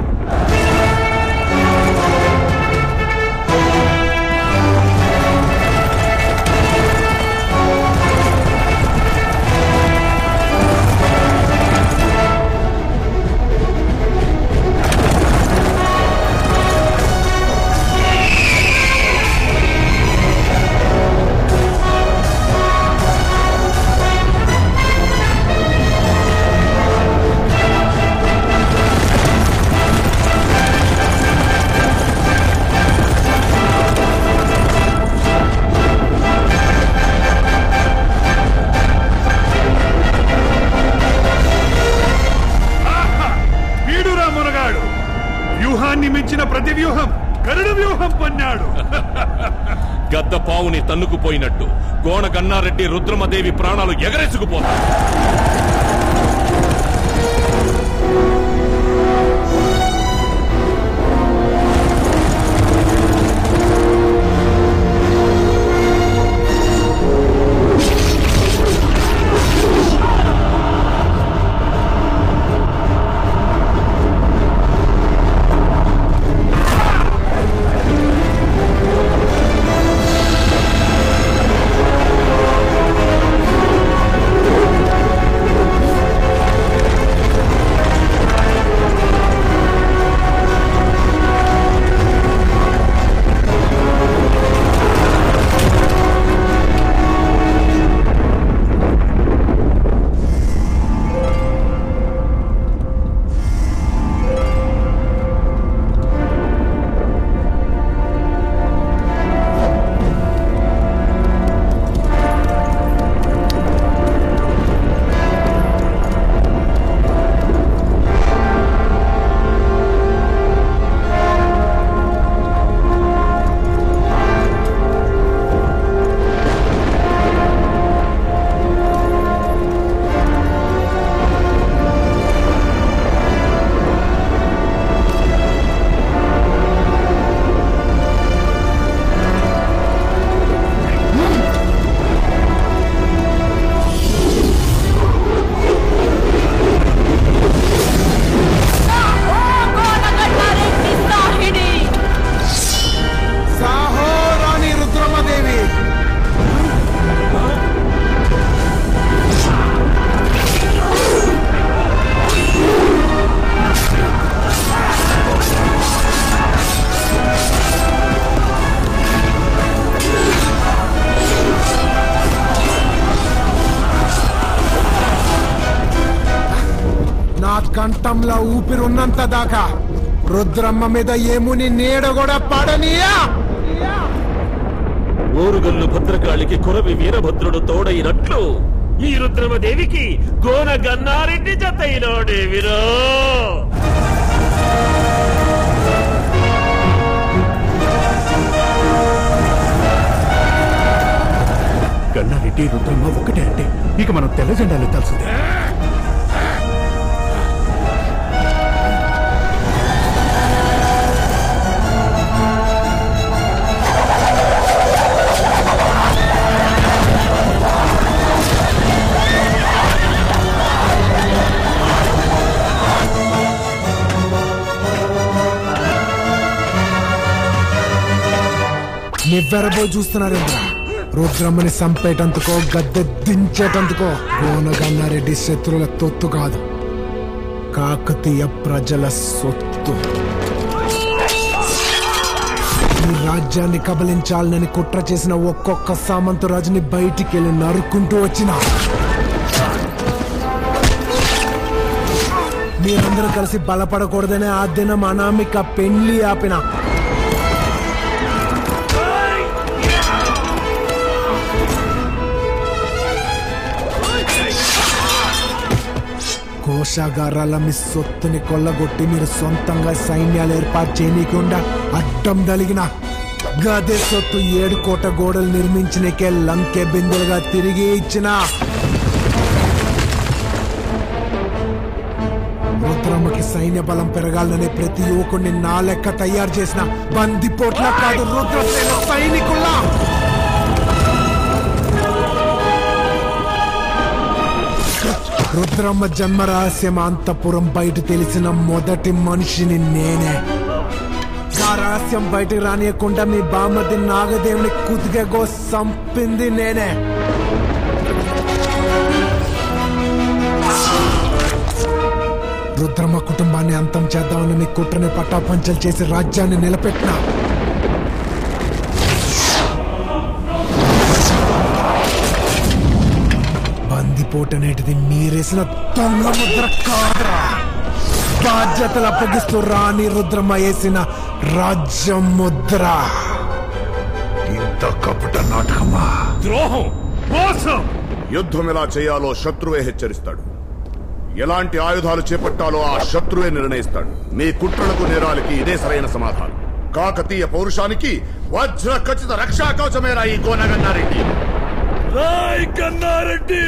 వీడురా మునగాడు వ్యూహాన్ని మించిన ప్రతి వ్యూహం గరుడ వ్యూహం పన్నాడు గద్ద పావుని తన్నుకుపోయినట్టు గోణ గన్నారెడ్డి రుద్రమదేవి ప్రాణాలు ఎగరేసుకుపోతాయి ఆ గొట్టంలో ఊపిరున్నంత దాకా రుద్రమ్మ మీద ఏముని నీడ కూడా పడనీయా ఓరుగల్లు భద్రకాళికి కురవి వీరభద్రుడు తోడైనట్లు ఈ రుద్రమదేవికి గోన గన్నారెడ్డి జతైనోడే విరో గన్నారెడ్డి రుద్రమ్మ ఒకటే అంటే ఇక మనం తెల్ల జెండాలు ఎత్తాల్సిందే నివ్వెరబోయి చూస్తున్నారేంద్ర రుద్రమ్మని సంపేటందుకో గద్దె దించేటందుకో గోనగన్నారెడ్డి శత్రువుల తొత్తు కాదు కాకతీయ ప్రజల సొత్తు ఈ రాజ్యాన్ని కబలించాలని కుట్ర చేసిన ఒక్కొక్క సామంత రాజుని బయటికి వెళ్ళి నరుక్కుంటూ వచ్చిన మీరందరూ కలిసి బలపడకూడదనే ఆ దినం అనామిక పెళ్లి ఆపిన కోశాగారాల మీ సొత్తుని కొల్లగొట్టి మీరు సొంతంగా సైన్యాలు ఏర్పాటు చేయనీయకుండా అడ్డం దలిగిన గదే సొత్తు ఏడు కోట గోడలు నిర్మించినకే లంకె బిందెలుగా తిరిగి ఇచ్చిన రుద్రమ్మకి సైన్య బలం పెరగాలనే ప్రతి యువకుడిని నా లెక్క తయారు చేసిన బందిపోట్ల కాదు రుద్రసేన సైనికుల్లా రుద్రమ్మ జన్మ రహస్యం అంతపురం బయట తెలిసిన మొదటి మనిషిని నేనే ఆ రహస్యం బయటకు రానియకుండా మీ బామ్మది నాగదేవుని కుతిగో సంపింది నేనే రుద్రమ్మ కుటుంబాన్ని అంతం చేద్దామని మీ కుట్రని పట్టాపంచలు చేసి రాజ్యాన్ని నిలబెట్టిన బందిపోటు అనేటిది మీరేసిన దొంగ ముద్ర కాదురా బాధ్యతలు అప్పగిస్తూ రాణి రుద్రమ్మ వేసిన రాజ్యం ముద్ర ఇంత కపట నాటకమా ద్రోహం మోసం యుద్ధం ఎలా చేయాలో శత్రువే హెచ్చరిస్తాడు ఎలాంటి ఆయుధాలు చేపట్టాలో ఆ శత్రువే నిర్ణయిస్తాడు మీ కుట్రలకు నేరాలకి ఇదే సరైన సమాధానం కాకతీయ పౌరుషానికి వజ్ర ఖచ్చిత రక్షా కవచమేరా ఈ గోనగన్నారెడ్డి రాయ్ కన్నారెడ్డి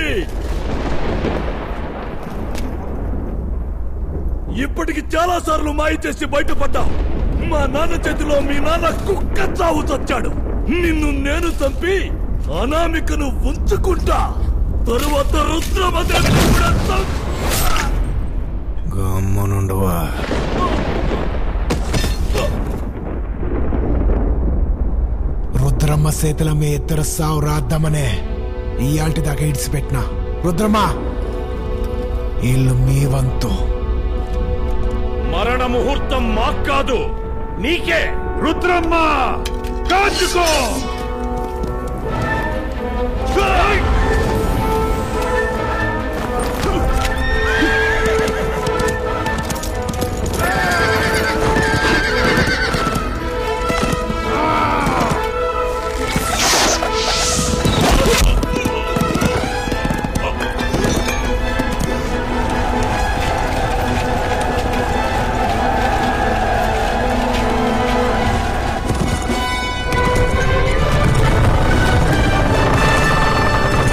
ఇప్పటికి చాలా సార్లు మాయ చేసి బయటపడ్డావు మా నాన్న చేతిలో మీ నాన్న కుక్క చావు చచ్చాడు నిన్ను నేను చంపి అనామికను ఉంచుకుంటా తరువాత రుద్రమదేవిని కూడా చంపి గమ్మనుండవా రుద్రమ్మ చేతుల మీ ఇద్దరు సావు రాద్దామనే ఇయాల్టి దాకా ఇడిచిపెట్టిన రుద్రమ్మ ఇల్లు మీ వంతు మరణ ముహూర్తం మాకు కాదు నీకే రుద్రమ్మ కాచుకో ఆ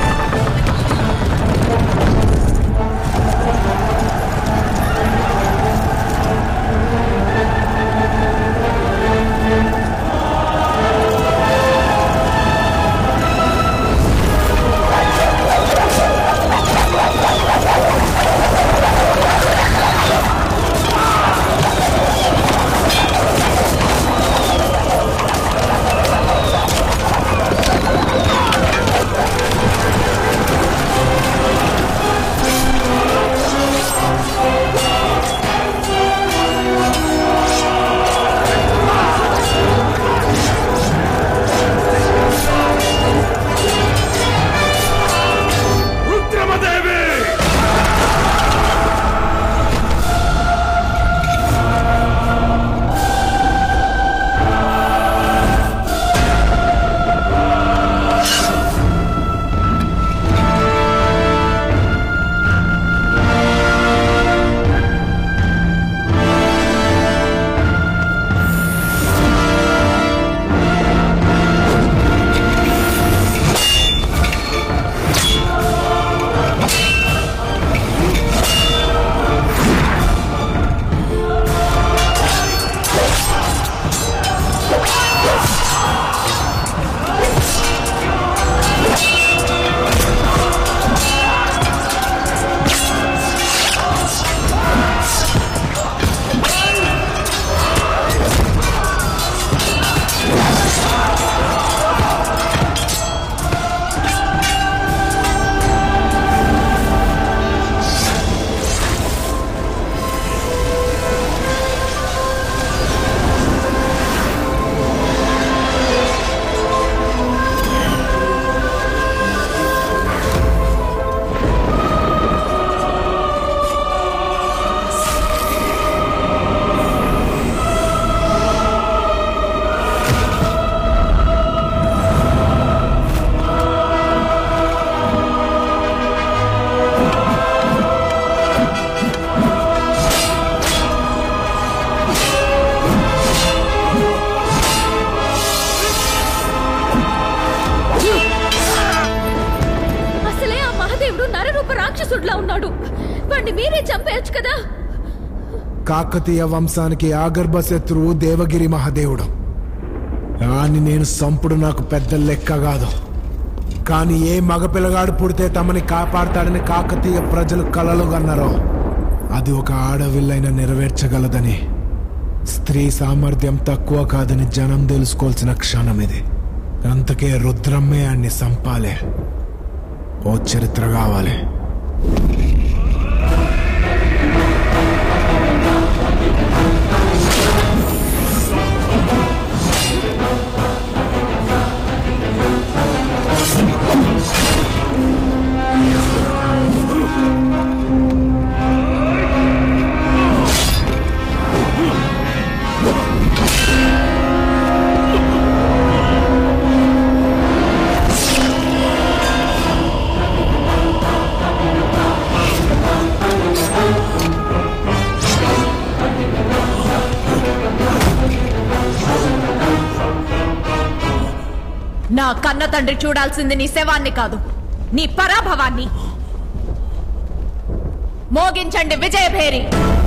చంపేయచ్చు కదా కాకతీయ వంశానికి ఆగర్భ శత్రువు దేవగిరి మహాదేవుడు కానీ నేను సంపుడు నాకు పెద్ద లెక్క కాదు కానీ ఏ మగ పిల్లగాడు పుడితే తమని కాపాడతాడని కాకతీయ ప్రజలు కలలు కన్నారో అది ఒక ఆడవిల్లైన నెరవేర్చగలదని స్త్రీ సామర్థ్యం తక్కువ కాదని జనం తెలుసుకోవాల్సిన క్షణం ఇది అంతకే రుద్రమ్మే అన్ని సంపాలే ఓ చరిత్ర కావాలి నా కన్న తండ్రి చూడాల్సింది నీ శవాన్ని కాదు నీ పరాభవాన్ని మోగించండి విజయభేరి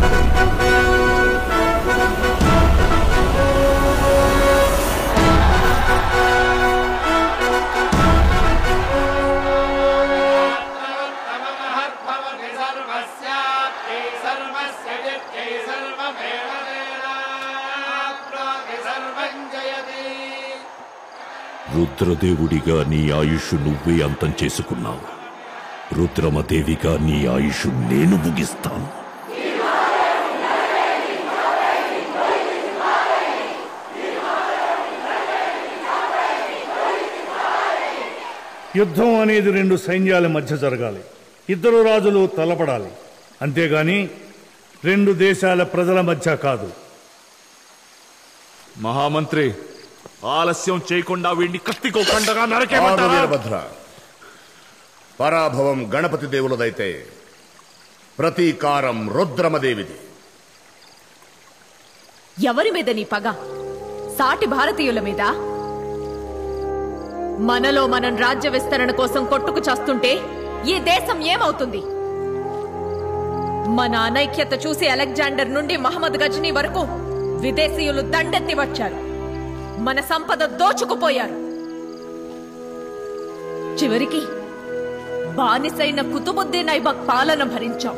రుద్రదేవుడిగా నీ ఆయుష్ నువ్వే అంతం చేసుకున్నావు రుద్రమదేవిగా నీ ఆయుష్ నేను ముగిస్తాను యుద్ధం అనేది రెండు సైన్యాల మధ్య జరగాలి ఇద్దరు రాజులు తలపడాలి అంతేగాని రెండు దేశాల ప్రజల మధ్య కాదు మహామంత్రి ఆలస్యం చేయకుండా వీడిని కత్తికోకుండా ఆగు నరకేమంటారా వీరభద్ర పరాభవం గణపతి దేవులదైతే ప్రతీకారం రుద్రమదేవిది ఎవరి మీద నీ పగ సాటి భారతీయుల మీద మనలో మనం రాజ్య విస్తరణ కోసం కొట్టుకు చస్తుంటే ఈ దేశం ఏమవుతుంది మన అనైక్యత చూసి అలెగ్జాండర్ నుండి మహమ్మద్ గజనీ వరకు విదేశీయులు దండెత్తి వచ్చారు మన సంపద దోచుకుపోయారు చివరికి బానిసైన కుతుబుద్దీన్ ఐబక్ పాలన భరించాం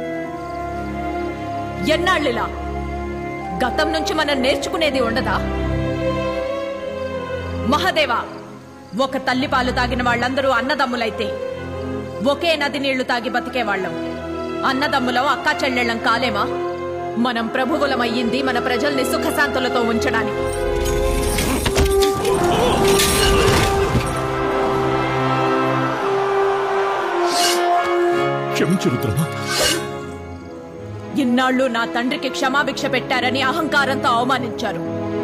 ఎన్నాళ్ళిలా గతం నుంచి మనం నేర్చుకునేది ఉండదా మహదేవా ఒక తల్లి పాలు తాగిన వాళ్ళందరూ అన్నదమ్ములైతే ఒకే నది నీళ్లు తాగి బతికేవాళ్ళం అన్నదమ్ములం అక్కా చెల్లెళ్ళం కాలేమా మనం ప్రభువులమయ్యింది మన ప్రజల్ని సుఖశాంతులతో ఉంచడానికి క్షమించు రుద్రమా ఇన్నాళ్ళు నా తండ్రికి క్షమాభిక్ష పెట్టారని అహంకారంతో అవమానించారు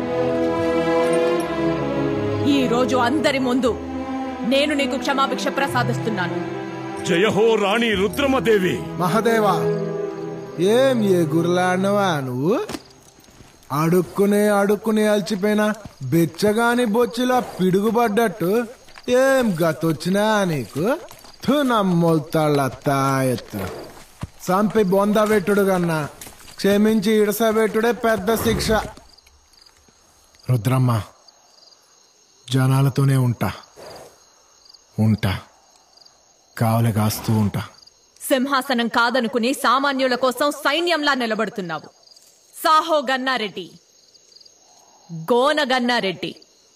ఈ రోజు అందరి ముందు నేను నీకు క్షమాభిక్ష ప్రసాదిస్తున్నాను జయహో రాణి రుద్రమదేవి మహదేవా ఏం ఏ గుర్లాడినవా నువ్వు అడుక్కునే అడుక్కునే అలసిపోయిన బెచ్చగాని బొచ్చులా పిడుగుపడ్డట్టు ఏం గతొచ్చినా నీకు థు నమ్మొల్తాళ్ళ తాయెత్తు చంపి బొంద పెట్టుడు కన్నా క్షమించి ఇడసబెట్టుడే పెద్ద శిక్ష రుద్రమ్మ జనాలతోనే ఉంటా ఉంటా కావలి కాస్తూ ఉంటా సింహాసనం కాదనుకుని సామాన్యుల కోసం సైన్యంలా నిలబడుతున్నావు సాహో గన్నారెడ్డి గోన గన్నారెడ్డి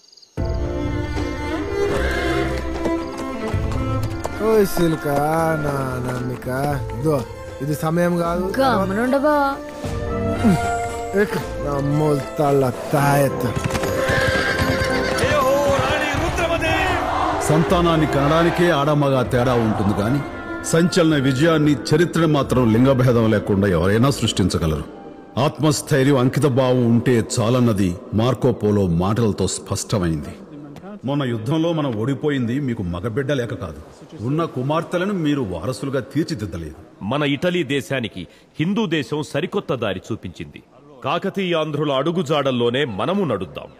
ఓయ్ సిల్క నా నమ్మిక ఇదో ఇది సమయం కాదు గమనుండబా నమ్మొల్తాళ్ళ తాయెత్తు సంతానాన్ని కనడానికే ఆడమగ తేడా ఉంటుంది కానీ సంచలన విజయాన్ని చరిత్ర మాత్రం లింగభేదం లేకుండా ఎవరైనా సృష్టించగలరు ఆత్మస్థైర్యం అంకిత భావం ఉంటే చాలన్నది మార్కోపోలో మాటలతో స్పష్టమైంది మొన్న యుద్ధంలో మనం ఓడిపోయింది మీకు మగబిడ్డ లేక కాదు ఉన్న కుమార్తెలను మీరు వారసులుగా తీర్చిదిద్దలేదు మన ఇటలీ దేశానికి హిందూ దేశం సరికొత్త దారి చూపించింది కాకతీయాంధ్రుల అడుగుజాడల్లోనే మనము నడుద్దాం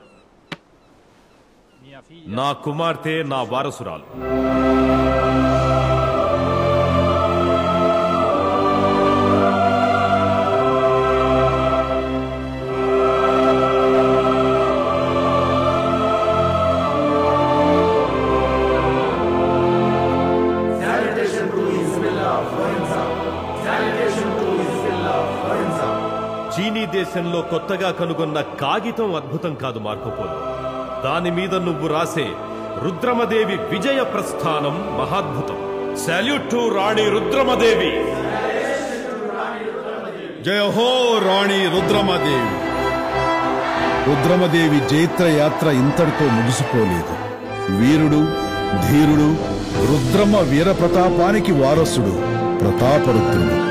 నా కుమార్తె నా వారసురాలు చీనీ దేశంలో కొత్తగా కనుగొన్న కాగితం అద్భుతం కాదు మార్కోపోలో దాని మీద నువ్వు రాసే రుద్రమదేవి విజయ ప్రస్థానం మహాద్భుతం సాల్యూట్ టు రాణి రుద్రమదేవి జయ హో రాణి రుద్రమదేవి రుద్రమదేవి జైత్ర యాత్ర ఇంతటితో ముగిసిపోలేదు వీరుడు ధీరుడు రుద్రమ వీర ప్రతాపానికి వారసుడు ప్రతాపరుద్రుడు